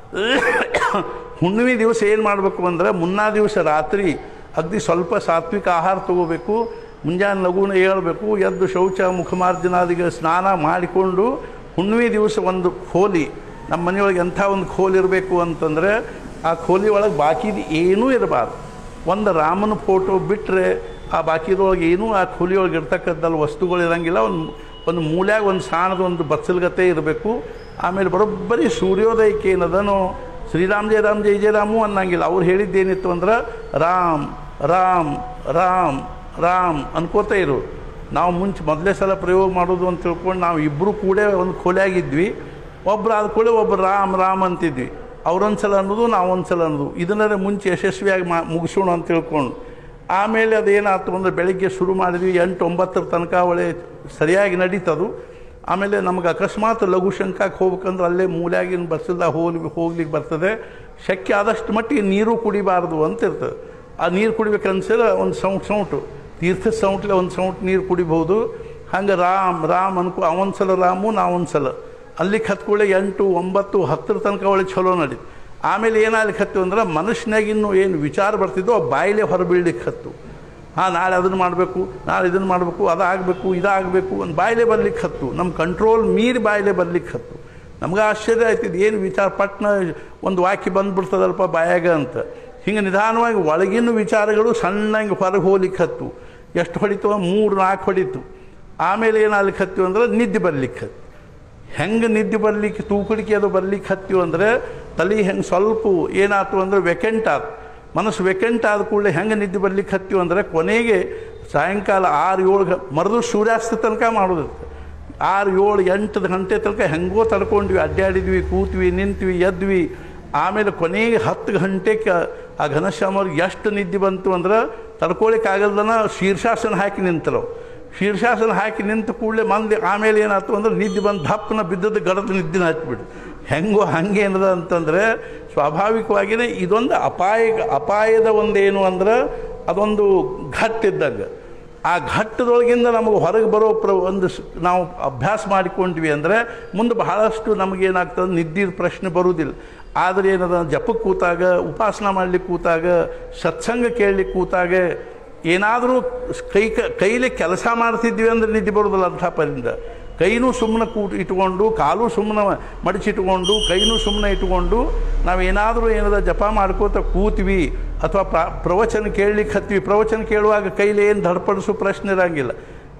ಹುಣ್ಣಿಮೆ ದಿವಸ ಏನು ಮಾಡಬೇಕು ಅಂದ್ರೆ ಮುನ್ನಾ ದಿವಸ ರಾತ್ರಿ ಅಗದಿ ಸ್ವಲ್ಪ ಸಾತ್ವಿಕ ಆಹಾರ ತಗೋಬೇಕು ಮುಂಜಾನೆ ಲಘುನ ಏಳಬೇಕು ಎದ್ದು ಶೌಚ ಮುಖಮಾರ್ಜನಾದಿಗೆ ಸ್ನಾನ ಮಾಡಿಕೊಂಡು ಹುಣ್ಣಿಮೆ ದಿವಸ ಒಂದು ಖೋಲಿ ನಮ್ಮ ಮನೆಯೊಳಗೆ ಎಂಥ ಒಂದು ಖೋಲಿ ಇರಬೇಕು ಅಂತಂದರೆ ಆ ಖೋಲಿ ಒಳಗೆ ಬಾಕಿದು ಏನೂ ಇರಬಾರ್ದು ಒಂದು ರಾಮನ ಫೋಟೋ ಬಿಟ್ಟರೆ ಆ ಬಾಕಿದೊಳಗೆ ಏನೂ ಆ ಖೋಲಿಯೊಳಗೆ ಇರ್ತಕ್ಕಂಥಲ್ಲಿ ವಸ್ತುಗಳು ಇರಂಗಿಲ್ಲ ಒಂದು ಒಂದು ಮೂಲ್ಯಾಗ ಒಂದು ಸಾಣದ ಒಂದು ಬಚ್ಚಲ್ಗತೆ ಇರಬೇಕು ಆಮೇಲೆ ಬರೋಬ್ಬರಿ ಸೂರ್ಯೋದಯಕ್ಕೆ ಏನದನೋ ಶ್ರೀರಾಮ್ ಜಯ ರಾಮ್ ಜೈ ಜಯ ರಾಮು ಅನ್ನಂಗಿಲ್ಲ ಅವ್ರು ಹೇಳಿದ್ದೇನಿತ್ತು ಅಂದ್ರೆ ರಾಮ್ ರಾಮ್ ರಾಮ್ ರಾಮ್ ಅನ್ಕೋತ ಇರು ನಾವು ಮುಂಚೆ ಮೊದಲೇ ಸಲ ಪ್ರಯೋಗ ಮಾಡೋದು ಅಂತ ತಿಳ್ಕೊಂಡು ನಾವು ಇಬ್ಬರು ಕೂಡ ಒಂದು ಕೊಲೆಯಾಗಿದ್ವಿ ಒಬ್ರು ಆದ ಕೂಡಲೇ ಒಬ್ರು ರಾಮ್ ರಾಮ್ ಅಂತಿದ್ವಿ ಅವ್ರೊಂದು ಸಲ ಅನ್ನೋದು ನಾವು ಒಂದು ಸಲ ಅನ್ನೋದು ಇದನ್ನೇ ಮುಂಚೆ ಯಶಸ್ವಿಯಾಗಿ ಮಾ ಮುಗಿಸೋಣ ಅಂತ ತಿಳ್ಕೊಂಡು ಆಮೇಲೆ ಅದೇನಾಯ್ತು ಅಂದ್ರೆ ಬೆಳಿಗ್ಗೆ ಶುರು ಮಾಡಿದ್ವಿ ಎಂಟು ಒಂಬತ್ತರ ತನಕ ಒಳ್ಳೆ ಸರಿಯಾಗಿ ನಡೀತದು ಆಮೇಲೆ ನಮಗೆ ಅಕಸ್ಮಾತ್ ಲಘು ಶಂಕಕ್ಕೆ ಹೋಗ್ಬೇಕಂದ್ರೆ ಅಲ್ಲೇ ಮೂಲ್ಯಾಗಿನ ಬಸ್ಸಲ್ದಾಗ ಹೋಗ್ಲಿ ಹೋಗ್ಲಿಕ್ಕೆ ಬರ್ತದೆ ಶಕ್ಯ ಆದಷ್ಟು ಮಟ್ಟಿಗೆ ನೀರು ಕುಡಿಬಾರ್ದು ಅಂತ ಇರ್ತದೆ ಆ ನೀರು ಕುಡಿಬೇಕನ್ಸಿದ್ರೆ ಒಂದು ಸೌಂಟ್ ಸೌಂಟು ತೀರ್ಥ ಸೌಂಟ್ಲೆ ಒಂದು ಸೌಂಟ್ ನೀರು ಕುಡಿಬೋದು ಹಂಗೆ ರಾಮ್ ರಾಮ್ ಅನ್ಕೋ ಅವೊಂದು ಸಲ ರಾಮು ನಾವೊಂದು ಸಲ ಅಲ್ಲಿಗೆ ಹತ್ಕೊಳ್ಳೆ ಎಂಟು ಒಂಬತ್ತು ಹತ್ತರ ತನಕ ಒಳ್ಳೆ ಚಲೋ ನಡೀತು ಆಮೇಲೆ ಏನಾಗ್ಲಿಕ್ಕೆ ಹತ್ತು ಅಂದ್ರೆ ಮನುಷ್ಯನಾಗಿನ್ನೂ ಏನು ವಿಚಾರ ಬರ್ತಿದ್ದೋ ಆ ಬಾಯಿಲೆ ಹೊರಬೀಳ್ಲಿಕ್ಕೆ ಹತ್ತು ಹಾಂ ನಾಳೆ ಅದನ್ನು ಮಾಡಬೇಕು ನಾಳೆ ಇದನ್ನು ಮಾಡಬೇಕು ಅದಾಗಬೇಕು ಇದಾಗಬೇಕು ಒಂದು ಬಾಯಿಲೆ ಬರ್ಲಿಕ್ಕೆ ಹತ್ತು ನಮ್ಮ ಕಂಟ್ರೋಲ್ ಮೀರಿ ಬಾಯಿಲೆ ಬರ್ಲಿಕ್ಕೆ ಹತ್ತು ನಮ್ಗೆ ಆಶ್ಚರ್ಯ ಆಯ್ತಿದ್ದು ಏನು ವಿಚಾರ ಪಟ್ನ ಒಂದು ವಾಕ್ಯ ಬಂದ್ಬಿಡ್ತದಲ್ಪ ಬಾಯಾಗ ಅಂತ ಹಿಂಗೆ ನಿಧಾನವಾಗಿ ಒಳಗಿನ ವಿಚಾರಗಳು ಸಣ್ಣಂಗೆ ಹೊರಗೆ ಹೋಗ್ಲಿಕ್ಕೆ ಹತ್ತು ಎಷ್ಟು ಹೊಡಿತು ಮೂರು ನಾಲ್ಕು ಹೊಡಿತು ಆಮೇಲೆ ಏನಾಗ್ಲಿಕ್ಕೆ ಹತ್ತಿವು ಅಂದ್ರೆ ನಿದ್ದೆ ಬರ್ಲಿಕ್ಕೆ ಹತ್ತು ಹೆಂಗೆ ನಿದ್ದೆ ಬರ್ಲಿಕ್ಕೆ ತೂಕಡಿಕೆ ಅದು ಬರ್ಲಿಕ್ಕೆ ಹತ್ತಿವು ಅಂದರೆ ತಲೆ ಹೆಂಗೆ ಸ್ವಲ್ಪ ಏನಾಯ್ತು ಅಂದರೆ ವೆಕೆಂಟ್ ಆತು ಮನಸ್ಸು ವೆಕೆಂಟ್ ಆದ ಕೂಡಲೇ ಹೆಂಗೆ ನಿದ್ದೆ ಬರ್ಲಿಕ್ಕೆ ಹತ್ತಿವು ಅಂದರೆ ಕೊನೆಗೆ ಸಾಯಂಕಾಲ ಆರು ಏಳು ಗ ಮರದು ಸೂರ್ಯಾಸ್ತ ತನಕ ಮಾಡೋದಿರುತ್ತೆ ಆರು ಏಳು ಎಂಟು ಗಂಟೆ ತನಕ ಹೆಂಗೋ ತಡ್ಕೊಂಡ್ವಿ ಅಡ್ಡಾಡಿದ್ವಿ ಕೂತ್ವಿ ನಿಂತ್ವಿ ಎದ್ವಿ ಆಮೇಲೆ ಕೊನೆಗೆ ಹತ್ತು ಗಂಟೆಗೆ ಆ ಘನಶ್ಯಾಮವ್ರಿಗೆ ಎಷ್ಟು ನಿದ್ದೆ ಬಂತು ಅಂದ್ರೆ ತಡ್ಕೊಳಿಕ್ಕಾಗಲ್ದನ ಶೀರ್ಷಾಸನ ಹಾಕಿ ನಿಂತರು ಶೀರ್ಷಾಸನ ಹಾಕಿ ನಿಂತ ಕೂಡಲೇ ಮಂದಿ ಆಮೇಲೆ ಏನಾಯ್ತು ಅಂದ್ರೆ ನಿದ್ದೆ ಬಂದು ದಪ್ಪನ ಬಿದ್ದದ್ದು ಗಡದ ನಿದ್ದಿನ ಹಚ್ಬಿಡು ಹೆಂಗೋ ಹಂಗೆ ಏನದ ಅಂತಂದರೆ ಸ್ವಾಭಾವಿಕವಾಗಿಯೇ ಇದೊಂದು ಅಪಾಯ ಅಪಾಯದ ಒಂದೇನು ಅಂದ್ರೆ ಅದೊಂದು ಘಟ್ಟಿದ್ದಂಗೆ ಆ ಘಟ್ಟದೊಳಗಿಂದ ನಮಗೆ ಹೊರಗೆ ಬರೋ ಪ್ರ ಒಂದು ಸ್- ನಾವು ಅಭ್ಯಾಸ ಮಾಡಿಕೊಂಡ್ವಿ ಅಂದರೆ ಮುಂದೆ ಬಹಳಷ್ಟು ನಮಗೇನಾಗ್ತದೆ ನಿದ್ದಿದ ಪ್ರಶ್ನೆ ಬರುವುದಿಲ್ಲ ಆದರೆ ಏನದ ಜಪಕ್ಕೆ ಕೂತಾಗ ಉಪಾಸನ ಮಾಡ್ಲಿಕ್ಕೆ ಕೂತಾಗ ಸತ್ಸಂಗ ಕೇಳಲಿಕ್ಕೆ ಕೂತಾಗ ಏನಾದರೂ ಕೈ ಕ ಕೈಲಿ ಕೆಲಸ ಮಾಡ್ತಿದ್ವಿ ಅಂದ್ರೆ ನಿದ್ದೆ ಬರೋದಿಲ್ಲ ಅಂಥ ಪರಿಂದ ಕೈನೂ ಸುಮ್ಮನೆ ಕೂಟ್ ಇಟ್ಕೊಂಡು ಕಾಲು ಸುಮ್ಮನೆ ಮಡಚಿಟ್ಕೊಂಡು ಕೈನೂ ಸುಮ್ಮನೆ ಇಟ್ಕೊಂಡು ನಾವು ಏನಾದರೂ ಏನದ ಜಪ ಮಾಡ್ಕೋತ ಕೂತ್ವಿ ಅಥವಾ ಪ್ರ ಪ್ರವಚನ ಕೇಳಲಿಕ್ಕೆ ಹತ್ವಿ ಪ್ರವಚನ ಕೇಳುವಾಗ ಕೈಲಿ ಏನು ಧಡ್ಪಡಿಸೋ ಪ್ರಶ್ನೆ ಇರಂಗಿಲ್ಲ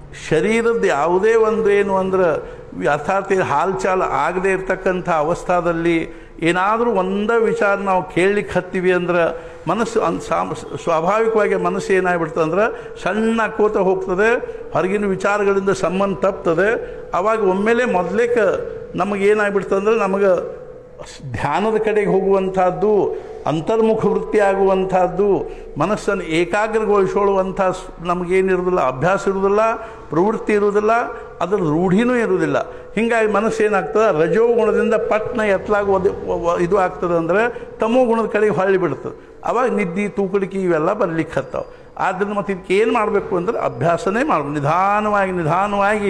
ಶರೀರದ ಯಾವುದೇ ಒಂದು ಏನು ಅಂದ್ರೆ ಅರ್ಥಾತ್ ಹಾಲ್ಚಾಲ್ ಆಗದೇ ಇರ್ತಕ್ಕಂಥ ಅವಸ್ಥಾದಲ್ಲಿ ಏನಾದರೂ ಒಂದೇ ವಿಚಾರ ನಾವು ಕೇಳಲಿಕ್ಕೆ ಹತ್ತೀವಿ ಅಂದ್ರೆ ಮನಸ್ಸು ಅನ್ ಸಾಮ್ ಸ್ವಾಭಾವಿಕವಾಗಿ ಮನಸ್ಸು ಏನಾಗ್ಬಿಡ್ತದೆ ಅಂದ್ರೆ ಸಣ್ಣ ಕೋತ ಹೋಗ್ತದೆ ಹೊರಗಿನ ವಿಚಾರಗಳಿಂದ ಸಂಬಂಧ ತಪ್ತದೆ ಆವಾಗ ಒಮ್ಮೆಲೆ ಮೊದಲೇಕ ನಮಗೆ ಏನಾಗ್ಬಿಡ್ತದೆ ಅಂದ್ರೆ ನಮಗೆ ಧ್ಯಾನದ ಕಡೆಗೆ ಹೋಗುವಂಥದ್ದು ಅಂತರ್ಮುಖ ವೃತ್ತಿ ಆಗುವಂಥದ್ದು ಮನಸ್ಸನ್ನು ಏಕಾಗ್ರಗೊಳಿಸ್ಕೊಳ್ಳುವಂಥ ಸ್- ನಮಗೇನಿರೋದಿಲ್ಲ ಅಭ್ಯಾಸ ಇರೋದಿಲ್ಲ ಪ್ರವೃತ್ತಿ ಇರುವುದಿಲ್ಲ ಅದರ ರೂಢಿನೂ ಇರುವುದಿಲ್ಲ ಹೀಗಾಗಿ ಮನಸ್ಸು ಏನಾಗ್ತದೆ ರಜೋ ಗುಣದಿಂದ ಪಟ್ನ ಎತ್ತಲಾಗ ಒದ ಒ- ಇದು ಆಗ್ತದೆ ಅಂದರೆ ತಮೋ ಗುಣದ ಕಡೆಗೆ ಹೊಳ್ಳಿ ಬಿಡ್ತದೆ ಅವಾಗ ನಿದ್ದೆ ತೂಕಡಿಕೆ ಇವೆಲ್ಲ ಬರ್ಲಿಕ್ಕೆ ಹತ್ತಾವ ಆದ್ದರಿಂದ ಮತ್ತು ಇದಕ್ಕೆ ಏನು ಮಾಡಬೇಕು ಅಂದ್ರೆ ಅಭ್ಯಾಸನೇ ಮಾಡಬೇಕು ನಿಧಾನವಾಗಿ ನಿಧಾನವಾಗಿ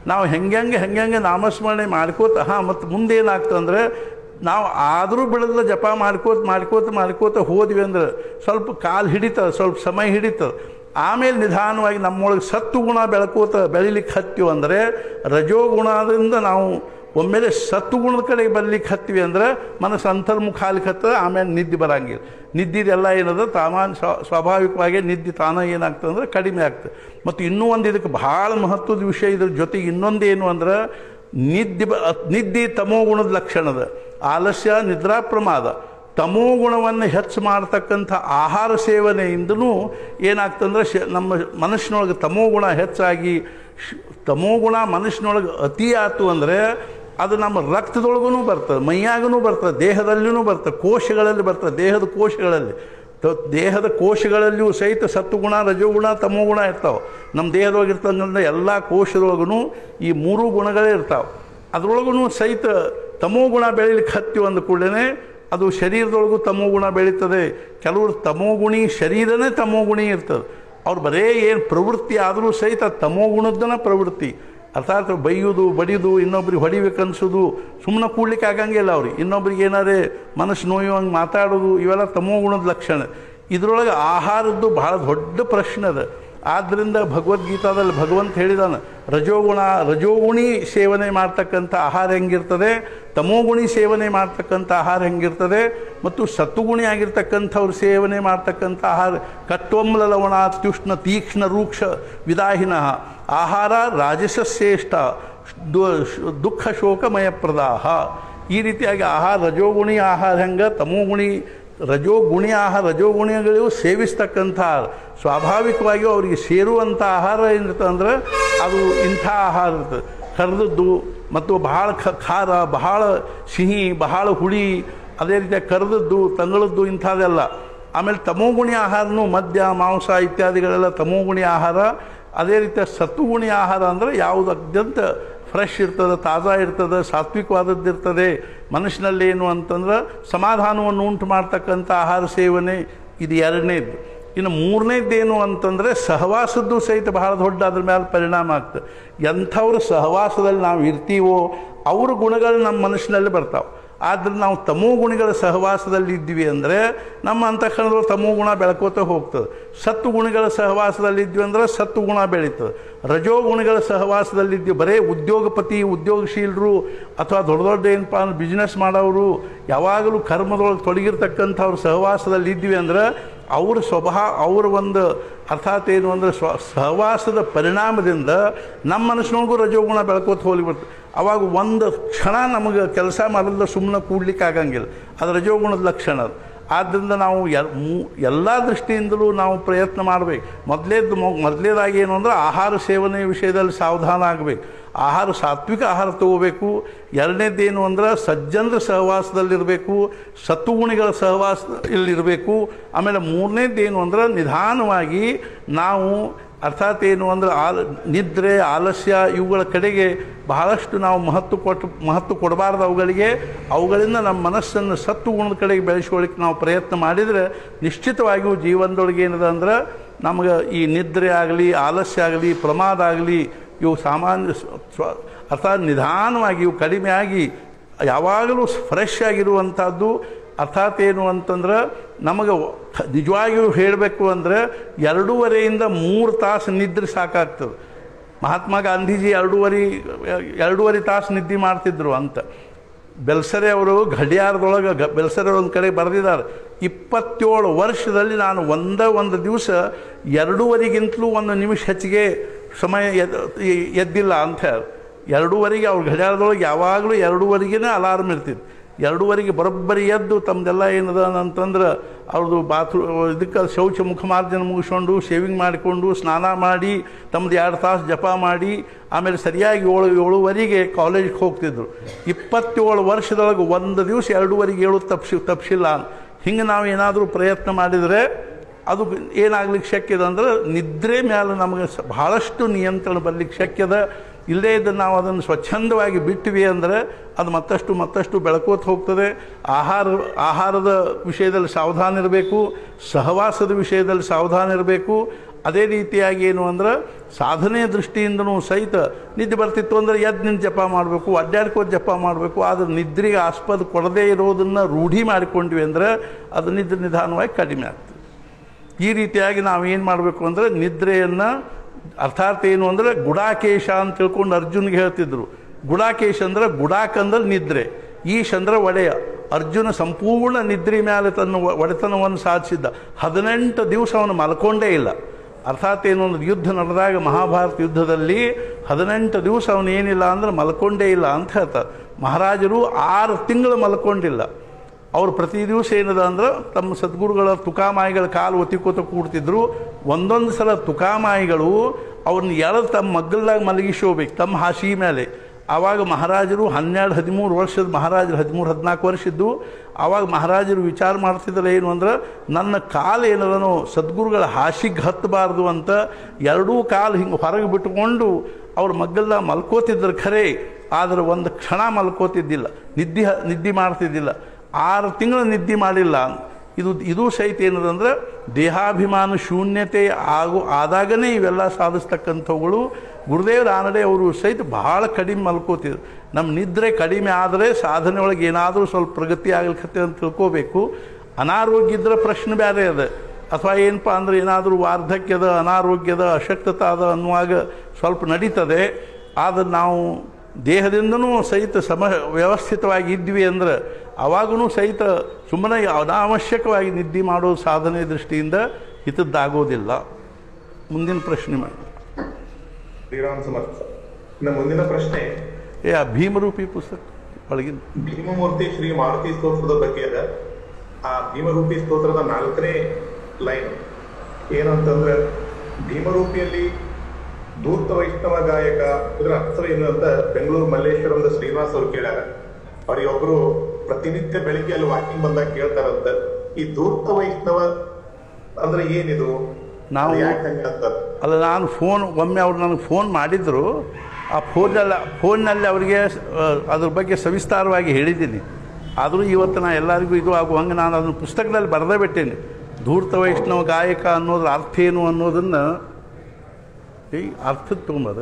ನಾವು ಹೆಂಗೆ ಹೆಂಗೆ ನಾಮಸ್ಮರಣೆ ಮಾಡ್ಕೋತ ಹಾಂ ಮತ್ತು ಮುಂದೆ ಏನಾಗ್ತಂದ್ರೆ ನಾವು ಆದರೂ ಬಿಡಲ್ಲ ಜಪ ಮಾಡ್ಕೋತ ಮಾಡ್ಕೋತ ಮಾಡ್ಕೋತ ಹೋದ್ವಿ ಅಂದ್ರೆ ಸ್ವಲ್ಪ ಕಾಲು ಹಿಡಿತದೆ ಸ್ವಲ್ಪ ಸಮಯ ಹಿಡಿತದೆ ಆಮೇಲೆ ನಿಧಾನವಾಗಿ ನಮ್ಮೊಳಗೆ ಸತ್ತು ಗುಣ ಬೆಳ್ಕೋತ ಬೆಳಿಲಿಕ್ಕೆ ಹತ್ತೀವಿ ಅಂದರೆ ರಜೋಗುಣದಿಂದ ನಾವು ಒಮ್ಮೆಲೆ ಸತ್ತು ಗುಣದ ಕಡೆಗೆ ಬರ್ಲಿಕ್ಕೆ ಹತ್ತೀವಿ ಅಂದ್ರೆ ಮನಸ್ಸು ಅಂತರ್ಮುಖ ಆಗ್ಲಿಕ್ಕೆ ಹತ್ತದ ಆಮೇಲೆ ನಿದ್ದೆ ಬರಂಗಿಲ್ಲ ನಿದ್ದಿದೆಲ್ಲ ಏನದ ತಾಮಾನ್ ಸ್ವ- ಸ್ವಾಭಾವಿಕವಾಗಿ ನಿದ್ದೆ ತಾನ ಏನಾಗ್ತದೆ ಅಂದ್ರೆ ಕಡಿಮೆ ಆಗ್ತದೆ ಮತ್ತು ಇನ್ನೂ ಒಂದು ಇದಕ್ಕೆ ಭಾಳ ಮಹತ್ವದ ವಿಷಯ ಇದ್ರ ಜೊತೆಗೆ ಇನ್ನೊಂದೇನು ಅಂದ್ರೆ ನಿದ್ದೆ ಬ ನಿದ್ದೆ ತಮೋ ಗುಣದ ಲಕ್ಷಣದ ಆಲಸ್ಯ ನಿದ್ರಾ ಪ್ರಮಾದ ತಮೋ ಗುಣವನ್ನು ಹೆಚ್ಚು ಮಾಡ್ತಕ್ಕಂಥ ಆಹಾರ ಸೇವನೆಯಿಂದನೂ ಏನಾಗ್ತಂದ್ರೆ ಶ ನಮ್ಮ ಮನಸ್ಸಿನೊಳಗೆ ತಮೋ ಗುಣ ಹೆಚ್ಚಾಗಿ ಶ್- ತಮೋ ಗುಣ ಮನಸ್ಸಿನೊಳಗೆ ಅತಿ ಆತು ಅಂದರೆ ಅದು ನಮ್ಮ ರಕ್ತದೊಳಗೂ ಬರ್ತದೆ ಮೈಯಾಗೂ ಬರ್ತದೆ ದೇಹದಲ್ಲಿಯೂ ಬರ್ತದೆ ಕೋಶಗಳಲ್ಲಿ ಬರ್ತದೆ ದೇಹದ ಕೋಶಗಳಲ್ಲಿ ತ- ದೇಹದ ಕೋಶಗಳಲ್ಲಿಯೂ ಸಹಿತ ಸತ್ತುಗುಣ ರಜೋಗುಣ ತಮೋಗುಣ ಇರ್ತಾವೆ ನಮ್ಮ ದೇಹದೊಳಗೆ ಇರ್ತಕ್ಕಂಥ ಎಲ್ಲ ಕೋಶದೊಳಗೂ ಈ ಮೂರು ಗುಣಗಳೇ ಇರ್ತಾವೆ ಅದರೊಳಗೂ ಸಹಿತ ತಮೋಗುಣ ಬೆಳಿಲಿಕ್ಕೆ ಹತ್ತಿ ಅಂದ ಕೂಡಲೇ ಅದು ಶರೀರದೊಳಗೂ ತಮೋಗುಣ ಬೆಳೀತದೆ ಕೆಲವರು ತಮೋಗುಣಿ ಶರೀರನೇ ತಮೋಗುಣಿ ಇರ್ತದೆ ಅವ್ರು ಬರೇ ಏನು ಪ್ರವೃತ್ತಿ ಆದರೂ ಸಹಿತ ತಮೋಗುಣದ್ದನ ಪ್ರವೃತ್ತಿ ಅರ್ಥಾತ್ ಬೈಯೋದು ಬಡಿಯೋದು ಇನ್ನೊಬ್ರಿಗೆ ಹೊಡಿಬೇಕು ಅನ್ಸೋದು ಸುಮ್ಮನೆ ಕೂಡ್ಲಿಕ್ಕೆ ಆಗಂಗಿಲ್ಲ ಅವ್ರಿಗೆ ಇನ್ನೊಬ್ರಿಗೆ ಏನಾರೇ ಮನಸ್ಸು ನೋಯುವಂಗೆ ಮಾತಾಡೋದು ಇವೆಲ್ಲ ತಮೋಗುಣದ ಲಕ್ಷಣ ಇದರೊಳಗೆ ಆಹಾರದ್ದು ಬಹಳ ದೊಡ್ಡ ಪ್ರಶ್ನೆ ಅದ ಆದ್ದರಿಂದ ಭಗವದ್ಗೀತಾದಲ್ಲಿ ಭಗವಂತ ಹೇಳಿದಾನೆ ರಜೋಗುಣ ರಜೋಗುಣಿ ಸೇವನೆ ಮಾಡ್ತಕ್ಕಂಥ ಆಹಾರ ಹೆಂಗಿರ್ತದೆ ತಮೋಗುಣಿ ಸೇವನೆ ಮಾಡ್ತಕ್ಕಂಥ ಆಹಾರ ಹೆಂಗಿರ್ತದೆ ಮತ್ತು ಸತ್ತುಗುಣಿ ಆಗಿರ್ತಕ್ಕಂಥವ್ರು ಸೇವನೆ ಮಾಡ್ತಕ್ಕಂಥ ಆಹಾರ ಕಟ್ವಮ್ಲ ಲವಣ ಅತ್ಯುಷ್ಣ ತೀಕ್ಷ್ಣ ರೂಕ್ಷ ವಿದಾಹಿನ ಆಹಾರ ರಾಜಸಶ್ರೇಷ್ಠ ದು- ದುಃಖ ಶೋಕಮಯ ಪ್ರದಾಹ ಈ ರೀತಿಯಾಗಿ ಆಹಾರ ರಜೋಗುಣಿ ಆಹಾರ ಹೆಂಗೆ ತಮೋಗುಣಿ ರಜೋಗುಣಿ ಆಹಾರ ರಜೋಗುಣಿಗಳು ಸೇವಿಸ್ತಕ್ಕಂಥ ಸ್ವಾಭಾವಿಕವಾಗಿ ಅವರಿಗೆ ಸೇರುವಂಥ ಆಹಾರ ಏನಿರ್ತದೆ ಅಂದ್ರೆ ಅದು ಇಂಥ ಆಹಾರ ಇರ್ತದೆ ಕರೆದದ್ದು ಮತ್ತು ಬಹಳ ಖ ಖಾರ ಬಹಳ ಸಿಹಿ ಬಹಳ ಹುಳಿ ಅದೇ ರೀತಿಯಾಗಿ ಕರೆದದ್ದು ತಂಗಳದ್ದು ಇಂಥದ್ದೆಲ್ಲ ಆಮೇಲೆ ತಮೋಗುಣಿ ಆಹಾರನೂ ಮದ್ಯ ಮಾಂಸ ಇತ್ಯಾದಿಗಳೆಲ್ಲ ತಮೋಗುಣಿ ಆಹಾರ ಅದೇ ರೀತಿಯ ಸತ್ತುಗುಣಿ ಆಹಾರ ಅಂದರೆ ಯಾವುದು ಅತ್ಯಂತ ಫ್ರೆಶ್ ಇರ್ತದೆ ತಾಜಾ ಇರ್ತದೆ ಸಾತ್ವಿಕವಾದದ್ದು ಇರ್ತದೆ ಮನಸ್ಸಿನಲ್ಲಿ ಏನು ಅಂತಂದ್ರೆ ಸಮಾಧಾನವನ್ನು ಉಂಟು ಮಾಡ್ತಕ್ಕಂಥ ಆಹಾರ ಸೇವನೆ ಇದು ಎರಡನೇದು ಇನ್ನು ಮೂರನೇದ್ದೇನು ಅಂತಂದರೆ ಸಹವಾಸದ್ದು ಸಹಿತ ಬಹಳ ದೊಡ್ಡ ಅದ್ರ ಮೇಲೆ ಪರಿಣಾಮ ಆಗ್ತದೆ ಎಂಥವ್ರ ಸಹವಾಸದಲ್ಲಿ ನಾವು ಇರ್ತೀವೋ ಅವ್ರ ಗುಣಗಳು ನಮ್ಮ ಮನಸ್ಸಿನಲ್ಲಿ ಬರ್ತಾವೆ ಆದರೆ ನಾವು ತಮೋ ಗುಣಿಗಳ ಸಹವಾಸದಲ್ಲಿ ಇದ್ವಿ ಅಂದರೆ ನಮ್ಮ ಅಂತಃಕರಣದಲ್ಲಿ ತಮೋ ಗುಣ ಬೆಳ್ಕೋತ ಹೋಗ್ತದೆ ಸತ್ತು ಗುಣಿಗಳ ಸಹವಾಸದಲ್ಲಿ ಇದ್ವಿ ಅಂದ್ರೆ ಸತ್ತು ಗುಣ ಬೆಳೀತದೆ ರಜೋ ಗುಣಿಗಳ ಸಹವಾಸದಲ್ಲಿ ಇದ್ವಿ ಬರೇ ಉದ್ಯೋಗಪತಿ ಉದ್ಯೋಗಶೀಲರು ಅಥವಾ ದೊಡ್ಡ ದೊಡ್ಡ ಏನಪ್ಪ ಅಂದ್ರೆ ಬಿಸ್ನೆಸ್ ಮಾಡೋರು ಯಾವಾಗಲೂ ಕರ್ಮದೊಳಗೆ ತೊಡಗಿರ್ತಕ್ಕಂಥವ್ರ ಸಹವಾಸದಲ್ಲಿ ಇದ್ವಿ ಅಂದ್ರೆ ಅವ್ರ ಸ್ವಭಾವ ಅವ್ರ ಒಂದು ಅರ್ಥಾತ್ ಏನು ಅಂದರೆ ಸ್ವ ಸಹವಾಸದ ಪರಿಣಾಮದಿಂದ ನಮ್ಮ ಮನಸ್ಸಿನೊಳಗೂ ರಜೋಗುಣ ಬೆಳ್ಕೋತ ಹೋಗ್ಲಿಬಿಡ್ತದೆ ಅವಾಗ ಒಂದು ಕ್ಷಣ ನಮಗೆ ಕೆಲಸ ಮಾಡಲ್ಲ ಸುಮ್ಮನೆ ಕೂಡ್ಲಿಕ್ಕೆ ಆಗಂಗಿಲ್ಲ ಅದು ರಜೋಗುಣದ ಲಕ್ಷಣ ಅದು ಆದ್ದರಿಂದ ನಾವು ಎಲ್ ಮೂ ಎಲ್ಲ ದೃಷ್ಟಿಯಿಂದಲೂ ನಾವು ಪ್ರಯತ್ನ ಮಾಡಬೇಕು ಮೊದಲೇದು ಮೊದಲೇದಾಗಿ ಏನು ಅಂದರೆ ಆಹಾರ ಸೇವನೆ ವಿಷಯದಲ್ಲಿ ಸಾವಧಾನ ಆಗಬೇಕು ಆಹಾರ ಸಾತ್ವಿಕ ಆಹಾರ ತಗೋಬೇಕು ಎರಡನೇದೇನು ಅಂದ್ರೆ ಸಜ್ಜನರ ಸಹವಾಸದಲ್ಲಿರಬೇಕು ಸತ್ತುಗುಣಿಗಳ ಸಹವಾಸ ಇಲ್ಲಿರಬೇಕು ಆಮೇಲೆ ಮೂರನೇದೇನು ಅಂದ್ರೆ ನಿಧಾನವಾಗಿ ನಾವು ಅರ್ಥಾತ್ ಏನು ಅಂದ್ರೆ ಆಲ ನಿದ್ರೆ ಆಲಸ್ಯ ಇವುಗಳ ಕಡೆಗೆ ಬಹಳಷ್ಟು ನಾವು ಮಹತ್ವ ಕೊಟ್ಟು ಮಹತ್ವ ಕೊಡಬಾರ್ದು ಅವುಗಳಿಗೆ ಅವುಗಳಿಂದ ನಮ್ಮ ಮನಸ್ಸನ್ನು ಸತ್ತು ಗುಣದ ಕಡೆಗೆ ಬೆಳೆಸ್ಕೊಳ್ಳಿಕ್ಕೆ ನಾವು ಪ್ರಯತ್ನ ಮಾಡಿದರೆ ನಿಶ್ಚಿತವಾಗಿಯೂ ಜೀವನದೊಳಗೆ ಏನಿದೆ ಅಂದ್ರೆ ನಮಗೆ ಈ ನಿದ್ರೆ ಆಗಲಿ ಆಲಸ್ಯ ಆಗಲಿ ಪ್ರಮಾದ ಆಗಲಿ ಇವು ಸಾಮಾನ್ಯ ಸ್ವ ಅರ್ಥಾತ್ ನಿಧಾನವಾಗಿ ಇವು ಕಡಿಮೆ ಆಗಿ ಯಾವಾಗಲೂ ಫ್ರೆಶ್ ಆಗಿರುವಂಥದ್ದು ಅರ್ಥಾತ್ ಏನು ಅಂತಂದ್ರೆ ನಮಗೆ ನಿಜವಾಗಿಯೂ ಹೇಳಬೇಕು ಅಂದರೆ ಎರಡೂವರೆಯಿಂದ ಮೂರು ತಾಸು ನಿದ್ರೆ ಸಾಕಾಗ್ತದೆ ಮಹಾತ್ಮ ಗಾಂಧೀಜಿ ಎರಡೂವರೆ ಎರಡೂವರೆ ತಾಸು ನಿದ್ದೆ ಮಾಡ್ತಿದ್ರು ಅಂತ ಬೆಲ್ಸರೆ ಅವರು ಗಡಿಯಾರದೊಳಗೆ ಗ ಬೆಲ್ಸರೆ ಒಂದು ಕಡೆ ಬರೆದಿದ್ದಾರೆ ಇಪ್ಪತ್ತೇಳು ವರ್ಷದಲ್ಲಿ ನಾನು ಒಂದೇ ಒಂದು ದಿವಸ ಎರಡೂವರೆಗಿಂತಲೂ ಒಂದು ನಿಮಿಷ ಹೆಚ್ಚಿಗೆ ಸಮಯ ಎದ್ ಎದ್ದಿಲ್ಲ ಅಂತ ಹೇಳಿ ಎರಡೂವರೆಗೆ ಅವ್ರ ಗಡಿಯಾರದೊಳಗೆ ಯಾವಾಗಲೂ ಎರಡೂವರೆಗೇ ಅಲಾರ್ಮ್ ಇರ್ತಿತ್ತು ಎರಡೂವರೆಗೆ ಬರೋಬ್ಬರಿ ಎದ್ದು ತಮ್ಮದೆಲ್ಲ ಏನದ ಅಂತಂದ್ರೆ ಅವ್ರದ್ದು ಬಾತ್ರೂ ಇದಕ್ಕೆ ಶೌಚ ಮುಖಮಾರ್ಜನ ಮುಗಿಸ್ಕೊಂಡು ಶೇವಿಂಗ್ ಮಾಡಿಕೊಂಡು ಸ್ನಾನ ಮಾಡಿ ತಮ್ಮದು ಎರಡು ತಾಸು ಜಪ ಮಾಡಿ ಆಮೇಲೆ ಸರಿಯಾಗಿ ಏಳು ಏಳುವರೆಗೆ ಕಾಲೇಜಿಗೆ ಹೋಗ್ತಿದ್ರು ಇಪ್ಪತ್ತೇಳು ವರ್ಷದೊಳಗೆ ಒಂದು ದಿವಸ ಎರಡೂವರೆಗೆ ಏಳು ತಪ್ಸಿ ತಪ್ಪಿಸಿಲ್ಲ ಹಿಂಗೆ ನಾವು ಏನಾದರೂ ಪ್ರಯತ್ನ ಮಾಡಿದರೆ ಅದು ಏನಾಗ್ಲಿಕ್ಕೆ ಶಕ್ಯದ ಅಂದ್ರೆ ನಿದ್ರೆ ಮೇಲೆ ನಮಗೆ ಸ ಭಾಳಷ್ಟು ನಿಯಂತ್ರಣ ಬರ್ಲಿಕ್ಕೆ ಶಕ್ಯದ ಇಲ್ಲದೇ ಇದ್ದರೆ ನಾವು ಅದನ್ನು ಸ್ವಚ್ಛಂದವಾಗಿ ಬಿಟ್ಟಿವಿ ಅಂದರೆ ಅದು ಮತ್ತಷ್ಟು ಮತ್ತಷ್ಟು ಬೆಳಕೋತ ಹೋಗ್ತದೆ ಆಹಾರ ಆಹಾರದ ವಿಷಯದಲ್ಲಿ ಸಾವಧಾನ ಇರಬೇಕು ಸಹವಾಸದ ವಿಷಯದಲ್ಲಿ ಸಾವಧಾನ ಇರಬೇಕು ಅದೇ ರೀತಿಯಾಗಿ ಏನು ಅಂದ್ರೆ ಸಾಧನೆಯ ದೃಷ್ಟಿಯಿಂದನೂ ಸಹಿತ ನಿದ್ದೆ ಬರ್ತಿತ್ತು ಅಂದರೆ ಎದ್ದು ನಿಂತು ಜಪ ಮಾಡಬೇಕು ಅಡ್ಡಾಡ್ಕೋದು ಜಪ ಮಾಡಬೇಕು ಆದರೆ ನಿದ್ರೆಗೆ ಆಸ್ಪದ ಕೊಡದೇ ಇರೋದನ್ನು ರೂಢಿ ಮಾಡಿಕೊಂಡ್ವಿ ಅಂದರೆ ಅದು ನಿದ್ರೆ ನಿಧಾನವಾಗಿ ಕಡಿಮೆ ಆಗ್ತದೆ ಈ ರೀತಿಯಾಗಿ ನಾವು ಏನು ಮಾಡಬೇಕು ಅಂದರೆ ನಿದ್ರೆಯನ್ನು ಅರ್ಥಾತ್ ಏನು ಅಂದರೆ ಗುಡಾಕೇಶ ಅಂತ ತಿಳ್ಕೊಂಡು ಅರ್ಜುನ್ಗೆ ಹೇಳ್ತಿದ್ರು ಗುಡಾಕೇಶ ಅಂದ್ರೆ ಗುಡಾಕ್ ಅಂದ್ರೆ ನಿದ್ರೆ ಈಶ್ ಅಂದ್ರೆ ಒಡೆಯ ಅರ್ಜುನ ಸಂಪೂರ್ಣ ನಿದ್ರೆ ಮೇಲೆ ತನ್ನ ಒ- ಒಡೆತನವನ್ನು ಸಾಧಿಸಿದ್ದ ಹದಿನೆಂಟು ದಿವಸ ಅವನು ಮಲ್ಕೊಂಡೇ ಇಲ್ಲ ಅರ್ಥಾತ್ ಏನು ಒಂದು ಯುದ್ಧ ನಡೆದಾಗ ಮಹಾಭಾರತ ಯುದ್ಧದಲ್ಲಿ ಹದಿನೆಂಟು ದಿವಸ ಅವನು ಏನಿಲ್ಲ ಅಂದ್ರೆ ಮಲ್ಕೊಂಡೇ ಇಲ್ಲ ಅಂತ ಹೇಳ್ತಾರೆ ಮಹಾರಾಜರು ಆರು ತಿಂಗಳು ಮಲ್ಕೊಂಡಿಲ್ಲ ಅವ್ರು ಪ್ರತಿ ದಿವಸ ಏನದ ಅಂದ್ರೆ ತಮ್ಮ ಸದ್ಗುರುಗಳ ತುಕಾಮಾಯಿಗಳ ಕಾಲು ಒತ್ತಿಕೋತ ಕೂಡ್ತಿದ್ರು ಒಂದೊಂದು ಸಲ ತುಕಾಮಾಯಿಗಳು ಅವ್ರನ್ನ ಎಳೆದು ತಮ್ಮ ಮಗ್ಗಲ್ದಾಗ ಮಲಗಿಸೋಬೇಕು ತಮ್ಮ ಹಾಸಿ ಮೇಲೆ ಆವಾಗ ಮಹಾರಾಜರು ಹನ್ನೆರಡು ಹದಿಮೂರು ವರ್ಷದ ಮಹಾರಾಜರು ಹದಿಮೂರು ಹದಿನಾಲ್ಕು ವರ್ಷ ಇದ್ದು ಆವಾಗ ಮಹಾರಾಜರು ವಿಚಾರ ಮಾಡ್ತಿದ್ರೆ ಏನು ಅಂದ್ರೆ ನನ್ನ ಕಾಲು ಏನದನೋ ಸದ್ಗುರುಗಳ ಹಾಸಿಗೆ ಹತ್ತಬಾರ್ದು ಅಂತ ಎರಡೂ ಕಾಲು ಹಿಂಗೆ ಹೊರಗೆ ಬಿಟ್ಕೊಂಡು ಅವ್ರ ಮಗ್ಗಲ್ದಾಗ ಮಲ್ಕೋತಿದ್ರು ಖರೆ ಆದರೆ ಒಂದು ಕ್ಷಣ ಮಲ್ಕೋತಿದ್ದಿಲ್ಲ ನಿದ್ದೆ ನಿದ್ದೆ ಮಾಡ್ತಿದ್ದಿಲ್ಲ ಆರು ತಿಂಗಳು ನಿದ್ದೆ ಮಾಡಿಲ್ಲ ಇದು ಇದು ಸಹಿತ ಏನದಂದ್ರೆ ದೇಹಾಭಿಮಾನ ಶೂನ್ಯತೆ ಆಗು ಆದಾಗನೇ ಇವೆಲ್ಲ ಸಾಧಿಸ್ತಕ್ಕಂಥವುಗಳು ಗುರುದೇವ್ರ ಆನಡೆ ಅವರು ಸಹಿತ ಭಾಳ ಕಡಿಮೆ ಮಲ್ಕೋತಿದ್ರು ನಮ್ಮ ನಿದ್ರೆ ಕಡಿಮೆ ಆದರೆ ಸಾಧನೆ ಒಳಗೆ ಏನಾದರೂ ಸ್ವಲ್ಪ ಪ್ರಗತಿ ಆಗ್ಲಿಕ್ಕೆ ಅಂತ ತಿಳ್ಕೋಬೇಕು ಅನಾರೋಗ್ಯ ಇದ್ರೆ ಪ್ರಶ್ನೆ ಬೇರೆ ಅದ ಅಥವಾ ಏನಪ್ಪ ಅಂದ್ರೆ ಏನಾದರೂ ವಾರ್ಧಕ್ಯದ ಅನಾರೋಗ್ಯದ ಅಶಕ್ತತ ಅದ ಅನ್ನುವಾಗ ಸ್ವಲ್ಪ ನಡೀತದೆ ಆದರೆ ನಾವು ದೇಹದಿಂದನೂ ಸಹಿತ ಸಮ ವ್ಯವಸ್ಥಿತವಾಗಿ ಇದ್ವಿ ಅಂದ್ರೆ ಅವಾಗೂ ಸಹಿತ ಸುಮ್ಮನೆ ಅನಾವಶ್ಯಕವಾಗಿ ನಿದ್ದೆ ಮಾಡೋ ಸಾಧನೆ ದೃಷ್ಟಿಯಿಂದ ಹಿತದ್ದಾಗೋದಿಲ್ಲ ಮುಂದಿನ ಪ್ರಶ್ನೆ ಮಾಡಿ ಶ್ರೀರಾಮ್ ಸಮರ್ಥ ಇನ್ನು ಮುಂದಿನ ಪ್ರಶ್ನೆ ಏ ಆ ಭೀಮರೂಪಿ ಪುಸ್ತಕ ಒಳಗಿನ ಭೀಮಮೂರ್ತಿ ಶ್ರೀ ಮಾರುತಿ ಸ್ತೋತ್ರದ ಬಗ್ಗೆ ಅದ ಆ ಭೀಮರೂಪಿ ಸ್ತೋತ್ರದ ನಾಲ್ಕನೇ ಲೈನ್ ಏನಂತಂದ್ರೆ ಭೀಮರೂಪಿಯಲ್ಲಿ ಧೂರ್ತ ವೈಷ್ಣವ ಗಾಯಕ ಇದರ ಅರ್ಥವೇನು ಅಂತ ಬೆಂಗಳೂರು ಮಲ್ಲೇಶ್ವರಂದ ಶ್ರೀನಿವಾಸ್ ಅವ್ರು ಕೇಳ್ಯಾರ ಅವ್ರಿಗೆ ಒಬ್ರು ಪ್ರತಿನಿತ್ಯ ಬೆಳಿಗ್ಗೆ ಅಲ್ಲಿ ವಾಕಿಂಗ್ ಬಂದಾಗ ಕೇಳ್ತಾರಂತ ಈ ಧೂರ್ತ ವೈಷ್ಣವ ಅಂದ್ರೆ ಏನಿದು ನಾವು- ಅದು ಯಾಕೆ ಹಂಗೆ ಅಂತ ಅಲ್ಲ ನಾನು ಫೋನ್ ಒಮ್ಮೆ ಅವ್ರು ನನಗೆ ಫೋನ್ ಮಾಡಿದ್ರು ಆ ಫೋನಲ್ಲಿ ಫೋನ್ನಲ್ಲಿ ಅವರಿಗೆ ಆ, ಅದ್ರ ಬಗ್ಗೆ ಸವಿಸ್ತಾರವಾಗಿ ಹೇಳಿದ್ದೀನಿ ಆದರೂ ಇವತ್ತು ನಾ ಎಲ್ಲರಿಗೂ ಇದು ಆಗುವಂಗೆ ನಾನು ಅದನ್ನು ಪುಸ್ತಕದಲ್ಲಿ ಬರೆದೇ ಬಿಟ್ಟೇನೆ ಧೂರ್ತ ವೈಷ್ಣವ ಗಾಯಕ ಅನ್ನೋದ್ರ ಅರ್ಥ ಏನು ಅನ್ನೋದನ್ನು ಈ ಅರ್ಥದ ತೊಗೊಂಬದ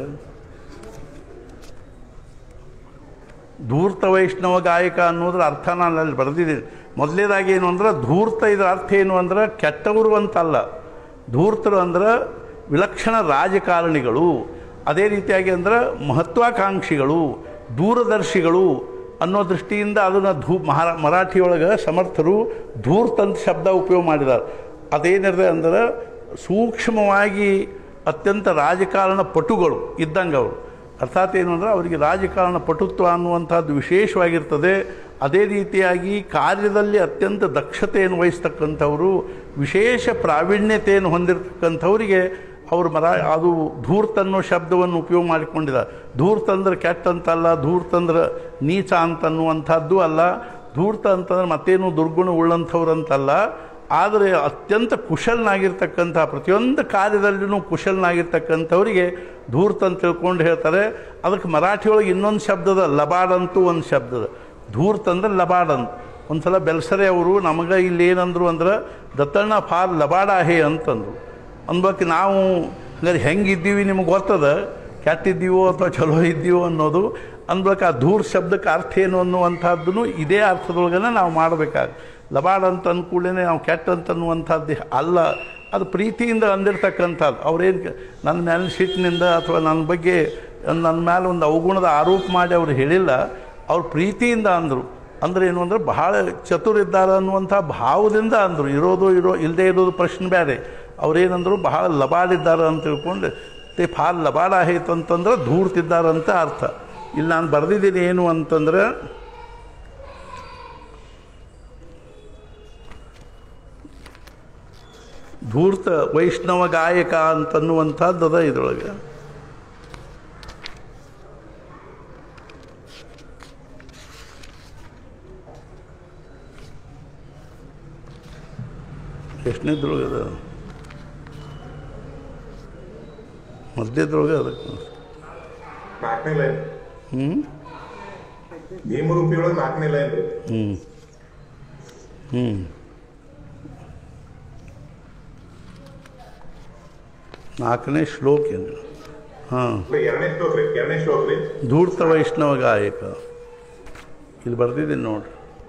ಧೂರ್ತ ವೈಷ್ಣವ ಗಾಯಕ ಅನ್ನೋದ್ರ ಅರ್ಥ ನಾನು ಅಲ್ಲಿ ಬರೆದಿದ್ದೀನಿ ಮೊದಲನೇದಾಗಿ ಏನು ಅಂದ್ರೆ ಧೂರ್ತ ಇದರ ಅರ್ಥ ಏನು ಅಂದ್ರೆ ಕೆಟ್ಟವರು ಅಂತಲ್ಲ ಧೂರ್ತರು ಅಂದ್ರೆ ವಿಲಕ್ಷಣ ರಾಜಕಾರಣಿಗಳು ಅದೇ ರೀತಿಯಾಗಿ ಅಂದ್ರೆ ಮಹತ್ವಾಕಾಂಕ್ಷಿಗಳು ದೂರದರ್ಶಿಗಳು ಅನ್ನೋ ದೃಷ್ಟಿಯಿಂದ ಅದನ್ನು ಧೂ ಮಹಾರಾ ಮರಾಠಿಯೊಳಗೆ ಸಮರ್ಥರು ಧೂರ್ತ್ ಅಂತ ಶಬ್ದ ಉಪಯೋಗ ಮಾಡಿದ್ದಾರೆ ಅದೇನಿದೆ ಅಂದ್ರೆ ಸೂಕ್ಷ್ಮವಾಗಿ ಅತ್ಯಂತ ರಾಜಕಾರಣ ಪಟುಗಳು ಇದ್ದಂಗೆ ಅವರು ಅರ್ಥಾತ್ ಏನು ಅಂದರೆ ಅವರಿಗೆ ರಾಜಕಾರಣ ಪಟುತ್ವ ಅನ್ನುವಂಥದ್ದು ವಿಶೇಷವಾಗಿರ್ತದೆ ಅದೇ ರೀತಿಯಾಗಿ ಕಾರ್ಯದಲ್ಲಿ ಅತ್ಯಂತ ದಕ್ಷತೆಯನ್ನು ವಹಿಸ್ತಕ್ಕಂಥವರು ವಿಶೇಷ ಪ್ರಾವೀಣ್ಯತೆಯನ್ನು ಹೊಂದಿರತಕ್ಕಂಥವರಿಗೆ ಅವರು ಮರ ಅದು ಧೂರ್ತ್ ಅನ್ನೋ ಶಬ್ದವನ್ನು ಉಪಯೋಗ ಮಾಡಿಕೊಂಡಿದ್ದಾರೆ ಧೂರ್ತ್ ಅಂದ್ರೆ ಕೆಟ್ಟ ಅಂತಲ್ಲ ಧೂರ್ತ್ ಅಂದ್ರೆ ನೀಚ ಅಂತನ್ನುವಂಥದ್ದು ಅಲ್ಲ ಧೂರ್ತ ಅಂತಂದ್ರೆ ಮತ್ತೇನು ದುರ್ಗುಣ ಉಳ್ಳಂಥವ್ರು ಅಂತಲ್ಲ ಆದರೆ ಅತ್ಯಂತ ಕುಶಲನಾಗಿರ್ತಕ್ಕಂಥ ಪ್ರತಿಯೊಂದು ಕಾರ್ಯದಲ್ಲಿನೂ ಕುಶಲನಾಗಿರ್ತಕ್ಕಂಥವರಿಗೆ ಧೂರ್ತ ಅಂತ ತಿಳ್ಕೊಂಡು ಹೇಳ್ತಾರೆ ಅದಕ್ಕೆ ಮರಾಠಿಯೊಳಗೆ ಇನ್ನೊಂದು ಶಬ್ದದ ಲಬಾಡ್ ಅಂತೂ ಒಂದು ಶಬ್ದದ ಧೂರ್ತ್ ಅಂದ್ರೆ ಲಬಾಡ್ ಅಂತ ಒಂದು ಸಲ ಬೆಲ್ಸರೆ ಅವರು ನಮಗೆ ಇಲ್ಲಿ ಏನಂದ್ರು ಅಂದ್ರೆ ದತ್ತಣ್ಣ ಫಾರ್ ಲಬಾಡ ಹೇ ಅಂತಂದರು ಅನ್ಬೇಕು ನಾವು ಹಂಗಾರೆ ಹೆಂಗಿದ್ದೀವಿ ನಿಮಗೆ ಗೊತ್ತದ ಕೆಟ್ಟಿದ್ದೀವೋ ಅಥವಾ ಚಲೋ ಇದ್ದೀವೋ ಅನ್ನೋದು ಅನ್ಬೇಕು ಆ ಧೂರ್ ಶಬ್ದಕ್ಕೆ ಅರ್ಥ ಏನು ಅನ್ನುವಂಥದ್ದನ್ನು ಇದೇ ಅರ್ಥದೊಳಗನೆ ನಾವು ಮಾಡಬೇಕಾಗ ಲಬಾಡ್ ಅಂತ ಅಂದ್ಕೂಡಲೇ ನಾವು ಕೆಟ್ಟ ಅಂತ ಅನ್ನುವಂಥದ್ದು ಅಲ್ಲ ಅದು ಪ್ರೀತಿಯಿಂದ ಅಂದಿರ್ತಕ್ಕಂಥದ್ದು ಅವ್ರೇನು ನನ್ನ ಮೇಲೆ ಸಿಟ್ಟಿನಿಂದ ಅಥವಾ ನನ್ನ ಬಗ್ಗೆ ನನ್ನ ಮೇಲೆ ಒಂದು ಅವಗುಣದ ಆರೋಪ ಮಾಡಿ ಅವ್ರು ಹೇಳಿಲ್ಲ ಅವ್ರು ಪ್ರೀತಿಯಿಂದ ಅಂದರು ಅಂದ್ರೆ ಏನು ಅಂದರೆ ಬಹಳ ಚತುರಿದ್ದಾರೆ ಅನ್ನುವಂಥ ಭಾವದಿಂದ ಅಂದರು ಇರೋದು ಇರೋ ಇಲ್ಲದೆ ಇರೋದು ಪ್ರಶ್ನೆ ಬೇರೆ ಅವ್ರೇನಂದ್ರು ಬಹಳ ಲಬಾಡಿದ್ದಾರೆ ಅಂತ ತಿಳ್ಕೊಂಡು ತೇ ಫಾಲ್ ಲಬಾಡ ಆಯ್ತು ಅಂತಂದ್ರೆ ಧೂರ್ತಿದ್ದಾರೆ ಅಂತ ಅರ್ಥ ಇಲ್ಲಿ ನಾನು ಬರೆದಿದ್ದೀನಿ ಏನು ಅಂತಂದ್ರೆ ಧೂರ್ತ ವೈಷ್ಣವ ಗಾಯಕ ಅಂತನ್ನುವಂಥದ್ದು ಅದ ಇದ್ರೊಳಗೆ ಎಷ್ಟನೇದ್ರೊಳಗೆ ಅದ ಮಧ್ಯದ್ರೊಳಗೆ ಅದಕ್ಕೆ ನಾಲ್ಕನೇ ಲೈನ್ ಹ್ಞೂ ಭೀಮರೂಪಿ ಒಳಗೆ ನಾಲ್ಕನೇ ಲೈನ್ ರೀ ಹ್ಞೂ ಹ್ಞೂ ನಾಲ್ಕನೇ ಶ್ಲೋಕ ಏನು ಹಾಂ ಎರಡನೇ ಶ್ಲೋಕ ರೀ ಎರಡನೇ ಶ್ಲೋಕ ರೀ ಧೂರ್ತ ವೈಷ್ಣವ ಗಾಯಕ ಇಲ್ಲಿ ಬರ್ದಿದ್ದೀನಿ ನೋಡ್ರಿ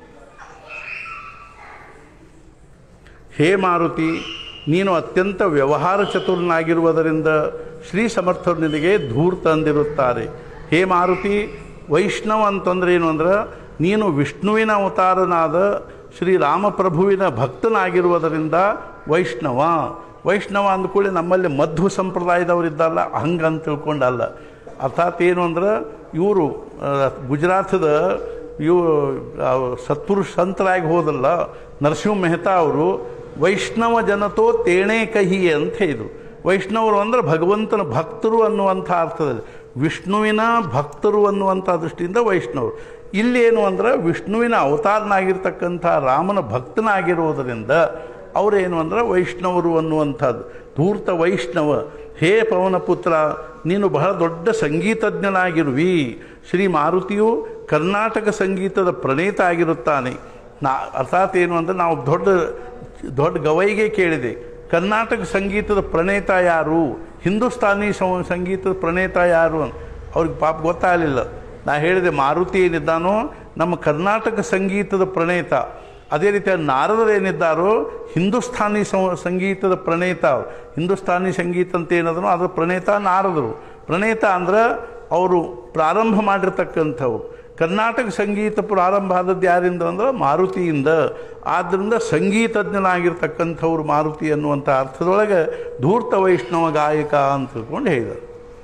ಹೇ ಮಾರುತಿ ನೀನು ಅತ್ಯಂತ ವ್ಯವಹಾರ ಚತುರನಾಗಿರುವುದರಿಂದ ಶ್ರೀ ಸಮರ್ಥರು ನಿನಗೆ ಧೂರ್ತ ಅಂದಿರುತ್ತಾರೆ ಹೇ ಮಾರುತಿ ವೈಷ್ಣವ ಅಂತಂದ್ರೆ ಏನು ಅಂದ್ರೆ ನೀನು ವಿಷ್ಣುವಿನ ಅವತಾರನಾದ ಶ್ರೀ ರಾಮಪ್ರಭುವಿನ ಭಕ್ತನಾಗಿರುವುದರಿಂದ ವೈಷ್ಣವ ವೈಷ್ಣವ ಅಂದ್ಕೂಡಲೇ ನಮ್ಮಲ್ಲಿ ಮಧ್ವ ಸಂಪ್ರದಾಯದವರಿದ್ದಲ್ಲ ಹಂಗೆ ಅಂತ ತಿಳ್ಕೊಂಡಲ್ಲ ಅರ್ಥಾತ್ ಏನು ಅಂದ್ರೆ ಇವರು ಗುಜರಾತದ ಇವು ಆ, ಸತ್ಪುರುಷ ಸಂತರಾಗಿ ಹೋದಲ್ಲ ನರಸಿಂಹ ಮೆಹ್ತಾ ಅವರು ವೈಷ್ಣವ ಜನತೋ ತೇಣೆ ಕಹಿ ಅಂತ ಹೇಳಿದರು ವೈಷ್ಣವರು ಅಂದರೆ ಭಗವಂತನ ಭಕ್ತರು ಅನ್ನುವಂಥ ಅರ್ಥದಲ್ಲಿ ವಿಷ್ಣುವಿನ ಭಕ್ತರು ಅನ್ನುವಂಥ ದೃಷ್ಟಿಯಿಂದ ವೈಷ್ಣವರು ಇಲ್ಲೇನು ಅಂದ್ರೆ ವಿಷ್ಣುವಿನ ಅವತಾರನಾಗಿರ್ತಕ್ಕಂಥ ರಾಮನ ಭಕ್ತನಾಗಿರುವುದರಿಂದ ಅವರೇನು ಅಂದ್ರೆ ವೈಷ್ಣವರು ಅನ್ನುವಂಥದ್ದು ಧೂರ್ತ ವೈಷ್ಣವ ಹೇ ಪವನ ಪುತ್ರ ನೀನು ಬಹಳ ದೊಡ್ಡ ಸಂಗೀತಜ್ಞನಾಗಿರುವಿ ಶ್ರೀ ಮಾರುತಿಯು ಕರ್ನಾಟಕ ಸಂಗೀತದ ಪ್ರಣೇತ ಆಗಿರುತ್ತಾನೆ ನಾ ಅರ್ಥಾತ್ ಏನು ಅಂದರೆ ನಾವು ದೊಡ್ಡ ದೊಡ್ಡ ಗವೈಗೆ ಕೇಳಿದೆ ಕರ್ನಾಟಕ ಸಂಗೀತದ ಪ್ರಣೇತ ಯಾರು ಹಿಂದೂಸ್ತಾನಿ ಸಂ- ಸಂಗೀತದ ಪ್ರಣೇತ ಯಾರು ಅಂತ ಅವ್ರಿಗೆ ಪಾಪ ಗೊತ್ತಾಗಲಿಲ್ಲ ನಾ ಹೇಳಿದೆ ಮಾರುತಿ ಏನಿದ್ದಾನೋ ನಮ್ಮ ಕರ್ನಾಟಕ ಸಂಗೀತದ ಪ್ರಣೇತ ಅದೇ ರೀತಿ ನಾರದರು ಏನಿದ್ದಾರೋ ಹಿಂದೂಸ್ಥಾನಿ ಸಂ- ಸಂಗೀತದ ಪ್ರಣೇತ ಅವ್ರು. ಹಿಂದೂಸ್ಥಾನಿ ಸಂಗೀತ ಅಂತ ಏನದನೋ ಅದರ ಪ್ರಣೇತ ನಾರದರು ಪ್ರಣೇತ ಅಂದ್ರೆ ಅವರು ಪ್ರಾರಂಭ ಮಾಡಿರ್ತಕ್ಕಂಥವ್ರು ಕರ್ನಾಟಕ ಸಂಗೀತ ಪ್ರಾರಂಭ ಆದದ್ದು ಯಾರಿಂದ ಅಂದ್ರೆ ಮಾರುತಿಯಿಂದ ಆದ್ದರಿಂದ ಸಂಗೀತಜ್ಞನಾಗಿರ್ತಕ್ಕಂಥವ್ರು ಮಾರುತಿ ಅನ್ನುವಂಥ ಅರ್ಥದೊಳಗೆ ಧೂರ್ತ ವೈಷ್ಣವ ಗಾಯಕ ಅಂತ ತಿಳ್ಕೊಂಡು ಹೇಳಿದರು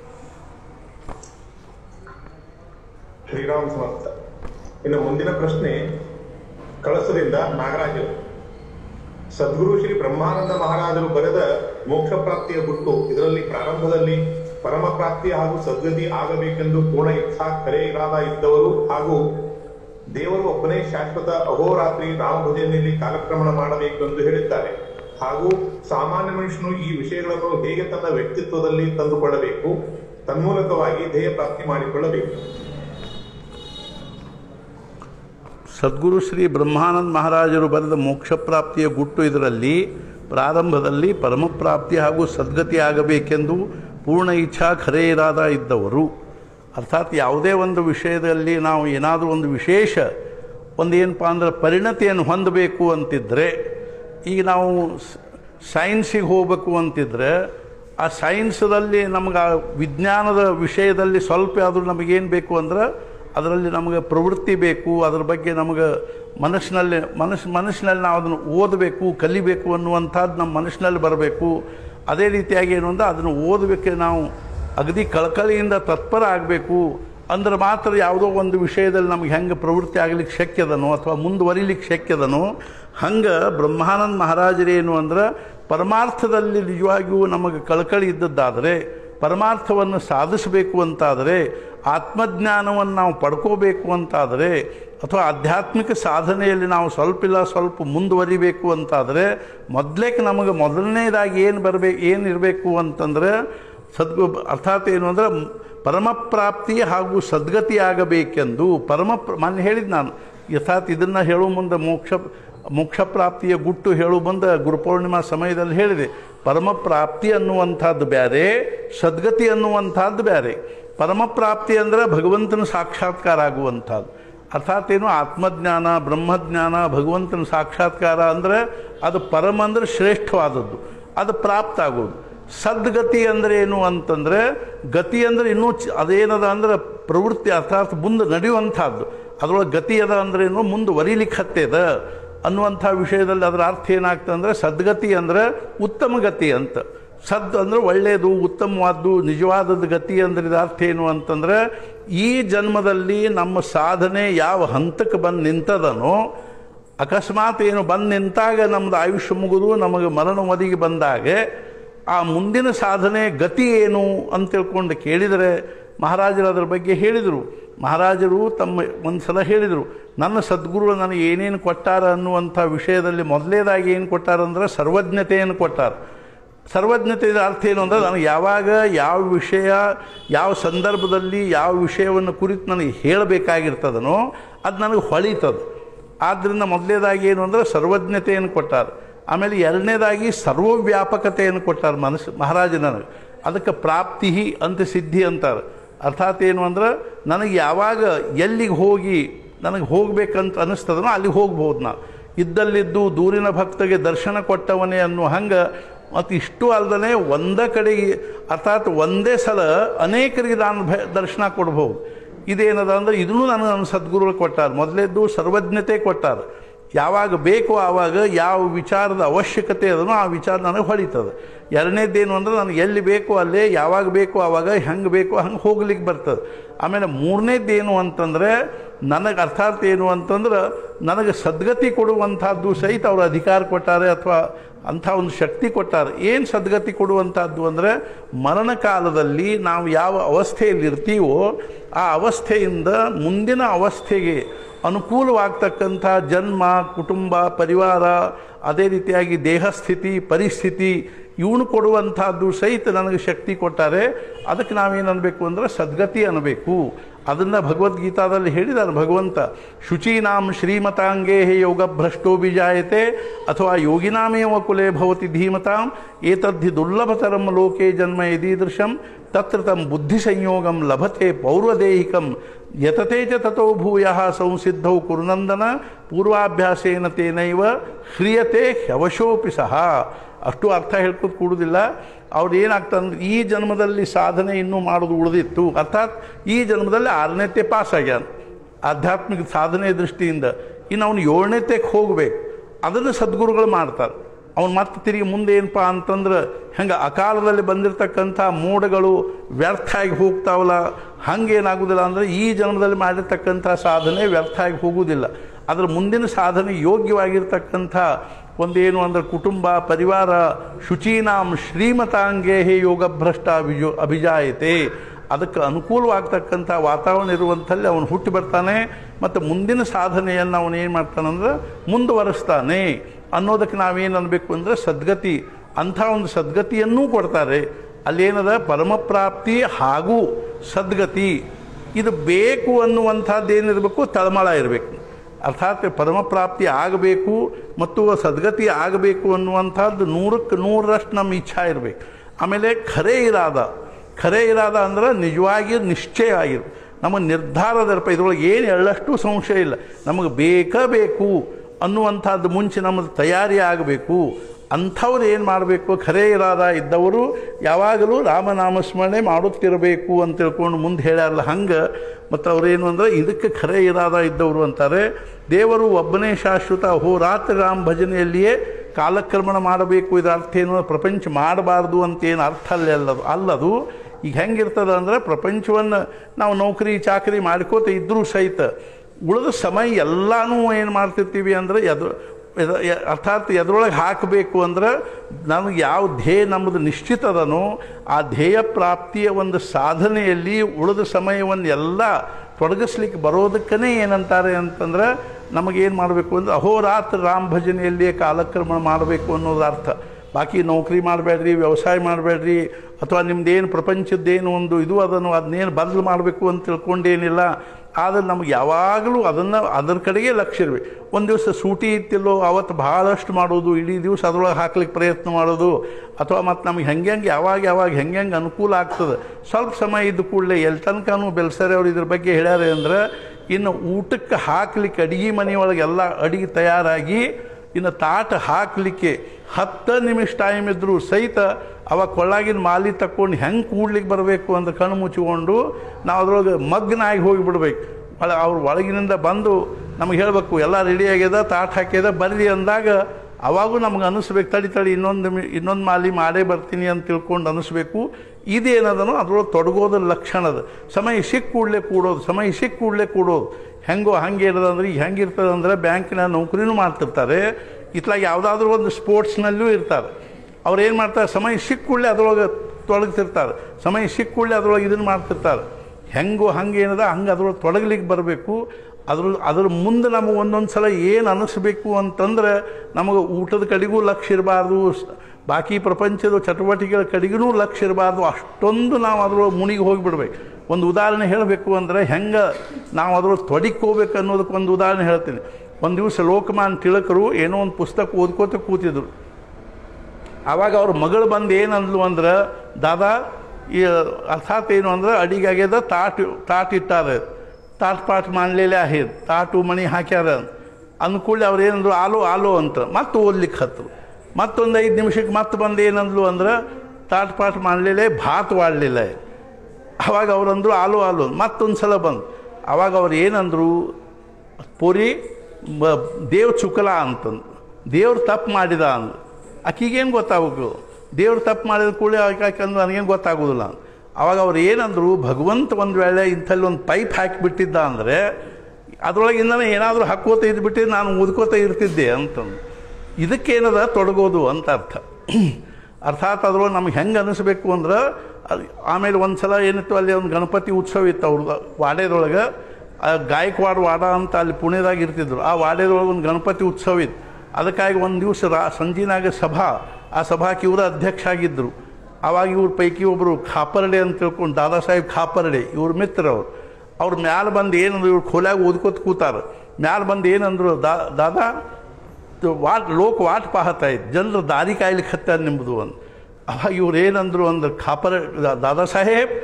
ಶ್ರೀರಾಮ್ ಸಮರ್ಥ ಇನ್ನು ಮುಂದಿನ ಪ್ರಶ್ನೆ ಕಳಸದಿಂದ ನಾಗರಾಜು ಸದ್ಗುರು ಶ್ರೀ ಬ್ರಹ್ಮಾನಂದ ಮಹಾರಾಜರು ಬರೆದ ಮೋಕ್ಷ ಪ್ರಾಪ್ತಿಯ ಗುಟ್ಟು ಇದರಲ್ಲಿ ಪ್ರಾರಂಭದಲ್ಲಿ ಪರಮ ಪ್ರಾಪ್ತಿ ಹಾಗೂ ಸದ್ಗತಿ ಆಗಬೇಕೆಂದು ಪೂರ್ಣ ಇಚ್ಛಾ ಕರೆ ಇರಾದ ಇದ್ದವರು ಹಾಗೂ ದೇವರು ಒಬ್ಬನೇ ಶಾಶ್ವತ ಅಹೋರಾತ್ರಿ ರಾಮ ಭಜನೆಯಲ್ಲಿ ಕಾಲಕ್ರಮಣ ಮಾಡಬೇಕು ಎಂದು ಹೇಳಿದ್ದಾರೆ ಹಾಗೂ ಸಾಮಾನ್ಯ ಮನುಷ್ಯನು ಈ ವಿಷಯಗಳನ್ನು ಹೇಗೆ ತನ್ನ ವ್ಯಕ್ತಿತ್ವದಲ್ಲಿ ತಂದುಕೊಳ್ಳಬೇಕು ತನ್ಮೂಲಕವಾಗಿ ಧ್ಯೇಯ ಪ್ರಾಪ್ತಿ ಮಾಡಿಕೊಳ್ಳಬೇಕು ಸದ್ಗುರು ಶ್ರೀ ಬ್ರಹ್ಮಾನಂದ ಮಹಾರಾಜರು ಬರೆದ ಮೋಕ್ಷ ಪ್ರಾಪ್ತಿಯ ಗುಟ್ಟು ಇದರಲ್ಲಿ ಪ್ರಾರಂಭದಲ್ಲಿ ಪರಮಪ್ರಾಪ್ತಿ ಹಾಗೂ ಸದ್ಗತಿ ಆಗಬೇಕೆಂದು ಪೂರ್ಣ ಇಚ್ಛಾ ಖರೇ ಇರಾದ ಇದ್ದವರು ಅರ್ಥಾತ್ ಯಾವುದೇ ಒಂದು ವಿಷಯದಲ್ಲಿ ನಾವು ಏನಾದರೂ ಒಂದು ವಿಶೇಷ ಒಂದು ಏನಪ್ಪ ಅಂದ್ರೆ ಪರಿಣತಿಯನ್ನು ಹೊಂದಬೇಕು ಅಂತಿದ್ದರೆ ಈಗ ನಾವು ಸ್- ಸೈನ್ಸಿಗೆ ಹೋಗಬೇಕು ಅಂತಿದ್ರೆ ಆ ಸೈನ್ಸದಲ್ಲಿ ನಮ್ಗೆ ಆ ವಿಜ್ಞಾನದ ವಿಷಯದಲ್ಲಿ ಸ್ವಲ್ಪ ಆದರೂ ನಮಗೇನು ಬೇಕು ಅಂದ್ರೆ ಅದರಲ್ಲಿ ನಮಗೆ ಪ್ರವೃತ್ತಿ ಬೇಕು ಅದ್ರ ಬಗ್ಗೆ ನಮಗೆ ಮನಸ್ಸಿನಲ್ಲಿ ಮನಸ್ಸು ಮನಸ್ಸಿನಲ್ಲಿ ನಾವು ಅದನ್ನು ಓದಬೇಕು ಕಲಿಬೇಕು ಅನ್ನುವಂಥದ್ದು ನಮ್ಮ ಮನಸ್ಸಿನಲ್ಲಿ ಬರಬೇಕು ಅದೇ ರೀತಿಯಾಗಿ ಏನು ಅಂದ್ರೆ ಅದನ್ನು ಓದಬೇಕು ನಾವು ಅಗದಿ ಕಳಕಳಿಯಿಂದ ತತ್ಪರ ಆಗಬೇಕು ಅಂದ್ರೆ ಮಾತ್ರ ಯಾವುದೋ ಒಂದು ವಿಷಯದಲ್ಲಿ ನಮ್ಗೆ ಹೆಂಗೆ ಪ್ರವೃತ್ತಿ ಆಗಲಿಕ್ಕೆ ಶಕ್ಯದನೋ ಅಥವಾ ಮುಂದುವರಿಲಿಕ್ಕೆ ಶಕ್ಯದನೋ ಹಂಗೆ ಬ್ರಹ್ಮಾನಂದ ಮಹಾರಾಜರೇನು ಅಂದ್ರೆ ಪರಮಾರ್ಥದಲ್ಲಿ ನಿಜವಾಗಿಯೂ ನಮಗೆ ಕಳಕಳಿ ಇದ್ದದ್ದಾದರೆ ಪರಮಾರ್ಥವನ್ನು ಸಾಧಿಸಬೇಕು ಅಂತಾದರೆ ಆತ್ಮಜ್ಞಾನವನ್ನು ನಾವು ಪಡ್ಕೋಬೇಕು ಅಂತಾದರೆ ಅಥವಾ ಆಧ್ಯಾತ್ಮಿಕ ಸಾಧನೆಯಲ್ಲಿ ನಾವು ಸ್ವಲ್ಪ ಇಲ್ಲ ಸ್ವಲ್ಪ ಮುಂದುವರಿಬೇಕು ಅಂತಾದರೆ ಮೊದಲೇಕೆ ನಮಗೆ ಮೊದಲನೇದಾಗಿ ಏನು ಬರಬೇಕು ಏನು ಇರಬೇಕು ಅಂತಂದರೆ ಸದ್ಗು ಅರ್ಥಾತ್ ಏನು ಅಂದರೆ ಪರಮಪ್ರಾಪ್ತಿ ಹಾಗೂ ಸದ್ಗತಿ ಆಗಬೇಕೆಂದು ಪರಮ ಮೊನ್ನೆ ಹೇಳಿದ್ದು ನಾನು ಯಥಾತ್ ಇದನ್ನು ಹೇಳುವ ಮುಂದೆ ಮೋಕ್ಷ ಮೋಕ್ಷ ಪ್ರಾಪ್ತಿಯ ಗುಟ್ಟು ಹೇಳು ಬಂದ ಗುರುಪೌರ್ಣಿಮಾ ಸಮಯದಲ್ಲಿ ಹೇಳಿದೆ ಪರಮಪ್ರಾಪ್ತಿ ಅನ್ನುವಂಥದ್ದು ಬೇರೆ ಸದ್ಗತಿ ಅನ್ನುವಂಥದ್ದು ಬೇರೆ ಪರಮಪ್ರಾಪ್ತಿ ಅಂದರೆ ಭಗವಂತನ ಸಾಕ್ಷಾತ್ಕಾರ ಆಗುವಂಥದ್ದು ಅರ್ಥಾತ್ ಏನು ಆತ್ಮಜ್ಞಾನ ಬ್ರಹ್ಮಜ್ಞಾನ ಭಗವಂತನ ಸಾಕ್ಷಾತ್ಕಾರ ಅಂದರೆ ಅದು ಪರಮ ಅಂದರೆ ಶ್ರೇಷ್ಠವಾದದ್ದು ಅದು ಪ್ರಾಪ್ತ ಆಗೋದು ಸದ್ಗತಿ ಅಂದರೆ ಏನು ಅಂತಂದರೆ ಗತಿ ಅಂದರೆ ಇನ್ನೂ ಚ- ಅದೇನದ ಅಂದ್ರೆ ಪ್ರವೃತ್ತಿ ಅರ್ಥಾತ್ ಮುಂದೆ ನಡೆಯುವಂಥದ್ದು ಅದರೊಳಗೆ ಗತಿ ಅದ ಅಂದ್ರೆ ಏನು ಮುಂದುವರಿಲಿಕ್ಕೆ ಹತ್ತದ ಅನ್ನುವಂಥ ವಿಷಯದಲ್ಲಿ ಅದರ ಅರ್ಥ ಏನಾಗ್ತದೆ ಅಂದರೆ ಸದ್ಗತಿ ಅಂದರೆ ಉತ್ತಮ ಗತಿ ಅಂತ ಸದ್ ಅಂದರೆ ಒಳ್ಳೆಯದು ಉತ್ತಮವಾದ್ದು ನಿಜವಾದದ್ದು ಗತಿ ಅಂದ್ರೆ ಇದರ ಅರ್ಥ ಏನು ಅಂತಂದರೆ ಈ ಜನ್ಮದಲ್ಲಿ ನಮ್ಮ ಸಾಧನೆ ಯಾವ ಹಂತಕ್ಕೆ ಬಂದು ನಿಂತದನೋ ಅಕಸ್ಮಾತ್ ಏನು ಬಂದು ನಿಂತಾಗ ನಮ್ಮದು ಆಯುಷ್ಯ ಮುಗಿದು ನಮಗೆ ಮರಣ ಒದಗಿ ಬಂದಾಗ ಆ ಮುಂದಿನ ಸಾಧನೆ ಗತಿ ಏನು ಅಂತ ತಿಳ್ಕೊಂಡು ಕೇಳಿದರೆ ಮಹಾರಾಜರು ಅದರ ಬಗ್ಗೆ ಹೇಳಿದರು ಮಹಾರಾಜರು ತಮ್ಮ ಒಂದು ಸಲ ಹೇಳಿದರು ನನ್ನ ಸದ್ಗುರು ನನಗೆ ಏನೇನು ಕೊಟ್ಟಾರ ಅನ್ನುವಂಥ ವಿಷಯದಲ್ಲಿ ಮೊದಲೇದಾಗಿ ಏನು ಕೊಟ್ಟಾರಂದ್ರೆ ಸರ್ವಜ್ಞತೆಯನ್ನು ಕೊಟ್ಟಾರ ಸರ್ವಜ್ಞತೆಯ ಅರ್ಥ ಏನು ಅಂದರೆ ನನಗೆ ಯಾವಾಗ ಯಾವ ವಿಷಯ ಯಾವ ಸಂದರ್ಭದಲ್ಲಿ ಯಾವ ವಿಷಯವನ್ನು ಕುರಿತು ನನಗೆ ಹೇಳಬೇಕಾಗಿರ್ತದನೋ ಅದು ನನಗೆ ಹೊಳಿತದೆ ಆದ್ದರಿಂದ ಮೊದಲೇದಾಗಿ ಏನು ಅಂದರೆ ಸರ್ವಜ್ಞತೆಯನ್ನು ಕೊಟ್ಟಾರ ಆಮೇಲೆ ಎರಡನೇದಾಗಿ ಸರ್ವವ್ಯಾಪಕತೆಯನ್ನು ಕೊಟ್ಟಾರೆ ಮನಸ್ಸು ಮಹಾರಾಜ ನನಗೆ ಅದಕ್ಕೆ ಪ್ರಾಪ್ತಿ ಅಂತ ಸಿದ್ಧಿ ಅಂತಾರೆ ಅರ್ಥಾತ್ ಏನು ಅಂದ್ರೆ ನನಗೆ ಯಾವಾಗ ಎಲ್ಲಿಗೆ ಹೋಗಿ ನನಗೆ ಹೋಗ್ಬೇಕಂತ ಅನ್ನಿಸ್ತದನೋ ಅಲ್ಲಿಗೆ ಹೋಗ್ಬೋದು ನಾ ಇದ್ದಲ್ಲಿದ್ದು ದೂರಿನ ಭಕ್ತಗೆ ದರ್ಶನ ಕೊಟ್ಟವನೇ ಅನ್ನೋ ಹಂಗೆ ಮತ್ತು ಇಷ್ಟು ಅಲ್ಲದೆ ಒಂದೇ ಕಡೆಗೆ ಅರ್ಥಾತ್ ಒಂದೇ ಸಲ ಅನೇಕರಿಗೆ ನಾನು ಭ- ದರ್ಶನ ಕೊಡ್ಬೋದು ಇದೇನದ ಅಂದ್ರೆ ಇದನ್ನು ನನಗೆ ನನ್ನ ಸದ್ಗುರುಗಳು ಕೊಟ್ಟಾರೆ ಮೊದಲೇದ್ದು ಸರ್ವಜ್ಞತೆ ಕೊಟ್ಟಾರೆ ಯಾವಾಗ ಬೇಕೋ ಆವಾಗ ಯಾವ ವಿಚಾರದ ಅವಶ್ಯಕತೆ ಅದನೋ ಆ ವಿಚಾರ ನನಗೆ ಹೊಳಿತದೆ ಎರಡನೇದ್ದೇನು ಅಂದ್ರೆ ನನಗೆ ಎಲ್ಲಿ ಬೇಕೋ ಅಲ್ಲೇ ಯಾವಾಗ ಬೇಕೋ ಆವಾಗ ಹೆಂಗೆ ಬೇಕೋ ಹಂಗೆ ಹೋಗ್ಲಿಕ್ಕೆ ಬರ್ತದೆ ಆಮೇಲೆ ಮೂರನೇದ್ದೇನು ಅಂತಂದರೆ ನನಗೆ ಅರ್ಥಾತ್ ಏನು ಅಂತಂದ್ರೆ ನನಗೆ ಸದ್ಗತಿ ಕೊಡುವಂಥದ್ದು ಸಹಿತ ಅವರು ಅಧಿಕಾರ ಕೊಟ್ಟಾರೆ ಅಥವಾ ಅಂಥ ಒಂದು ಶಕ್ತಿ ಕೊಟ್ಟಾರೆ ಏನು ಸದ್ಗತಿ ಕೊಡುವಂಥದ್ದು ಅಂದರೆ ಮರಣ ಕಾಲದಲ್ಲಿ ನಾವು ಯಾವ ಅವಸ್ಥೆಯಲ್ಲಿ ಇರ್ತೀವೋ ಆ ಅವಸ್ಥೆಯಿಂದ ಮುಂದಿನ ಅವಸ್ಥೆಗೆ ಅನುಕೂಲವಾಗ್ತಕ್ಕಂಥ ಜನ್ಮ ಕುಟುಂಬ ಪರಿವಾರ ಅದೇ ರೀತಿಯಾಗಿ ದೇಹಸ್ಥಿತಿ ಪರಿಸ್ಥಿತಿ ಇವನು ಕೊಡುವಂಥದ್ದು ಸಹಿತ ನನಗೆ ಶಕ್ತಿ ಕೊಟ್ಟಾರೆ ಅದಕ್ಕೆ ನಾವೇನು ಅನ್ಬೇಕು ಅಂದರೆ ಸದ್ಗತಿ ಅನ್ನಬೇಕು ಅದನ್ನು ಭಗವದ್ಗೀತಾದಲ್ಲಿ ಹೇಳಿದಾನೆ ಭಗವಂತ ಶುಚೀನಾಂ ಶ್ರೀಮತಾಂಗೇ ಯೋಗ ಭ್ರಷ್ಟೋ ಬಿಜಾಯತೆ ಅಥವಾ ಯೋಗಿನಾಮೇವ ಕುಲೆ ಭವತಿ ಧೀಮತಾಂ ಏತದ್ಧಿ ದುರ್ಲಭತರಂ ಲೋಕೆ ಜನ್ಮ ಯದೀದೃಶಂ ತತ್ರ ತಂ ಬುದ್ಧಿ ಸಂಯೋಗಂ ಲಭತೆ ಪೌರ್ವದೇಹಿಕಂ ಯತತೆ ಚ ತಥೋ ಭೂಯ ಸಂಸಿದ್ಧೌ ಕುರುನಂದನ ಪೂರ್ವಾಭ್ಯಾಸೇನ ತೇನೈವ ಹ್ರಿಯತೆ ಹ್ಯವಶೋಪಿ ಸಹ ಅಷ್ಟು ಅರ್ಥ ಹೇಳ್ಕೊತ ಕೂಡುವುದಿಲ್ಲ ಅವ್ರು ಏನಾಗ್ತಂದ್ರೆ ಈ ಜನ್ಮದಲ್ಲಿ ಸಾಧನೆ ಇನ್ನೂ ಮಾಡೋದು ಉಳಿದಿತ್ತು ಅರ್ಥಾತ್ ಈ ಜನ್ಮದಲ್ಲಿ ಆರನೇತೆ ಪಾಸ್ ಆಗ್ಯಾನ ಆಧ್ಯಾತ್ಮಿಕ ಸಾಧನೆ ದೃಷ್ಟಿಯಿಂದ ಇನ್ನು ಅವನು ಏಳನೇತೆಗೆ ಹೋಗ್ಬೇಕು ಅದನ್ನು ಸದ್ಗುರುಗಳು ಮಾಡ್ತಾರೆ ಅವ್ನು ಮತ್ತೆ ತಿರುಗಿ ಮುಂದೆ ಏನಪ್ಪ ಅಂತಂದ್ರೆ ಹೆಂಗೆ ಅಕಾಲದಲ್ಲಿ ಬಂದಿರತಕ್ಕಂಥ ಮೋಡಗಳು ವ್ಯರ್ಥ ಆಗಿ ಹೋಗ್ತಾವಲ್ಲ ಹಂಗೇನಾಗೋದಿಲ್ಲ ಅಂದರೆ ಈ ಜನ್ಮದಲ್ಲಿ ಮಾಡಿರ್ತಕ್ಕಂಥ ಸಾಧನೆ ವ್ಯರ್ಥ ಆಗಿ ಹೋಗುವುದಿಲ್ಲ ಅದರ ಮುಂದಿನ ಸಾಧನೆ ಯೋಗ್ಯವಾಗಿರ್ತಕ್ಕಂಥ ಒಂದೇನು ಅಂದರೆ ಕುಟುಂಬ ಪರಿವಾರ ಶುಚೀನಾಂ ಶ್ರೀಮತಾಂಗೇ ಯೋಗ ಭ್ರಷ್ಟ ಅಭಿಜೋ ಅಭಿಜಾಯತೆ ಅದಕ್ಕೆ ಅನುಕೂಲವಾಗ್ತಕ್ಕಂಥ ವಾತಾವರಣ ಇರುವಂಥಲ್ಲಿ ಅವನು ಹುಟ್ಟಿ ಬರ್ತಾನೆ ಮತ್ತು ಮುಂದಿನ ಸಾಧನೆಯನ್ನು ಅವನು ಏನು ಮಾಡ್ತಾನಂದ್ರೆ ಮುಂದುವರಿಸ್ತಾನೆ ಅನ್ನೋದಕ್ಕೆ ನಾವೇನು ಅನ್ಬೇಕು ಅಂದರೆ ಸದ್ಗತಿ ಅಂಥ ಒಂದು ಸದ್ಗತಿಯನ್ನೂ ಕೊಡ್ತಾರೆ ಅಲ್ಲೇನದ ಪರಮಪ್ರಾಪ್ತಿ ಹಾಗೂ ಸದ್ಗತಿ ಇದು ಬೇಕು ಅನ್ನುವಂಥದ್ದು ಏನಿರಬೇಕು ತಳಮಳ ಇರಬೇಕು ಅರ್ಥಾತ್ ಪರಮಪ್ರಾಪ್ತಿ ಆಗಬೇಕು ಮತ್ತು ಸದ್ಗತಿ ಆಗಬೇಕು ಅನ್ನುವಂಥದ್ದು ನೂರಕ್ಕೆ ನೂರರಷ್ಟು ನಮ್ಮ ಇಚ್ಛಾ ಇರಬೇಕು ಆಮೇಲೆ ಖರೆ ಇರಾದ ಖರೆ ಇರಾದ ಅಂದ್ರೆ ನಿಜವಾಗಿ ನಿಶ್ಚಯ ಆಗಿರು ನಮ್ಮ ನಿರ್ಧಾರದರ್ಪ ಇದ್ರೊಳಗೆ ಏನು ಎಳ್ಳಷ್ಟು ಸಂಶಯ ಇಲ್ಲ ನಮಗೆ ಬೇಕೇ ಬೇಕು ಅನ್ನುವಂಥದ್ದು ಮುಂಚೆ ನಮ್ಮದು ತಯಾರಿ ಆಗಬೇಕು ಅಂಥವ್ರು ಏನು ಮಾಡಬೇಕು ಖರೆ ಇರಾದ ಇದ್ದವರು ಯಾವಾಗಲೂ ರಾಮನಾಮಸ್ಮರಣೆ ಮಾಡುತ್ತಿರಬೇಕು ಅಂತ ತಿಳ್ಕೊಂಡು ಮುಂದೆ ಹೇಳ್ಯಾರಲ್ಲ ಹಂಗೆ ಮತ್ತು ಅವ್ರೇನು ಅಂದರೆ ಇದಕ್ಕೆ ಖರೆ ಇರಾದ ಇದ್ದವರು ಅಂತಾರೆ ದೇವರು ಒಬ್ಬನೇ ಶಾಶ್ವತ ಹೋರಾತ್ರಿ ರಾಮ ಭಜನೆಯಲ್ಲಿಯೇ ಕಾಲಕ್ರಮಣ ಮಾಡಬೇಕು ಇದರ ಅರ್ಥ ಏನು ಪ್ರಪಂಚ ಮಾಡಬಾರ್ದು ಅಂತೇನು ಅರ್ಥ ಅಲ್ಲೇ ಅಲ್ಲದು ಅಲ್ಲದು ಈಗ ಹೆಂಗಿರ್ತದೆ ಅಂದರೆ ಪ್ರಪಂಚವನ್ನು ನಾವು ನೌಕರಿ ಚಾಕರಿ ಮಾಡ್ಕೋತ ಇದ್ದರೂ ಸಹಿತ ಉಳಿದ ಸಮಯ ಎಲ್ಲನೂ ಏನು ಮಾಡ್ತಿರ್ತೀವಿ ಅಂದರೆ ಎದು ಎದ- ಎ- ಅರ್ಥಾತ್ ಎದ್ರೊಳಗೆ ಹಾಕಬೇಕು ಅಂದ್ರೆ ನಮಗೆ ಯಾವ ಧ್ಯೇಯ ನಮ್ಮದು ನಿಶ್ಚಿತ ಅದನೋ ಆ ಧ್ಯೇಯ ಪ್ರಾಪ್ತಿಯ ಒಂದು ಸಾಧನೆಯಲ್ಲಿ ಉಳಿದ ಸಮಯವನ್ನು ಎಲ್ಲ ತೊಡಗಿಸ್ಲಿಕ್ಕೆ ಬರೋದಕ್ಕೇ ಏನಂತಾರೆ ಅಂತಂದ್ರೆ ನಮಗೇನು ಮಾಡಬೇಕು ಅಂದ್ರೆ ಅಹೋರಾತ್ರ ರಾಮ ಭಜನೆಯಲ್ಲಿಯೇ ಕಾಲಕ್ರಮಣ ಮಾಡಬೇಕು ಅನ್ನೋದು ಅರ್ಥ ಬಾಕಿ ನೌಕರಿ ಮಾಡಬೇಡ್ರಿ ವ್ಯವಸಾಯ ಮಾಡಬೇಡ್ರಿ ಅಥವಾ ನಿಮ್ದೇನು ಪ್ರಪಂಚದ್ದೇನು ಒಂದು ಇದು ಅದನ್ನು ಅದನ್ನೇನು ಬದಲು ಮಾಡಬೇಕು ಅಂತ ತಿಳ್ಕೊಂಡೇನಿಲ್ಲ ಆದರೆ ನಮ್ಗೆ ಯಾವಾಗಲೂ ಅದನ್ನು ಅದರ ಕಡೆಗೆ ಲಕ್ಷ್ಯ ಇರಬೇಕು ಒಂದು ದಿವಸ ಸೂಟಿ ಇತ್ತಿಲ್ಲೋ ಅವತ್ತು ಭಾಳಷ್ಟು ಮಾಡೋದು ಇಡೀ ದಿವಸ ಅದ್ರೊಳಗೆ ಹಾಕ್ಲಿಕ್ಕೆ ಪ್ರಯತ್ನ ಮಾಡೋದು ಅಥವಾ ಮತ್ತು ನಮ್ಗೆ ಹೆಂಗೆ ಹೆಂಗೆ ಯಾವಾಗ ಯಾವಾಗ ಹೆಂಗೆ ಹೆಂಗೆ ಅನುಕೂಲ ಆಗ್ತದೆ ಸ್ವಲ್ಪ ಸಮಯ ಇದ್ದ ಕೂಡಲೇ ಎಲ್ಲಿ ತನಕನೂ ಬೆಲ್ಸರೆ ಅವ್ರು ಇದ್ರ ಬಗ್ಗೆ ಹೇಳ್ಯಾರೆ ಅಂದ್ರೆ ಇನ್ನು ಊಟಕ್ಕೆ ಹಾಕ್ಲಿಕ್ಕೆ ಅಡಿಗೆ ಮನೆಯೊಳಗೆಲ್ಲ ಅಡಿಗೆ ತಯಾರಾಗಿ ಇನ್ನು ತಾಟ ಹಾಕಲಿಕ್ಕೆ ಹತ್ತು ನಿಮಿಷ ಟೈಮ್ ಇದ್ದರೂ ಸಹಿತ ಅವಾಗ ಕೊಳ್ಳಾಗಿನ ಮಾಲಿ ತಕ್ಕೊಂಡು ಹೆಂಗೆ ಕೂಡ್ಲಿಕ್ಕೆ ಬರಬೇಕು ಅಂತ ಕಣ್ಣು ಮುಚ್ಚಿಕೊಂಡು ನಾವು ಅದ್ರೊಳಗೆ ಮಗ್ನಾಗಿ ಹೋಗಿಬಿಡ್ಬೇಕು ಒಳ ಅವ್ರು ಒಳಗಿನಿಂದ ಬಂದು ನಮಗೆ ಹೇಳಬೇಕು ಎಲ್ಲ ರೆಡಿ ಆಗ್ಯದ ತಾಟ ಹಾಕ್ಯದ ಬರ್ರಿ ಅಂದಾಗ ಅವಾಗೂ ನಮ್ಗೆ ಅನಿಸ್ಬೇಕು ತಡಿ ತಡಿ ಇನ್ನೊಂದು ಮಿ ಇನ್ನೊಂದು ಮಾಲಿ ಮಾಡೇ ಬರ್ತೀನಿ ಅಂತ ತಿಳ್ಕೊಂಡು ಅನಿಸ್ಬೇಕು ಇದೇನದನೋ ಅದ್ರೊಳಗೆ ತೊಡಗೋದ್ರ ಲಕ್ಷಣದ ಸಮಯ ಸಿಕ್ಕ ಕೂಡಲೇ ಕೂಡೋದು ಸಮಯ ಸಿಕ್ಕ ಕೂಡಲೇ ಕೂಡೋದು ಹೆಂಗೋ ಹಂಗೆ ಇರೋದು ಅಂದ್ರೆ ಈಗ ಹೆಂಗಿರ್ತದೆ ಅಂದ್ರೆ ಬ್ಯಾಂಕಿನ ನೌಕರಿನೂ ಮಾಡ್ತಿರ್ತಾರೆ ಇತ್ಲಾಗ ಯಾವುದಾದ್ರೂ ಒಂದು ಸ್ಪೋರ್ಟ್ಸ್ನಲ್ಲೂ ಇರ್ತಾರೆ ಅವ್ರು ಏನು ಮಾಡ್ತಾರೆ ಸಮಯ ಸಿಕ್ಕ ಕೂಡಲೇ ಅದ್ರೊಳಗೆ ತೊಡಗ್ತಿರ್ತಾರೆ ಸಮಯ ಸಿಕ್ಕ ಕೂಡಲೇ ಅದ್ರೊಳಗೆ ಇದನ್ನು ಮಾಡ್ತಿರ್ತಾರೆ ಹೆಂಗೋ ಹಂಗೆ ಏನದ ಹಂಗೆ ಅದ್ರೊಳಗೆ ತೊಡಗಲಿಕ್ಕೆ ಬರಬೇಕು ಅದ್ರ ಅದ್ರ ಮುಂದೆ ನಮಗೆ ಒಂದೊಂದು ಸಲ ಏನು ಅನ್ನಿಸ್ಬೇಕು ಅಂತಂದ್ರೆ ನಮಗೆ ಊಟದ ಕಡೆಗೂ ಲಕ್ಷ್ಯ ಇರಬಾರ್ದು ಬಾಕಿ ಪ್ರಪಂಚದ ಚಟುವಟಿಕೆಗಳ ಕಡೆಗೂ ಲಕ್ಷ್ಯ ಇರಬಾರ್ದು ಅಷ್ಟೊಂದು ನಾವು ಅದ್ರೊಳಗೆ ಮುನಿಗೆ ಹೋಗಿಬಿಡ್ಬೇಕು ಒಂದು ಉದಾಹರಣೆ ಹೇಳಬೇಕು ಅಂದರೆ ಹೆಂಗೆ ನಾವು ಅದ್ರೊಳಗೆ ತೊಡಿಕೋಬೇಕು ಅನ್ನೋದಕ್ಕೆ ಒಂದು ಉದಾಹರಣೆ ಹೇಳ್ತೀನಿ ಒಂದು ದಿವಸ ಲೋಕಮಾನ್ ತಿಳಕರು ಏನೋ ಒಂದು ಪುಸ್ತಕ ಓದ್ಕೋತ ಕೂತಿದ್ರು ಆವಾಗ ಅವ್ರ ಮಗಳು ಬಂದು ಏನಂದ್ಲು ಅಂದ್ರೆ ದಾದಾ ಈ ಅರ್ಥಾತ್ ಏನು ಅಂದ್ರೆ ಅಡಿಗೆ ಆಗ್ಯದ ತಾಟ್ ತಾಟ್ ಇಟ್ಟಾರ ತಾಟ್ ಪಾಟ್ ಮಾಡ್ಲೇಲೆ ಆಹೇದ್ ತಾಟು ಮಣಿ ಹಾಕ್ಯಾರ ಅಂದ್ಕೂಡ್ಲೆ ಅವ್ರು ಏನಂದ್ರು ಆಲೋ ಆಲೋ ಅಂತ ಮತ್ತೆ ಓದ್ಲಿಕ್ಕೆ ಹತ್ತು ಮತ್ತೊಂದು ಐದು ನಿಮಿಷಕ್ಕೆ ಮತ್ತೆ ಬಂದು ಏನಂದ್ಲು ಅಂದ್ರೆ ತಾಟ್ ಪಾಟ್ ಮಾಡಲಿಲ್ಲ ಭಾತ್ ವಾಡಲಿಲ್ಲ ಅವಾಗ ಅವ್ರಂದ್ರು ಆಲೋ ಆಲೋ ಮತ್ತೊಂದು ಸಲ ಬಂದು ಅವಾಗ ಅವ್ರು ಏನಂದ್ರು ಪೋರಿ ಮ- ದೇವ್ ಚುಕಲ ಅಂತಂದು ದೇವ್ರು ತಪ್ಪು ಮಾಡಿದ ಅಂದು ಆಕಿಗೇನು ಗೊತ್ತಾಗಬೇಕು ದೇವ್ರು ತಪ್ಪು ಮಾಡಿದ ಕೂಡಲೇ ಆಕೆ ಅಂದು ನನಗೇನು ಗೊತ್ತಾಗೋದಿಲ್ಲ ಅವಾಗ ಅವ್ರು ಏನಂದ್ರು ಭಗವಂತ ಒಂದು ವೇಳೆ ಇಂಥಲ್ಲಿ ಒಂದು ಪೈಪ್ ಹಾಕಿಬಿಟ್ಟಿದ್ದ ಅಂದರೆ ಅದರೊಳಗಿಂದನೇ ಏನಾದರೂ ಹಾಕೋತ ಇದ್ಬಿಟ್ಟು ನಾನು ಓದ್ಕೋತ ಇರ್ತಿದ್ದೆ ಅಂತಂದು ಇದಕ್ಕೇನದ ತೊಡಗೋದು ಅಂತ ಅರ್ಥ ಅರ್ಥಾತ್ ಅದ್ರೊಳಗೆ ನಮ್ಗೆ ಹೆಂಗೆ ಅನಿಸ್ಬೇಕು ಅಂದ್ರೆ ಅದ್- ಆಮೇಲೆ ಒಂದು ಸಲ ಏನಿತ್ತು ಅಲ್ಲಿ ಒಂದು ಗಣಪತಿ ಉತ್ಸವ ಇತ್ತು ಅವ್ರದ್ದು ವಾಡ್ಯದೊಳಗೆ ಆ ಗಾಯಕ್ವಾಡ ವಾಡ ಅಂತ ಅಲ್ಲಿ ಪುಣೆದಾಗ ಇರ್ತಿದ್ರು ಆ ವಾಡ್ಯದೊಳಗೆ ಒಂದು ಗಣಪತಿ ಉತ್ಸವ ಇತ್ತು ಅದಕ್ಕಾಗಿ ಒಂದು ದಿವಸ ರಾ ಸಂಜಿನಾಗ ಸಭಾ ಆ ಸಭಾಕ್ಕೆ ಇವರು ಅಧ್ಯಕ್ಷ ಆಗಿದ್ದರು ಆವಾಗ ಇವ್ರ ಪೈಕಿ ಒಬ್ಬರು ಖಾಪರ್ಡೆ ಅಂತ ತಿಳ್ಕೊಂಡು ದಾದಾ ಸಾಹೇಬ್ ಖಾಪರ್ಡೆ ಇವ್ರ ಮಿತ್ರವ್ರು ಅವ್ರ ಮ್ಯಾಲ ಬಂದು ಏನಂದ್ರು ಇವ್ರು ಖೋಲ್ಯಾಗ ಓದ್ಕೋತ ಕೂತಾರ ಮ್ಯಾಲ ಬಂದು ಏನಂದ್ರು ದಾ ದಾದಾ ತ- ವಾಟ್ ಲೋಕ ವಾಟ್ ಪಾಹತಾ ಇತ್ತು ಜನರು ದಾರಿ ಕಾಯ್ಲಿಕ್ಕೆ ಹತ್ತಾರ ನಿಮ್ಮದು ಅಂತ ಅವಾಗ ಇವ್ರು ಏನಂದ್ರು ಅಂದ್ರೆ ಖಾಪರ ದಾದಾ ಸಾಹೇಬ್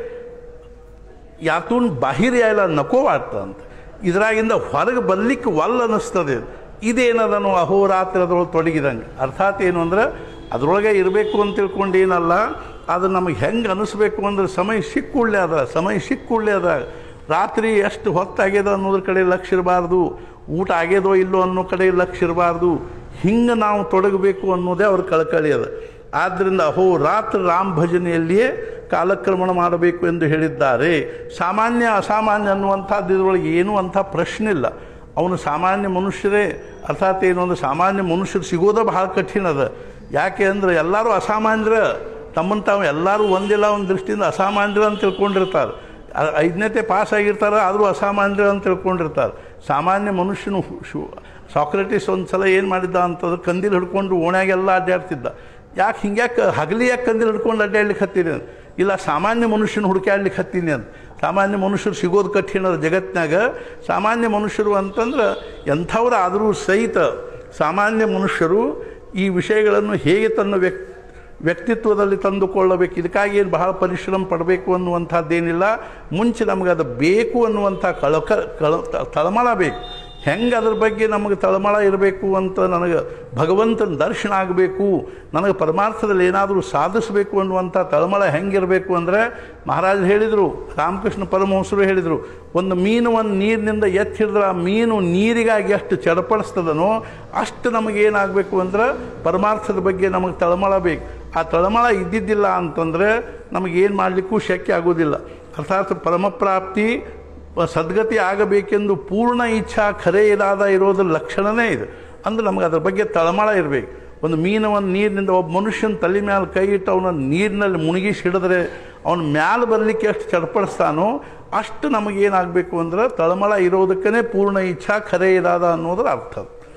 ಯಾತೂನ್ ಬಾಹಿರ್ ಯಾಯಲ್ಲ ನಕೋ ವಾಡ್ತ ಅಂತ ಇದ್ರಾಗಿಂದ ಹೊರಗೆ ಬರ್ಲಿಕ್ಕೆ ವಲ್ ಅನ್ನಿಸ್ತದೆ ಇದೇನದನು ಅಹೋರಾತ್ರಿ ಅದ್ರೊಳಗೆ ತೊಡಗಿದಂಗೆ ಅರ್ಥಾತ್ ಏನು ಅಂದ್ರೆ ಅದರೊಳಗೆ ಇರಬೇಕು ಅಂತ ತಿಳ್ಕೊಂಡು ಏನಲ್ಲ ಅದು ನಮಗೆ ಹೆಂಗೆ ಅನಿಸ್ಬೇಕು ಅಂದ್ರೆ ಸಮಯ ಸಿಕ್ಕುಳ್ಳೆ ಅದ ಸಮಯ ಸಿಕ್ಕುಳ್ಳೆ ಅದ ರಾತ್ರಿ ಎಷ್ಟು ಹೊತ್ತಾಗ್ಯದ ಅನ್ನೋದ್ರ ಕಡೆ ಲಕ್ಷ ಇರಬಾರ್ದು ಊಟ ಆಗ್ಯದೋ ಇಲ್ಲೋ ಅನ್ನೋ ಕಡೆ ಲಕ್ಷ ಇರಬಾರ್ದು ಹಿಂಗೆ ನಾವು ತೊಡಗಬೇಕು ಅನ್ನೋದೇ ಅವ್ರ ಕಳಕಳಿ ಅದ ಆದ್ದರಿಂದ ಅಹೋ ರಾತ್ರಿ ರಾಮ ಭಜನೆಯಲ್ಲಿಯೇ ಕಾಲಕ್ರಮಣ ಮಾಡಬೇಕು ಎಂದು ಹೇಳಿದ್ದಾರೆ ಸಾಮಾನ್ಯ ಅಸಾಮಾನ್ಯ ಅನ್ನುವಂಥದ್ದು ಇದರೊಳಗೆ ಏನೂ ಅಂಥ ಪ್ರಶ್ನೆ ಇಲ್ಲ ಅವನು ಸಾಮಾನ್ಯ ಮನುಷ್ಯರೇ ಅರ್ಥಾತ್ ಏನು ಅಂದ್ರೆ ಸಾಮಾನ್ಯ ಮನುಷ್ಯರು ಸಿಗೋದೇ ಬಹಳ ಕಠಿಣ ಅದ ಯಾಕೆ ಅಂದರೆ ಎಲ್ಲರೂ ಅಸಾಮಾನ್ಯರ ತಮ್ಮನ್ನು ತಾವು ಎಲ್ಲರೂ ಒಂದಿಲ್ಲ ಒಂದು ದೃಷ್ಟಿಯಿಂದ ಅಸಾಮಾನ್ಯರ ಅಂತ ತಿಳ್ಕೊಂಡಿರ್ತಾರೆ ಅ- ಐದನೇತೆ ಪಾಸ್ ಆಗಿರ್ತಾರೆ ಆದರೂ ಅಸಾಮಾನ್ಯರ ಅಂತ ತಿಳ್ಕೊಂಡಿರ್ತಾರೆ ಸಾಮಾನ್ಯ ಮನುಷ್ಯನು ಹು- ಶು ಸಾಕ್ರೆಟಿಸ್ ಒಂದು ಸಲ ಏನು ಮಾಡಿದ್ದ ಅಂತಂದ್ರೆ ಕಂದಿಲ್ ಹಿಡ್ಕೊಂಡು ಓಣ್ಯಾಗೆಲ್ಲ ಅಡ್ಡಾಡ್ತಿದ್ದ ಯಾಕೆ ಹಿಂಗ್ಯಾಕೆ ಹಗಲಿ ಯಾಕೆ ಕಂದಿಲ್ ಹಿಡ್ಕೊಂಡು ಅಡ್ಡಾಡ್ಲಿಕ್ಕೆ ಹತ್ತೀನಿ ಅಂತ ಇಲ್ಲ ಸಾಮಾನ್ಯ ಮನುಷ್ಯನ ಹುಡುಕಾಡ್ಲಿಕ್ಕೆ ಹತ್ತೀನಿ ಅಂತ ಸಾಮಾನ್ಯ ಮನುಷ್ಯರು ಸಿಗೋದು ಕಠಿಣ ಅದ ಜಗತ್ತಿನಾಗ ಸಾಮಾನ್ಯ ಮನುಷ್ಯರು ಅಂತಂದ್ರೆ ಎಂಥವ್ರು ಆದರೂ ಸಹಿತ ಸಾಮಾನ್ಯ ಮನುಷ್ಯರು ಈ ವಿಷಯಗಳನ್ನು ಹೇಗೆ ತನ್ನ ವ್ಯಕ್ತಿ ವ್ಯಕ್ತಿತ್ವದಲ್ಲಿ ತಂದುಕೊಳ್ಳಬೇಕು ಇದಕ್ಕಾಗಿ ಏನು ಬಹಳ ಪರಿಶ್ರಮ ಪಡಬೇಕು ಅನ್ನುವಂಥದ್ದೇನಿಲ್ಲ ಮುಂಚೆ ನಮಗೆ ಅದು ಬೇಕು ಅನ್ನುವಂಥ ಕಳಕ ಕಳ ತಳಮಳ ಬೇಕು ಹೆಂಗೆ ಅದ್ರ ಬಗ್ಗೆ ನಮಗೆ ತಳಮಳ ಇರಬೇಕು ಅಂತ ನನಗೆ ಭಗವಂತನ ದರ್ಶನ ಆಗಬೇಕು ನನಗೆ ಪರಮಾರ್ಥದಲ್ಲಿ ಏನಾದರೂ ಸಾಧಿಸಬೇಕು ಅನ್ನುವಂಥ ತಳಮಳ ಹೆಂಗಿರಬೇಕು ಅಂದರೆ ಮಹಾರಾಜರು ಹೇಳಿದರು ರಾಮಕೃಷ್ಣ ಪರಮಹಂಸರು ಹೇಳಿದರು ಒಂದು ಮೀನು ಒಂದು ನೀರಿನಿಂದ ಎತ್ತಿ ಹಿಡಿದ್ರೆ ಆ ಮೀನು ನೀರಿಗಾಗಿ ಎಷ್ಟು ಚಡಪಡಿಸ್ತದನೋ ಅಷ್ಟು ನಮಗೇನಾಗಬೇಕು ಅಂದ್ರೆ ಪರಮಾರ್ಥದ ಬಗ್ಗೆ ನಮಗೆ ತಳಮಳ ಬೇಕು ಆ ತಳಮಳ ಇದ್ದಿದ್ದಿಲ್ಲ ಅಂತಂದರೆ ನಮಗೇನು ಮಾಡಲಿಕ್ಕೂ ಶಕ್ಯ ಆಗೋದಿಲ್ಲ ಅರ್ಥಾತ್ ಪರಮಪ್ರಾಪ್ತಿ ಸದ್ಗತಿ ಆಗಬೇಕೆಂದು ಪೂರ್ಣ ಇಚ್ಛಾ ಖರೆ ಇರಾದ ಇರೋದ್ರ ಲಕ್ಷಣವೇ ಇದು ಅಂದ್ರೆ ನಮಗೆ ಅದ್ರ ಬಗ್ಗೆ ತಳಮಳ ಇರಬೇಕು ಒಂದು ಮೀನು ಒಂದು ನೀರಿನಿಂದ ಒಬ್ಬ ಮನುಷ್ಯನ ತಲೆ ಮ್ಯಾಲೆ ಕೈ ಇಟ್ಟು ಅವನ ನೀರಿನಲ್ಲಿ ಮುಳುಗಿಸಿ ಹಿಡಿದ್ರೆ ಅವನ ಮ್ಯಾಲೆ ಬರಲಿಕ್ಕೆ ಎಷ್ಟು ಚಡ್ಪಡಿಸ್ತಾನೋ ಅಷ್ಟು ನಮಗೇನಾಗಬೇಕು ಅಂದ್ರೆ ತಳಮಳ ಇರೋದಕ್ಕೇ ಪೂರ್ಣ ಇಚ್ಛಾ ಖರೆ ಇರಾದ ಅನ್ನೋದ್ರ ಅರ್ಥ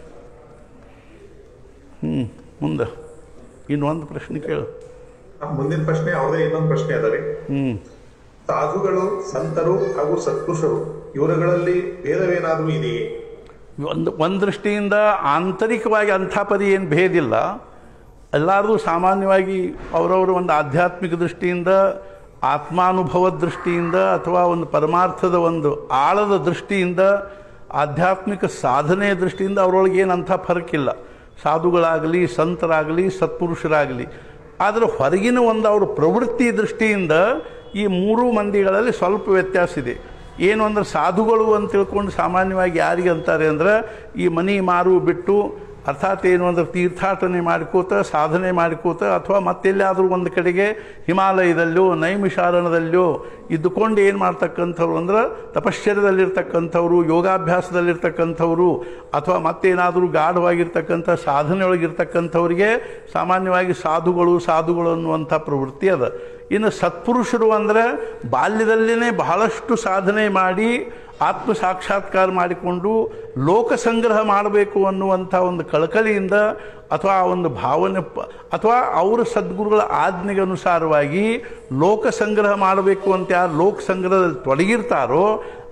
ಹ್ಞೂ ಮುಂದೆ ಇನ್ನೊಂದು ಪ್ರಶ್ನೆ ಕೇಳು ಮುಂದಿನ ಪ್ರಶ್ನೆ ಅವ್ರದೇ ಇನ್ನೊಂದು ಪ್ರಶ್ನೆ ಅದ ರೀ ಹ್ಞೂ ಸಾಧುಗಳು ಸಂತರು ಹಾಗೂ ಸತ್ಪುರುಷರು ಇವರುಗಳಲ್ಲಿ ಭೇದವೇನಾದ್ರೂ ಇದೆಯೇ ಒಂದು ಒಂದು ದೃಷ್ಟಿಯಿಂದ ಆಂತರಿಕವಾಗಿ ಅಂಥ ಪರಿ ಏನು ಭೇದಿಲ್ಲ ಎಲ್ಲರೂ ಸಾಮಾನ್ಯವಾಗಿ ಅವರವರು ಒಂದು ಆಧ್ಯಾತ್ಮಿಕ ದೃಷ್ಟಿಯಿಂದ ಆತ್ಮಾನುಭವ ದೃಷ್ಟಿಯಿಂದ ಅಥವಾ ಒಂದು ಪರಮಾರ್ಥದ ಒಂದು ಆಳದ ದೃಷ್ಟಿಯಿಂದ ಆಧ್ಯಾತ್ಮಿಕ ಸಾಧನೆಯ ದೃಷ್ಟಿಯಿಂದ ಅವರೊಳಗೆ ಏನು ಅಂಥ ಫರಕಿಲ್ಲ ಸಾಧುಗಳಾಗಲಿ ಸಂತರಾಗಲಿ ಸತ್ಪುರುಷರಾಗಲಿ ಆದರೆ ಹೊರಗಿನ ಒಂದು ಅವ್ರ ಪ್ರವೃತ್ತಿ ದೃಷ್ಟಿಯಿಂದ ಈ ಮೂರು ಮಂದಿಗಳಲ್ಲಿ ಸ್ವಲ್ಪ ವ್ಯತ್ಯಾಸ ಇದೆ ಏನು ಅಂದ್ರೆ ಸಾಧುಗಳು ಅಂತ ತಿಳ್ಕೊಂಡು ಸಾಮಾನ್ಯವಾಗಿ ಯಾರಿಗೆ ಅಂತಾರೆ ಅಂದ್ರೆ ಈ ಮನಿ ಮಾರು ಬಿಟ್ಟು ಅರ್ಥಾತ್ ಏನು ಅಂದ್ರೆ ತೀರ್ಥಾಟನೆ ಮಾಡ್ಕೋತ ಸಾಧನೆ ಮಾಡ್ಕೋತ ಅಥವಾ ಮತ್ತೆಲ್ಲಾದರೂ ಒಂದು ಕಡೆಗೆ ಹಿಮಾಲಯದಲ್ಲೋ ನೈಮಿಷಾರಣದಲ್ಲೋ ಇದ್ದುಕೊಂಡು ಏನು ಮಾಡ್ತಕ್ಕಂಥವ್ರು ಅಂದ್ರೆ ತಪಶ್ಚರ್ಯದಲ್ಲಿರ್ತಕ್ಕಂಥವ್ರು ಯೋಗಾಭ್ಯಾಸದಲ್ಲಿರ್ತಕ್ಕಂಥವ್ರು ಅಥವಾ ಮತ್ತೇನಾದರೂ ಗಾಢವಾಗಿರ್ತಕ್ಕಂಥ ಸಾಧನೆಯೊಳಗಿರ್ತಕ್ಕಂಥವ್ರಿಗೆ ಸಾಮಾನ್ಯವಾಗಿ ಸಾಧುಗಳು ಸಾಧುಗಳು ಅನ್ನುವಂಥ ಪ್ರವೃತ್ತಿ ಅದ ಇನ್ನು ಸತ್ಪುರುಷರು ಅಂದರೆ ಬಾಲ್ಯದಲ್ಲೇ ಬಹಳಷ್ಟು ಸಾಧನೆ ಮಾಡಿ ಆತ್ಮ ಸಾಕ್ಷಾತ್ಕಾರ ಮಾಡಿಕೊಂಡು ಲೋಕ ಸಂಗ್ರಹ ಮಾಡಬೇಕು ಅನ್ನುವಂಥ ಒಂದು ಕಳಕಳಿಯಿಂದ ಅಥವಾ ಆ ಒಂದು ಭಾವನೆ ಪ ಅಥವಾ ಅವರ ಸದ್ಗುರುಗಳ ಆಜ್ಞೆಗೆ ಅನುಸಾರವಾಗಿ ಲೋಕ ಸಂಗ್ರಹ ಮಾಡಬೇಕು ಅಂತ ಯಾರು ಲೋಕ ಸಂಗ್ರಹದಲ್ಲಿ ತೊಡಗಿರ್ತಾರೋ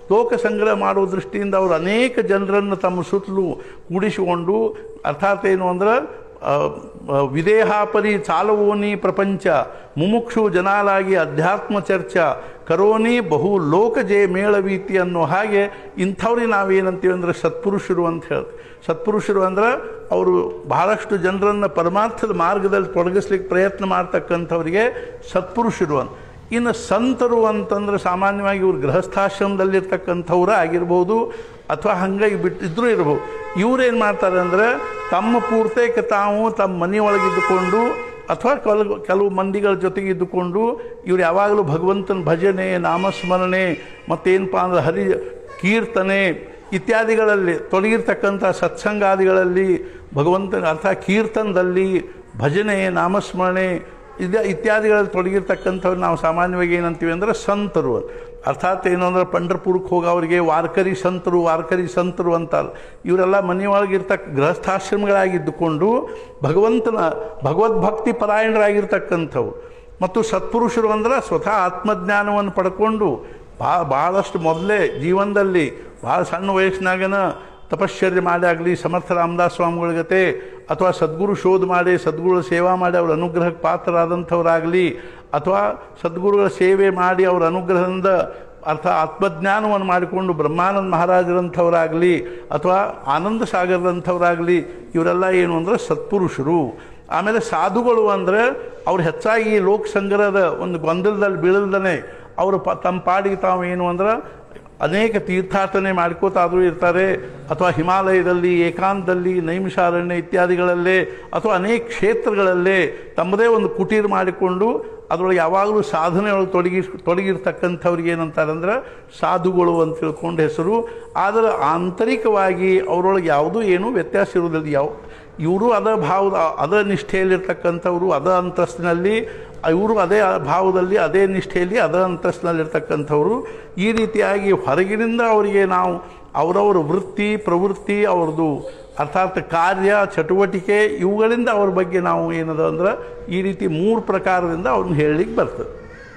ಲೋಕ ಸಂಗ್ರಹ ಮಾಡುವ ದೃಷ್ಟಿಯಿಂದ ಅವರು ಅನೇಕ ಜನರನ್ನು ತಮ್ಮ ಸುತ್ತಲೂ ಕೂಡಿಸಿಕೊಂಡು ಅರ್ಥಾತ್ ಏನು ಅಂದ್ರೆ ಆ, ಆ, ವಿದೇಹಾಪರಿ ಚಾಲವೋನಿ ಪ್ರಪಂಚ ಮುಮುಕ್ಷು ಜನಾಲಾಗಿ ಅಧ್ಯಾತ್ಮ ಚರ್ಚಾ ಕರೋನಿ ಬಹು ಲೋಕ ಜಯ ಮೇಳವೀತಿ ಅನ್ನೋ ಹಾಗೆ ಇಂಥವ್ರಿಗೆ ನಾವೇನಂತೀವಿ ಅಂದ್ರೆ ಸತ್ಪುರುಷರು ಅಂತ ಹೇಳ್ತೀವಿ ಸತ್ಪುರುಷರು ಅಂದ್ರೆ ಅವರು ಬಹಳಷ್ಟು ಜನರನ್ನು ಪರಮಾರ್ಥದ ಮಾರ್ಗದಲ್ಲಿ ತೊಡಗಿಸ್ಲಿಕ್ಕೆ ಪ್ರಯತ್ನ ಮಾಡ್ತಕ್ಕಂಥವ್ರಿಗೆ ಸತ್ಪುರುಷರು ಅಂತ ಇನ್ನು ಸಂತರು ಅಂತಂದ್ರೆ ಸಾಮಾನ್ಯವಾಗಿ ಇವ್ರು ಗೃಹಸ್ಥಾಶ್ರಮದಲ್ಲಿರ್ತಕ್ಕಂಥವ್ರು ಆಗಿರ್ಬೋದು ಅಥವಾ ಹಂಗಾಗಿ ಬಿಟ್ಟಿದ್ರೂ ಇರ್ಬೋದು ಇವ್ರೇನು ಮಾಡ್ತಾರೆ ಅಂದರೆ ತಮ್ಮ ಪೂರ್ತೇಕ ತಾವು ತಮ್ಮ ಮನೆಯೊಳಗಿದ್ದುಕೊಂಡು ಅಥವಾ ಕೆಲವು ಕೆಲವು ಮಂದಿಗಳ ಜೊತೆಗೆ ಇದ್ದುಕೊಂಡು ಇವ್ರು ಯಾವಾಗಲೂ ಭಗವಂತನ ಭಜನೆ ನಾಮಸ್ಮರಣೆ ಮತ್ತೇನಪ್ಪ ಅಂದ್ರೆ ಹರಿ ಕೀರ್ತನೆ ಇತ್ಯಾದಿಗಳಲ್ಲಿ ತೊಡಗಿರ್ತಕ್ಕಂಥ ಸತ್ಸಂಗಾದಿಗಳಲ್ಲಿ ಭಗವಂತನ ಅರ್ಥಾತ್ ಕೀರ್ತನದಲ್ಲಿ ಭಜನೆ ನಾಮಸ್ಮರಣೆ ಇದ ಇತ್ಯಾದಿಗಳಲ್ಲಿ ತೊಡಗಿರ್ತಕ್ಕಂಥವ್ರು ನಾವು ಸಾಮಾನ್ಯವಾಗಿ ಏನಂತೀವಿ ಅಂದರೆ ಸಂತರು ಅರ್ಥಾತ್ ಏನು ಅಂದ್ರೆ ಪಂಢರ್ಪುರಕ್ಕೆ ಹೋಗೋರಿಗೆ ವಾರ್ಕರಿ ಸಂತರು ವಾರ್ಕರಿ ಸಂತರು ಅಂತಾರೆ ಇವರೆಲ್ಲ ಮನೆಯೊಳಗಿರ್ತಕ್ಕ ಗೃಹಸ್ಥಾಶ್ರಮಗಳಾಗಿದ್ದುಕೊಂಡು ಭಗವಂತನ ಭಗವದ್ಭಕ್ತಿ ಪರಾಯಣರಾಗಿರ್ತಕ್ಕಂಥವ್ರು ಮತ್ತು ಸತ್ಪುರುಷರು ಅಂದ್ರೆ ಸ್ವತಃ ಆತ್ಮಜ್ಞಾನವನ್ನು ಪಡ್ಕೊಂಡು ಭಾಳ ಭಾಳಷ್ಟು ಮೊದಲೇ ಜೀವನದಲ್ಲಿ ಭಾಳ ಸಣ್ಣ ವಯಸ್ಸಿನಾಗನ ತಪಶ್ಚರ್ಯ ಮಾಡಿ ಆಗಲಿ ಸಮರ್ಥ ರಾಮದಾಸ್ ಸ್ವಾಮಿಗಳ ಗತೆ ಅಥವಾ ಸದ್ಗುರು ಶೋಧ ಮಾಡಿ ಸದ್ಗುರುಗಳ ಸೇವಾ ಮಾಡಿ ಅವ್ರ ಅನುಗ್ರಹಕ್ಕೆ ಪಾತ್ರರಾದಂಥವರಾಗಲಿ ಅಥವಾ ಸದ್ಗುರುಗಳ ಸೇವೆ ಮಾಡಿ ಅವರ ಅನುಗ್ರಹದಿಂದ ಅರ್ಥ ಆತ್ಮಜ್ಞಾನವನ್ನು ಮಾಡಿಕೊಂಡು ಬ್ರಹ್ಮಾನಂದ ಮಹಾರಾಜರಂಥವರಾಗಲಿ ಅಥವಾ ಆನಂದ ಸಾಗರದಂಥವರಾಗಲಿ ಇವರೆಲ್ಲ ಏನು ಅಂದರೆ ಸತ್ಪುರುಷರು ಆಮೇಲೆ ಸಾಧುಗಳು ಅಂದರೆ ಅವ್ರು ಹೆಚ್ಚಾಗಿ ಲೋಕ ಸಂಗ್ರಹದ ಒಂದು ಗೊಂದಲದಲ್ಲಿ ಬೀಳಲ್ದನೆ ಅವರು ಪ ತಮ್ಮ ಪಾಡಿಗೆ ತಾವು ಏನು ಅಂದ್ರೆ ಅನೇಕ ತೀರ್ಥಾಟನೆ ಮಾಡ್ಕೋತಾದರೂ ಇರ್ತಾರೆ ಅಥವಾ ಹಿಮಾಲಯದಲ್ಲಿ ಏಕಾಂತದಲ್ಲಿ ನೈಮಿಷಾರಣ್ಯ ಇತ್ಯಾದಿಗಳಲ್ಲೇ ಅಥವಾ ಅನೇಕ ಕ್ಷೇತ್ರಗಳಲ್ಲೇ ತಮ್ಮದೇ ಒಂದು ಕುಟೀರ ಮಾಡಿಕೊಂಡು ಅದರೊಳಗೆ ಯಾವಾಗಲೂ ಸಾಧನೆಯೊಳಗೆ ತೊಡಗಿ ತೊಡಗಿರ್ತಕ್ಕಂಥವ್ರಿಗೆ ಏನಂತಾರೆ ಅಂದ್ರೆ ಸಾಧುಗಳು ಅಂತ ತಿಳ್ಕೊಂಡು ಹೆಸರು ಆದರೆ ಆಂತರಿಕವಾಗಿ ಅವರೊಳಗೆ ಯಾವುದೂ ಏನೂ ವ್ಯತ್ಯಾಸ ಇರುವುದಿಲ್ಲ ಯಾವ ಇವರು ಅದ ಭಾವದ ಅದ ನಿಷ್ಠೆಯಲ್ಲಿರ್ತಕ್ಕಂಥವ್ರು ಅದ ಅಂತಸ್ತಿನಲ್ಲಿ ಇವರು ಅದೇ ಭಾವದಲ್ಲಿ ಅದೇ ನಿಷ್ಠೆಯಲ್ಲಿ ಅದ ಅಂತಸ್ತಿನಲ್ಲಿರ್ತಕ್ಕಂಥವ್ರು ಈ ರೀತಿಯಾಗಿ ಹೊರಗಿನಿಂದ ಅವರಿಗೆ ನಾವು ಅವರವರ ವೃತ್ತಿ ಪ್ರವೃತ್ತಿ ಅವ್ರದ್ದು ಅರ್ಥಾತ್ ಕಾರ್ಯ ಚಟುವಟಿಕೆ ಇವುಗಳಿಂದ ಅವ್ರ ಬಗ್ಗೆ ನಾವು ಏನದ ಅಂದ್ರೆ ಈ ರೀತಿ ಮೂರು ಪ್ರಕಾರದಿಂದ ಅವ್ರನ್ನ ಹೇಳಲಿಕ್ಕೆ ಬರ್ತದೆ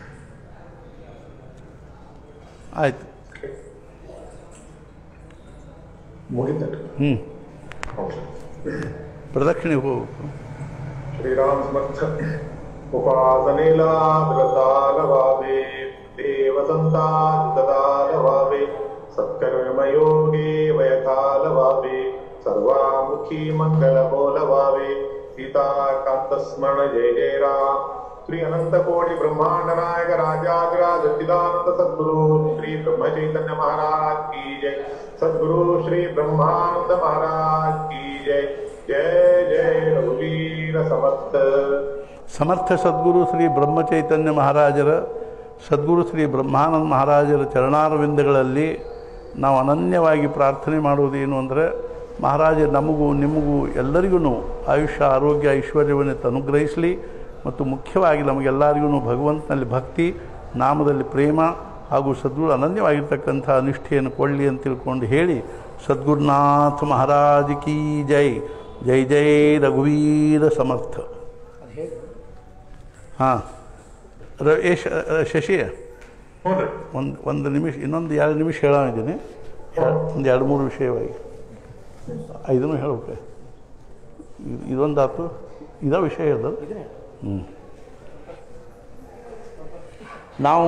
ಆಯಿತು ಮುಗಿತದೆ ಹ್ಞೂ ಹೌದು ಪ್ರದಕ್ಷಿಣೆಗೆ ಹೋಗ್ಬೇಕು श्रीराम समर्थ उपासनेला व्रतालवावे देवसन्ताददालवावे सत्कर्मयोगे वयकालवावे सर्वामुखी मङ्गलबोलवावे सीताकान्तस्मरण जय जय राम श्री अनंत कोटि ब्रह्मांड नायक राजाधिराज सच्चिदानंद सद्गुरु श्री ब्रह्म चैतन्य महाराज की जय सद्गुरु श्री ब्रह्मानंद महाराज की जय जय जय रघुवीर समर्थ ಸಮರ್ಥ ಸದ್ಗುರು ಶ್ರೀ ಬ್ರಹ್ಮಚೈತನ್ಯ ಮಹಾರಾಜರ ಸದ್ಗುರು ಶ್ರೀ ಬ್ರಹ್ಮಾನಂದ ಮಹಾರಾಜರ ಚರಣಾರವಿಂದಗಳಲ್ಲಿ ನಾವು ಅನನ್ಯವಾಗಿ ಪ್ರಾರ್ಥನೆ ಮಾಡುವುದೇನು ಅಂದರೆ ಮಹಾರಾಜ ನಮಗೂ ನಿಮಗೂ ಎಲ್ಲರಿಗೂ ಆಯುಷ್ಯ ಆರೋಗ್ಯ ಐಶ್ವರ್ಯವನ್ನು ಅನುಗ್ರಹಿಸಲಿ ಮತ್ತು ಮುಖ್ಯವಾಗಿ ನಮಗೆಲ್ಲರಿಗೂ ಭಗವಂತನಲ್ಲಿ ಭಕ್ತಿ ನಾಮದಲ್ಲಿ ಪ್ರೇಮ ಹಾಗೂ ಸದ್ಗುರು ಅನನ್ಯವಾಗಿರ್ತಕ್ಕಂಥ ನಿಷ್ಠೆಯನ್ನು ಕೊಡಲಿ ಅಂತ ತಿಳ್ಕೊಂಡು ಹೇಳಿ ಸದ್ಗುರುನಾಥ ಮಹಾರಾಜ್ ಕಿ ಜೈ ಜೈ ಜೈ ರಘುವೀರ ಸಮರ್ಥ ಅದು ಹೇಳಿ ಹಾಂ ರ ಏ ಶ- ಶಶಿ ಹ್ಞೂ ರೀ ಒಂದು ಒಂದು ನಿಮಿಷ ಇನ್ನೊಂದು ಎರಡು ನಿಮಿಷ ಹೇಳೋದಿದ್ದೀನಿ ಒಂದು ಎರಡು ಮೂರು ವಿಷಯವಾಗಿ ಐದನ್ನು ಹೇಳ್ಬೇಕು ಇದು- ಇದೊಂದು ಆತು ಇದ ವಿಷಯ ಹೇಳ್ದಲ್ಲ ಇದನ್ನೇ ಹ್ಞೂ ನಾವು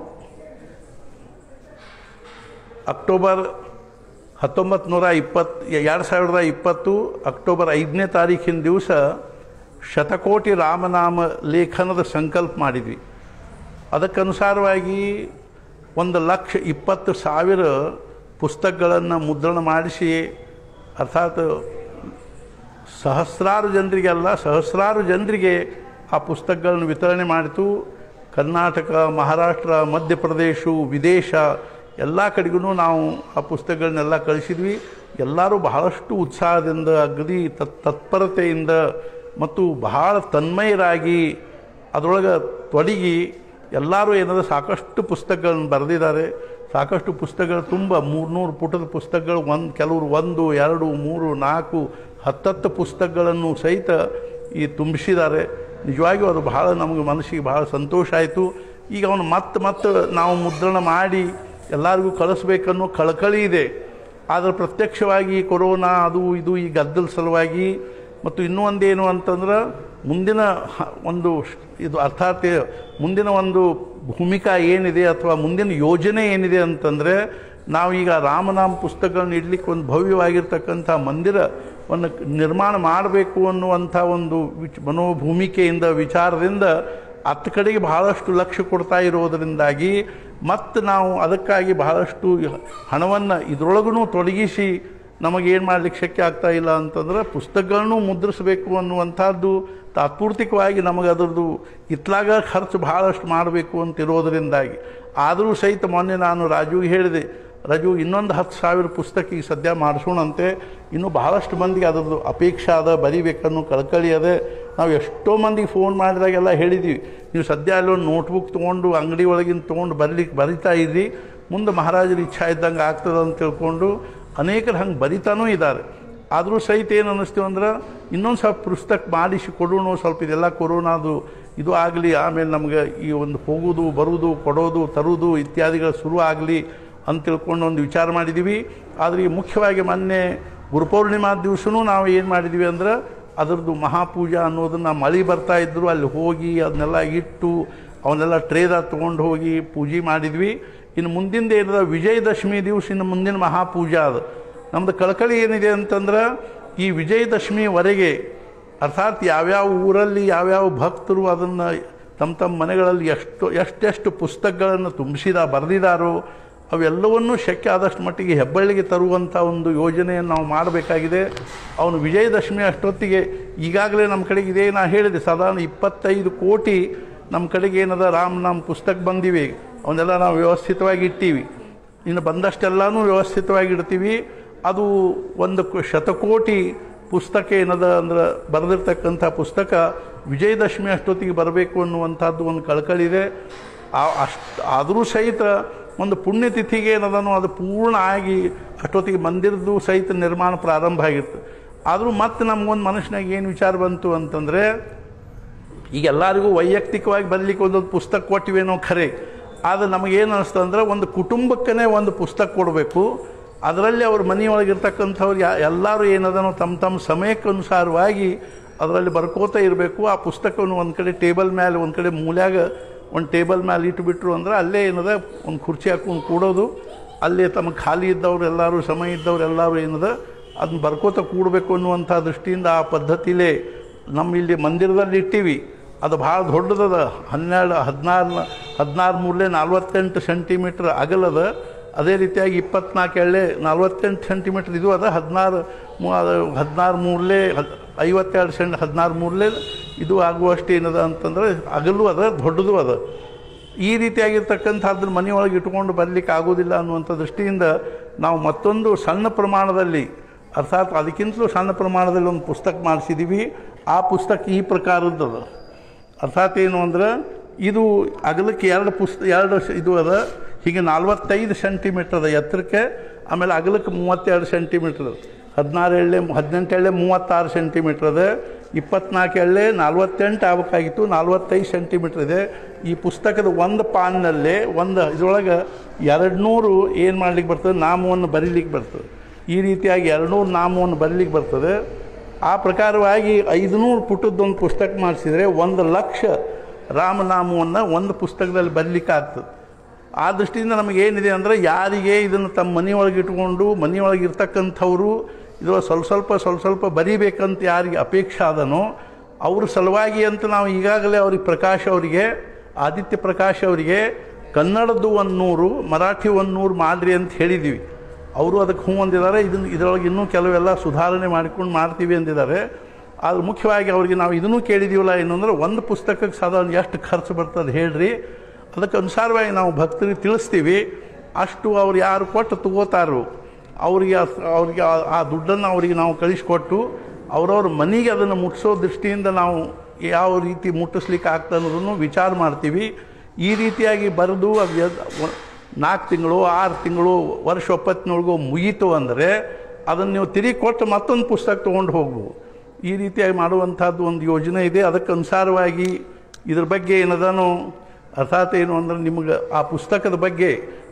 ಅಕ್ಟೋಬರ್ ಹತ್ತೊಂಬತ್ತು ನೂರ ಇಪ್ಪತ್ತು ಎರಡು ಸಾವಿರದ ಇಪ್ಪತ್ತು ಅಕ್ಟೋಬರ್ ಐದನೇ ತಾರೀಕಿನ ದಿವಸ ಶತಕೋಟಿ ರಾಮನಾಮ ಲೇಖನದ ಸಂಕಲ್ಪ ಮಾಡಿದ್ವಿ ಅದಕ್ಕನುಸಾರವಾಗಿ ಒಂದು ಲಕ್ಷ ಇಪ್ಪತ್ತು ಸಾವಿರ ಪುಸ್ತಕಗಳನ್ನು ಮುದ್ರಣ ಮಾಡಿಸಿ ಅರ್ಥಾತ್ ಸಹಸ್ರಾರು ಜನರಿಗೆಲ್ಲ ಸಹಸ್ರಾರು ಜನರಿಗೆ ಆ ಪುಸ್ತಕಗಳನ್ನು ವಿತರಣೆ ಮಾಡಿತು ಕರ್ನಾಟಕ ಮಹಾರಾಷ್ಟ್ರ ಮಧ್ಯಪ್ರದೇಶ ವಿದೇಶ ಎಲ್ಲ ಕಡೆಗೂ ನಾವು ಆ ಪುಸ್ತಕಗಳನ್ನೆಲ್ಲ ಕಳಿಸಿದ್ವಿ ಎಲ್ಲರೂ ಬಹಳಷ್ಟು ಉತ್ಸಾಹದಿಂದ ಅಗದಿ ತತ್ ತತ್ಪರತೆಯಿಂದ ಮತ್ತು ಬಹಳ ತನ್ಮಯರಾಗಿ ಅದರೊಳಗೆ ತೊಡಗಿ ಎಲ್ಲರೂ ಏನಾದರೂ ಸಾಕಷ್ಟು ಪುಸ್ತಕಗಳನ್ನು ಬರೆದಿದ್ದಾರೆ ಸಾಕಷ್ಟು ಪುಸ್ತಕಗಳು ತುಂಬ ಮೂರ್ನೂರು ಪುಟದ ಪುಸ್ತಕಗಳು ಒಂದು ಕೆಲವರು ಒಂದು ಎರಡು ಮೂರು ನಾಲ್ಕು ಹತ್ತತ್ತು ಪುಸ್ತಕಗಳನ್ನು ಸಹಿತ ಈ ತುಂಬಿಸಿದ್ದಾರೆ ನಿಜವಾಗಿಯೂ ಅದು ಬಹಳ ನಮಗೆ ಮನಸ್ಸಿಗೆ ಬಹಳ ಸಂತೋಷ ಆಯಿತು ಈಗ ಅವನು ಮತ್ತೆ ಮತ್ತೆ ನಾವು ಮುದ್ರಣ ಮಾಡಿ ಎಲ್ಲರಿಗೂ ಕಳಿಸ್ಬೇಕನ್ನೋ ಕಳಕಳಿ ಇದೆ ಆದರೆ ಪ್ರತ್ಯಕ್ಷವಾಗಿ ಕೊರೋನಾ ಅದು ಇದು ಈ ಗದ್ದಲ ಸಲುವಾಗಿ ಮತ್ತು ಇನ್ನೂ ಒಂದೇನು ಅಂತಂದ್ರೆ ಮುಂದಿನ ಹ- ಒಂದು ಶ್- ಇದು ಅರ್ಥಾತ್ ಮುಂದಿನ ಒಂದು ಭೂಮಿಕಾ ಏನಿದೆ ಅಥವಾ ಮುಂದಿನ ಯೋಜನೆ ಏನಿದೆ ಅಂತಂದರೆ ನಾವೀಗ ರಾಮನಾಮ ಪುಸ್ತಕಗಳನ್ನ ಇಡ್ಲಿಕ್ಕೆ ಒಂದು ಭವ್ಯವಾಗಿರ್ತಕ್ಕಂಥ ಮಂದಿರವನ್ನು ನಿರ್ಮಾಣ ಮಾಡಬೇಕು ಅನ್ನುವಂಥ ಒಂದು ವಿಚ್ ಮನೋಭೂಮಿಕೆಯಿಂದ ವಿಚಾರದಿಂದ ಅತ್ತ ಕಡೆಗೆ ಬಹಳಷ್ಟು ಲಕ್ಷ್ಯ ಕೊಡ್ತಾ ಇರೋದರಿಂದಾಗಿ ಮತ್ತು ನಾವು ಅದಕ್ಕಾಗಿ ಬಹಳಷ್ಟು ಹಣವನ್ನು ಇದರೊಳಗೂ ತೊಡಗಿಸಿ ನಮಗೇನು ಮಾಡ್ಲಿಕ್ಕೆ ಶಕ್ಯ ಆಗ್ತಾ ಇಲ್ಲ ಅಂತಂದ್ರೆ ಪುಸ್ತಕಗಳನ್ನು ಮುದ್ರಿಸಬೇಕು ಅನ್ನುವಂಥದ್ದು ತಾತ್ಪೂರ್ತಿಕವಾಗಿ ನಮಗೆ ಅದರದ್ದು ಇತ್ಲಾಗ ಖರ್ಚು ಭಾಳಷ್ಟು ಮಾಡಬೇಕು ಅಂತ ಇರೋದರಿಂದಾಗಿ ಆದರೂ ಸಹಿತ ಮೊನ್ನೆ ನಾನು ರಾಜುಗೆ ಹೇಳಿದೆ ರಾಜು ಇನ್ನೊಂದು ಹತ್ತು ಸಾವಿರ ಪುಸ್ತಕ ಈಗ ಸದ್ಯ ಮಾಡಿಸೋಣಂತೆ ಇನ್ನೂ ಬಹಳಷ್ಟು ಮಂದಿಗೆ ಅದರದ್ದು ಅಪೇಕ್ಷೆ ಅದ ಬರಿಬೇಕನ್ನೋ ಕಳಕಳಿ ಅದ ನಾವು ಎಷ್ಟೋ ಮಂದಿಗೆ ಫೋನ್ ಮಾಡಿದಾಗೆಲ್ಲ ಹೇಳಿದ್ವಿ ನೀವು ಸದ್ಯ ಅಲ್ಲೊಂದು ನೋಟ್ಬುಕ್ ತೊಗೊಂಡು ಅಂಗಡಿ ಒಳಗಿನ ತೊಗೊಂಡು ಬರಲಿಕ್ಕೆ ಬರಿತಾ ಇದ್ರಿ ಮುಂದೆ ಮಹಾರಾಜರ ಇಚ್ಛಾ ಇದ್ದಂಗೆ ಆಗ್ತದೆ ಅಂತ ತಿಳ್ಕೊಂಡು ಅನೇಕರು ಹಂಗೆ ಬರಿತಾನೂ ಇದ್ದಾರೆ ಆದರೂ ಸಹಿತ ಏನು ಅನ್ನಿಸ್ತೀವಿ ಅಂದ್ರೆ ಇನ್ನೊಂದು ಸ್ವಲ್ಪ ಪುಸ್ತಕ ಮಾಡಿಸಿ ಕೊಡೋಣ ಸ್ವಲ್ಪ ಇದೆಲ್ಲ ಕೊರೋನಾದು ಇದು ಆಗಲಿ ಆಮೇಲೆ ನಮ್ಗೆ ಈ ಒಂದು ಹೋಗೋದು ಬರುವುದು ಕೊಡೋದು ತರುವುದು ಇತ್ಯಾದಿಗಳು ಶುರು ಆಗಲಿ ಅಂತ ತಿಳ್ಕೊಂಡು ಒಂದು ವಿಚಾರ ಮಾಡಿದ್ದೀವಿ ಆದರೆ ಈ ಮುಖ್ಯವಾಗಿ ಮೊನ್ನೆ ಗುರುಪೌರ್ಣಿಮಾ ದಿವಸನೂ ನಾವು ಏನು ಮಾಡಿದ್ದೀವಿ ಅಂದ್ರೆ ಅದರದ್ದು ಮಹಾಪೂಜಾ ಅನ್ನೋದನ್ನು ಮಳೆ ಬರ್ತಾ ಇದ್ದರು ಅಲ್ಲಿ ಹೋಗಿ ಅದನ್ನೆಲ್ಲ ಇಟ್ಟು ಅವನ್ನೆಲ್ಲ ಟ್ರೇದಾಗ ತೊಗೊಂಡು ಹೋಗಿ ಪೂಜೆ ಮಾಡಿದ್ವಿ ಇನ್ನು ಮುಂದಿಂದ ಏನಿದೆ ವಿಜಯದಶಮಿ ದಿವಸ ಇನ್ನು ಮುಂದಿನ ಮಹಾಪೂಜಾ ಅದು ನಮ್ಮದು ಕಳಕಳಿ ಏನಿದೆ ಅಂತಂದ್ರೆ ಈ ವಿಜಯದಶಮಿವರೆಗೆ ಅರ್ಥಾತ್ ಯಾವ್ಯಾವ ಊರಲ್ಲಿ ಯಾವ್ಯಾವ ಭಕ್ತರು ಅದನ್ನು ತಮ್ಮ ತಮ್ಮ ಮನೆಗಳಲ್ಲಿ ಎಷ್ಟು ಎಷ್ಟೆಷ್ಟು ಪುಸ್ತಕಗಳನ್ನು ತುಂಬಿಸಿದ ಬರೆದಿದ್ದಾರೋ ಅವೆಲ್ಲವನ್ನೂ ಶಕ್ಯ ಆದಷ್ಟು ಮಟ್ಟಿಗೆ ಹೆಬ್ಬಳ್ಳಿಗೆ ತರುವಂಥ ಒಂದು ಯೋಜನೆಯನ್ನು ನಾವು ಮಾಡಬೇಕಾಗಿದೆ ಅವನು ವಿಜಯದಶಮಿ ಅಷ್ಟೊತ್ತಿಗೆ ಈಗಾಗಲೇ ನಮ್ಮ ಕಡೆಗೆ ಇದೇ ನಾ ಹೇಳಿದೆ ಸಾಧಾರಣ ಇಪ್ಪತ್ತೈದು ಕೋಟಿ ನಮ್ಮ ಕಡೆಗೆ ಏನದ ರಾಮ್ ನಾಮ್ ಪುಸ್ತಕ ಬಂದಿವೆ ಅವನ್ನೆಲ್ಲ ನಾವು ವ್ಯವಸ್ಥಿತವಾಗಿ ಇಟ್ಟೀವಿ ಇನ್ನು ಬಂದಷ್ಟೆಲ್ಲನೂ ವ್ಯವಸ್ಥಿತವಾಗಿ ಇಡ್ತೀವಿ ಅದು ಒಂದು ಕು- ಶತಕೋಟಿ ಪುಸ್ತಕ ಏನದ ಅಂದ್ರೆ ಬರೆದಿರ್ತಕ್ಕಂಥ ಪುಸ್ತಕ ವಿಜಯದಶಮಿ ಅಷ್ಟೊತ್ತಿಗೆ ಬರಬೇಕು ಅನ್ನುವಂಥದ್ದು ಒಂದು ಕಳಕಳಿದೆ ಅಷ್ಟು ಆದರೂ ಸಹಿತ ಒಂದು ಪುಣ್ಯತಿಥಿಗೆ ಏನದನೋ ಅದು ಪೂರ್ಣ ಆಗಿ ಅಷ್ಟೊತ್ತಿಗೆ ಮಂದಿರದ್ದು ಸಹಿತ ನಿರ್ಮಾಣ ಪ್ರಾರಂಭ ಆಗಿರ್ತದೆ ಆದರೂ ಮತ್ತೆ ನಮಗೊಂದು ಮನುಷ್ಯನಾಗ ಏನು ವಿಚಾರ ಬಂತು ಅಂತಂದರೆ ಈಗ ಎಲ್ಲರಿಗೂ ವೈಯಕ್ತಿಕವಾಗಿ ಬರಲಿಕ್ಕೆ ಒಂದೊಂದು ಪುಸ್ತಕ ಕೊಟ್ಟಿವೇನೋ ಖರೆ ಆದರೆ ನಮಗೇನು ಅನಿಸ್ತು ಅಂದ್ರೆ ಒಂದು ಕುಟುಂಬಕ್ಕೇ ಒಂದು ಪುಸ್ತಕ ಕೊಡಬೇಕು ಅದರಲ್ಲಿ ಅವ್ರ ಮನೆಯೊಳಗಿರ್ತಕ್ಕಂಥವ್ರು ಯಾ ಎಲ್ಲರೂ ಏನದನೋ ತಮ್ಮ ತಮ್ಮ ಸಮಯಕ್ಕೆ ಅನುಸಾರವಾಗಿ ಅದರಲ್ಲಿ ಬರ್ಕೋತಾ ಇರಬೇಕು ಆ ಪುಸ್ತಕವನ್ನು ಒಂದು ಕಡೆ ಟೇಬಲ್ ಮೇಲೆ ಒಂದು ಕಡೆ ಮೂಲ್ಯಾಗ ಒಂದು ಟೇಬಲ್ ಮೇಲೆ ಇಟ್ಟುಬಿಟ್ರು ಅಂದ್ರೆ ಅಲ್ಲೇ ಏನದ ಒಂದು ಕುರ್ಚಿ ಹಾಕೊಂಡು ಕೂಡೋದು ಅಲ್ಲೇ ತಮ್ಮ ಖಾಲಿ ಇದ್ದವ್ರು ಎಲ್ಲರೂ ಸಮಯ ಇದ್ದವ್ರು ಎಲ್ಲರೂ ಏನದ ಅದನ್ನ ಬರ್ಕೋತ ಕೂಡಬೇಕು ಅನ್ನುವಂಥ ದೃಷ್ಟಿಯಿಂದ ಆ ಪದ್ಧತಿಲೇ ನಮ್ಮ ಇಲ್ಲಿ ಮಂದಿರದಲ್ಲಿ ಇಟ್ಟೀವಿ ಅದು ಭಾಳ ದೊಡ್ಡದದ ಹನ್ನೆರಡು ಹದಿನಾರು ಹದಿನಾರು ಮೂರಲೆ ನಲ್ವತ್ತೆಂಟು ಸೆಂಟಿಮೀಟ್ರ್ ಅಗಲದ ಅದೇ ರೀತಿಯಾಗಿ ಇಪ್ಪತ್ನಾಲ್ಕು ಎಳ್ಳೆ ನಲ್ವತ್ತೆಂಟು ಸೆಂಟಿಮೀಟ್ರ್ ಇದು ಅದ ಹದಿನಾರು ಹದಿನಾರು ಮೂರಲೆ ಐವತ್ತೆರಡು ಸೆಂಟ್ ಹದಿನಾರು ಮೂರಲೆ ಇದು ಆಗುವಷ್ಟು ಏನದ ಅಂತಂದ್ರೆ ಅಗಲು ಅದ ದೊಡ್ಡದು ಅದ ಈ ರೀತಿಯಾಗಿರ್ತಕ್ಕಂಥ ಅದನ್ನ ಮನೆಯೊಳಗೆ ಇಟ್ಕೊಂಡು ಬರಲಿಕ್ಕೆ ಆಗೋದಿಲ್ಲ ಅನ್ನುವಂಥ ದೃಷ್ಟಿಯಿಂದ ನಾವು ಮತ್ತೊಂದು ಸಣ್ಣ ಪ್ರಮಾಣದಲ್ಲಿ ಅರ್ಥಾತ್ ಅದಕ್ಕಿಂತಲೂ ಸಣ್ಣ ಪ್ರಮಾಣದಲ್ಲಿ ಒಂದು ಪುಸ್ತಕ ಮಾಡಿಸಿದ್ದೀವಿ ಆ ಪುಸ್ತಕ ಈ ಪ್ರಕಾರದ್ದದ ಅರ್ಥಾತ್ ಏನು ಅಂದ್ರೆ ಇದು ಅಗಲಕ್ಕೆ ಎರಡು ಪುಸ್ತ ಎರಡು ಶ- ಇದು ಅದ ಹೀಗೆ ನಲ್ವತ್ತೈದು ಸೆಂಟಿಮೀಟ್ರ್ ಅದ ಎತ್ತರಕ್ಕೆ ಆಮೇಲೆ ಅಗಲಕ್ಕೆ ಮೂವತ್ತೆರಡು ಸೆಂಟಿಮೀಟ್ರ್ ಅದ ಹದಿನಾರು ಎಳ್ಳೆ ಹದಿನೆಂಟು ಎಳ್ಳೆ ಮೂವತ್ತಾರು ಸೆಂಟಿಮೀಟ್ರ್ ಅದ ಇಪ್ಪತ್ನಾಲ್ಕು ಎಳ್ಳೆ ನಲ್ವತ್ತೆಂಟು ಆಗಬೇಕಾಗಿತ್ತು ನಲ್ವತ್ತೈದು ಸೆಂಟಿಮೀಟ್ರ್ ಇದೆ ಈ ಪುಸ್ತಕದ ಒಂದು ಪಾನ್ನಲ್ಲೇ ಒಂದು ಇದ್ರೊಳಗೆ ಎರಡು ನೂರು ಏನು ಮಾಡ್ಲಿಕ್ಕೆ ಬರ್ತದೆ ನಾಮವನ್ನು ಬರೀಲಿಕ್ಕೆ ಬರ್ತದೆ ಈ ರೀತಿಯಾಗಿ ಎರಡುನೂರು ನಾಮವನ್ನು ಬರೀಲಿಕ್ಕೆ ಬರ್ತದೆ ಆ ಪ್ರಕಾರವಾಗಿ ಐದುನೂರು ಪುಟದ್ದೊಂದು ಪುಸ್ತಕ ಮಾಡಿಸಿದರೆ ಒಂದು ಲಕ್ಷ ರಾಮನಾಮವನ್ನು ಒಂದು ಪುಸ್ತಕದಲ್ಲಿ ಬರಲಿಕ್ಕೆ ಆಗ್ತದೆ ಆ ದೃಷ್ಟಿಯಿಂದ ನಮಗೇನಿದೆ ಅಂದರೆ ಯಾರಿಗೆ ಇದನ್ನು ತಮ್ಮ ಮನೆಯೊಳಗೆ ಇಟ್ಕೊಂಡು ಮನೆಯೊಳಗೆ ಇರ್ತಕ್ಕಂಥವ್ರು ಇದು ಸ್ವಲ್ಪ ಸ್ವಲ್ಪ ಸ್ವಲ್ಪ ಸ್ವಲ್ಪ ಬರಿಬೇಕಂತ ಯಾರಿಗೆ ಅಪೇಕ್ಷೆ ಅದನೋ ಅವ್ರ ಸಲುವಾಗಿ ಅಂತ ನಾವು ಈಗಾಗಲೇ ಅವ್ರಿಗೆ ಪ್ರಕಾಶ್ ಅವರಿಗೆ ಆದಿತ್ಯ ಪ್ರಕಾಶ್ ಅವರಿಗೆ ಕನ್ನಡದ್ದು ಒಂದು ನೂರು ಮರಾಠಿ ಒಂದು ನೂರು ಮಾಡಿರಿ ಅಂತ ಹೇಳಿದ್ದೀವಿ ಅವರು ಅದಕ್ಕೆ ಹ್ಞೂ ಅಂದಿದ್ದಾರೆ ಇದನ್ನು ಇದರೊಳಗೆ ಇನ್ನೂ ಕೆಲವೆಲ್ಲ ಸುಧಾರಣೆ ಮಾಡಿಕೊಂಡು ಮಾಡ್ತೀವಿ ಅಂದಿದ್ದಾರೆ ಆದ್ರೆ ಮುಖ್ಯವಾಗಿ ಅವ್ರಿಗೆ ನಾವು ಇದನ್ನೂ ಕೇಳಿದ್ದೀವಲ್ಲ ಏನಂದ್ರೆ ಒಂದು ಪುಸ್ತಕಕ್ಕೆ ಸಾಧಾರಣ ಎಷ್ಟು ಖರ್ಚು ಬರ್ತದೆ ಹೇಳ್ರಿ ಅದಕ್ಕೆ ಅನುಸಾರವಾಗಿ ನಾವು ಭಕ್ತರಿಗೆ ತಿಳಿಸ್ತೀವಿ ಅಷ್ಟು ಅವ್ರು ಯಾರು ಕೊಟ್ಟು ತಗೋತಾರೋ ಅವರಿಗೆ ಅವ್ರಿಗೆ ಆ- ಆ ದುಡ್ಡನ್ನು ಅವರಿಗೆ ನಾವು ಕಳಿಸ್ಕೊಟ್ಟು ಅವ್ರವ್ರ ಮನೆಗೆ ಅದನ್ನು ಮುಟ್ಟಿಸೋ ದೃಷ್ಟಿಯಿಂದ ನಾವು ಯಾವ ರೀತಿ ಮುಟ್ಟಿಸ್ಲಿಕ್ಕೆ ಆಗ್ತದೆ ಅನ್ನೋದನ್ನು ವಿಚಾರ ಮಾಡ್ತೀವಿ ಈ ರೀತಿಯಾಗಿ ಬರೆದು ಅದು ಎದ್- ಒ- ನಾಲ್ಕು ತಿಂಗಳು ಆರು ತಿಂಗಳು ವರ್ಷ ಒಪ್ಪತ್ತಿನೊಳಗೂ ಮುಗೀತು ಅಂದರೆ ಅದನ್ನು ನೀವು ತಿರುಗಿ ಕೊಟ್ಟು ಮತ್ತೊಂದು ಪುಸ್ತಕ ತೊಗೊಂಡು ಹೋಗ್ಬೋದು ಈ ರೀತಿಯಾಗಿ ಮಾಡುವಂಥದ್ದು ಒಂದು ಯೋಜನೆ ಇದೆ ಅದಕ್ಕೆ ಅನುಸಾರವಾಗಿ ಇದ್ರ ಬಗ್ಗೆ ಏನದನೋ ಅರ್ಥಾತ್ ಏನು ಅಂದ್ರೆ ನಿಮಗೆ ಆ ಪುಸ್ತಕದ ಬಗ್ಗೆ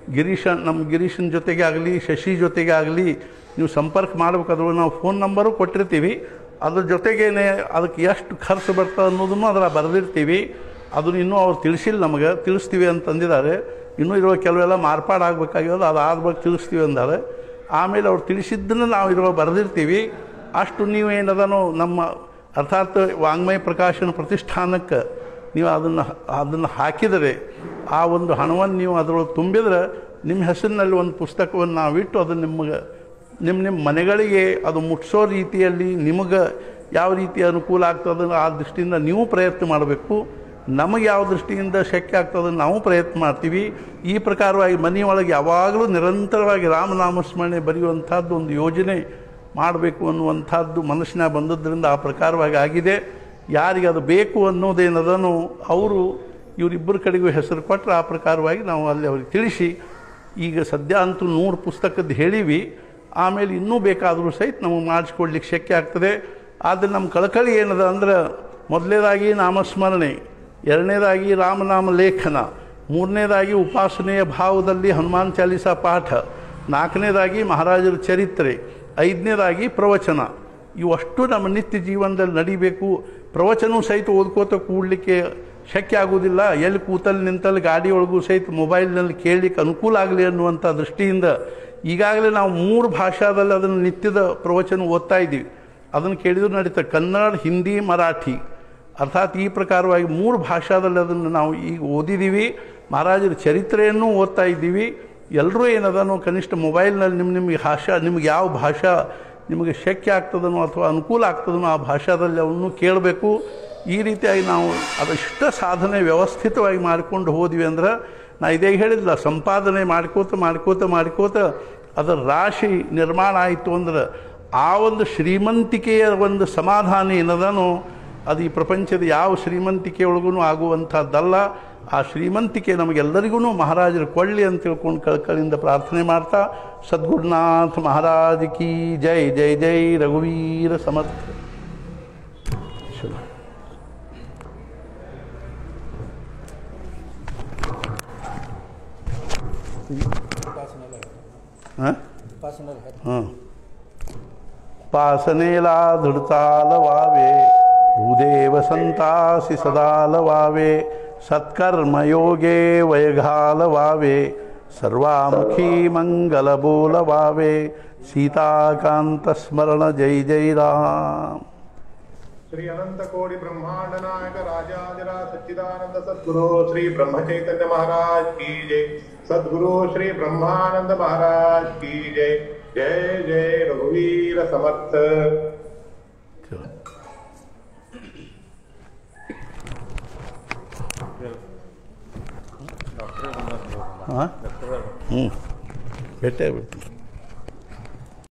ಗಿರೀಶ ನಮ್ಮ ಗಿರೀಶನ ಜೊತೆಗೆ ಆಗಲಿ ಶಶಿ ಜೊತೆಗೆ ಆಗಲಿ ನೀವು ಸಂಪರ್ಕ ಮಾಡಬೇಕಾದ್ರೆ ನಾವು ಫೋನ್ ನಂಬರು ಕೊಟ್ಟಿರ್ತೀವಿ ಅದ್ರ ಜೊತೆಗೇನೆ ಅದಕ್ಕೆ ಎಷ್ಟು ಖರ್ಚು ಬರ್ತದೆ ಅನ್ನೋದನ್ನು ಅದರ ಬರೆದಿರ್ತೀವಿ ಅದನ್ನು ಇನ್ನೂ ಅವ್ರು ತಿಳಿಸಿಲ್ಲ ನಮಗೆ ತಿಳಿಸ್ತೀವಿ ಅಂತಂದಿದ್ದಾರೆ ಇನ್ನೂ ಇರುವ ಕೆಲವೆಲ್ಲ ಮಾರ್ಪಾಡು ಆಗಬೇಕಾಗಿರೋದು ಅದು ಆದ್ಮೇಲೆ ತಿಳಿಸ್ತೀವಿ ಅಂದಾರೆ ಆಮೇಲೆ ಅವ್ರು ತಿಳಿಸಿದ್ದನ್ನು ನಾವು ಇರುವ ಬರೆದಿರ್ತೀವಿ ಅಷ್ಟು ನೀವು ಏನದನೋ ನಮ್ಮ ಅರ್ಥಾತ್ ವಾಂಗ್ಮಯ ಪ್ರಕಾಶನ ಪ್ರತಿಷ್ಠಾನಕ್ಕೆ ನೀವು ಅದನ್ನು ಅದನ್ನು ಹಾಕಿದರೆ ಆ ಒಂದು ಹಣವನ್ನು ನೀವು ಅದರೊಳಗೆ ತುಂಬಿದ್ರೆ ನಿಮ್ಮ ಹೆಸರಿನಲ್ಲಿ ಒಂದು ಪುಸ್ತಕವನ್ನು ನಾವಿಟ್ಟು ಅದು ನಿಮಗೆ ನಿಮ್ಮ ನಿಮ್ಮ ಮನೆಗಳಿಗೆ ಅದು ಮುಟ್ಟಿಸೋ ರೀತಿಯಲ್ಲಿ ನಿಮಗೆ ಯಾವ ರೀತಿ ಅನುಕೂಲ ಆಗ್ತದೆ ಆ ದೃಷ್ಟಿಯಿಂದ ನೀವು ಪ್ರಯತ್ನ ಮಾಡಬೇಕು ನಮಗೆ ಯಾವ ದೃಷ್ಟಿಯಿಂದ ಶಕ್ಯ ಆಗ್ತದೆ ನಾವು ಪ್ರಯತ್ನ ಮಾಡ್ತೀವಿ ಈ ಪ್ರಕಾರವಾಗಿ ಮನೆಯೊಳಗೆ ಯಾವಾಗಲೂ ನಿರಂತರವಾಗಿ ರಾಮನಾಮಸ್ಮರಣೆ ಬರೆಯುವಂಥದ್ದು ಒಂದು ಯೋಜನೆ ಮಾಡಬೇಕು ಅನ್ನುವಂಥದ್ದು ಮನಸ್ಸಿನ ಬಂದದ್ರಿಂದ ಆ ಪ್ರಕಾರವಾಗಿ ಆಗಿದೆ ಯಾರಿಗೆ ಅದು ಬೇಕು ಅನ್ನೋದೇನದನು ಅವರು ಇವರಿಬ್ಬರ ಕಡೆಗೂ ಹೆಸರು ಕೊಟ್ಟರೆ ಆ ಪ್ರಕಾರವಾಗಿ ನಾವು ಅಲ್ಲಿ ಅವ್ರಿಗೆ ತಿಳಿಸಿ ಈಗ ಸದ್ಯ ಅಂತೂ ನೂರು ಪುಸ್ತಕದ್ದು ಹೇಳೀವಿ ಆಮೇಲೆ ಇನ್ನೂ ಬೇಕಾದರೂ ಸಹಿತ ನಮಗೆ ಮಾಡಿಸ್ಕೊಡ್ಲಿಕ್ಕೆ ಶಕ್ಯ ಆಗ್ತದೆ ಆದರೆ ನಮ್ಮ ಕಳಕಳಿ ಏನದ ಅಂದ್ರೆ ಮೊದಲನೇದಾಗಿ ನಾಮಸ್ಮರಣೆ ಎರಡನೇದಾಗಿ ರಾಮನಾಮ ಲೇಖನ ಮೂರನೇದಾಗಿ ಉಪಾಸನೆಯ ಭಾವದಲ್ಲಿ ಹನುಮಾನ್ ಚಾಲಿಸ ಪಾಠ ನಾಲ್ಕನೇದಾಗಿ ಮಹಾರಾಜರ ಚರಿತ್ರೆ ಐದನೇದಾಗಿ ಪ್ರವಚನ ಇವಷ್ಟು ನಮ್ಮ ನಿತ್ಯ ಜೀವನದಲ್ಲಿ ನಡಿಬೇಕು ಪ್ರವಚನ ಸಹಿತ ಓದ್ಕೋತ ಕೂಡಲಿಕ್ಕೆ ಶಕ್ಯ ಆಗುವುದಿಲ್ಲ ಎಲ್ಲಿ ಕೂತಲ್ಲಿ ನಿಂತಲ್ಲಿ ಗಾಡಿ ಒಳಗೂ ಸಹಿತ ಮೊಬೈಲ್ನಲ್ಲಿ ಕೇಳಲಿಕ್ಕೆ ಅನುಕೂಲ ಆಗಲಿ ಅನ್ನುವಂಥ ದೃಷ್ಟಿಯಿಂದ ಈಗಾಗಲೇ ನಾವು ಮೂರು ಭಾಷಾದಲ್ಲಿ ಅದನ್ನು ನಿತ್ಯದ ಪ್ರವಚನ ಓದ್ತಾ ಇದ್ದೀವಿ ಅದನ್ನು ಕೇಳಿದ್ರು ನಡೀತದೆ ಕನ್ನಡ ಹಿಂದಿ ಮರಾಠಿ ಅರ್ಥಾತ್ ಈ ಪ್ರಕಾರವಾಗಿ ಮೂರು ಭಾಷಾದಲ್ಲಿ ಅದನ್ನು ನಾವು ಈಗ ಓದಿದ್ದೀವಿ ಮಹಾರಾಜರ ಚರಿತ್ರೆಯನ್ನು ಓದ್ತಾ ಇದ್ದೀವಿ ಎಲ್ಲರೂ ಏನದನೋ ಕನಿಷ್ಠ ಮೊಬೈಲ್ನಲ್ಲಿ ನಿಮ್ಮ ನಿಮಗೆ ಭಾಷಾ ನಿಮ್ಗೆ ಯಾವ ಭಾಷಾ ನಿಮಗೆ ಶಕ್ಯ ಆಗ್ತದನೋ ಅಥವಾ ಅನುಕೂಲ ಆಗ್ತದನೋ ಆ ಭಾಷಾದಲ್ಲಿ ಅವನ್ನು ಕೇಳಬೇಕು ಈ ರೀತಿಯಾಗಿ ನಾವು ಅದೆಷ್ಟ ಸಾಧನೆ ವ್ಯವಸ್ಥಿತವಾಗಿ ಮಾಡಿಕೊಂಡು ಹೋದ್ವಿ ಅಂದ್ರೆ ನಾ ಇದೇ ಹೇಳಿದ್ಲ ಸಂಪಾದನೆ ಮಾಡ್ಕೋತ ಮಾಡ್ಕೋತ ಮಾಡ್ಕೋತ ಅದರ ರಾಶಿ ನಿರ್ಮಾಣ ಆಯಿತು ಅಂದ್ರೆ ಆ ಒಂದು ಶ್ರೀಮಂತಿಕೆಯ ಒಂದು ಸಮಾಧಾನ ಏನದನೋ ಅದು ಈ ಪ್ರಪಂಚದ ಯಾವ ಶ್ರೀಮಂತಿಕೆಯೊಳಗೂ ಆಗುವಂಥದ್ದಲ್ಲ ಆ ಶ್ರೀಮಂತಿಕೆ ನಮಗೆಲ್ಲರಿಗೂ ಮಹಾರಾಜರು ಕೊಳ್ಳಿ ಅಂತ ತಿಳ್ಕೊಂಡು ಕಳ್ಕಳಿಂದ ಪ್ರಾರ್ಥನೆ ಮಾಡ್ತಾ ಸದ್ಗುರುನಾಥ ಮಹಾರಾಜ್ ಕಿ ಜೈ ಜೈ ಜೈ ರಘುವೀರ ಸಮರ್ಥ ಶುಭ हां उपासना है हां पासनेला धुडताल वावे भूदेव संतासी सदाल वावे सत्कर्मयोगे वयघाल वावे सर्वामुखी मंगल बोल वावे सीताकांत स्मरण जय जय राम श्री अनंत कोटि ब्रह्मांड नायक राजाधिरा सच्चिदानंद सद्गुरु श्री ब्रह्म चैतन्य महाराज की जय सद्गुरु श्री ब्रह्मानंद महाराज की जय जय जय रघुवीर समर्थ ಹಾಂ ಹ್ಞೂ ಭೇಟಿಯಾಗ್ಬಿಟ್ಟು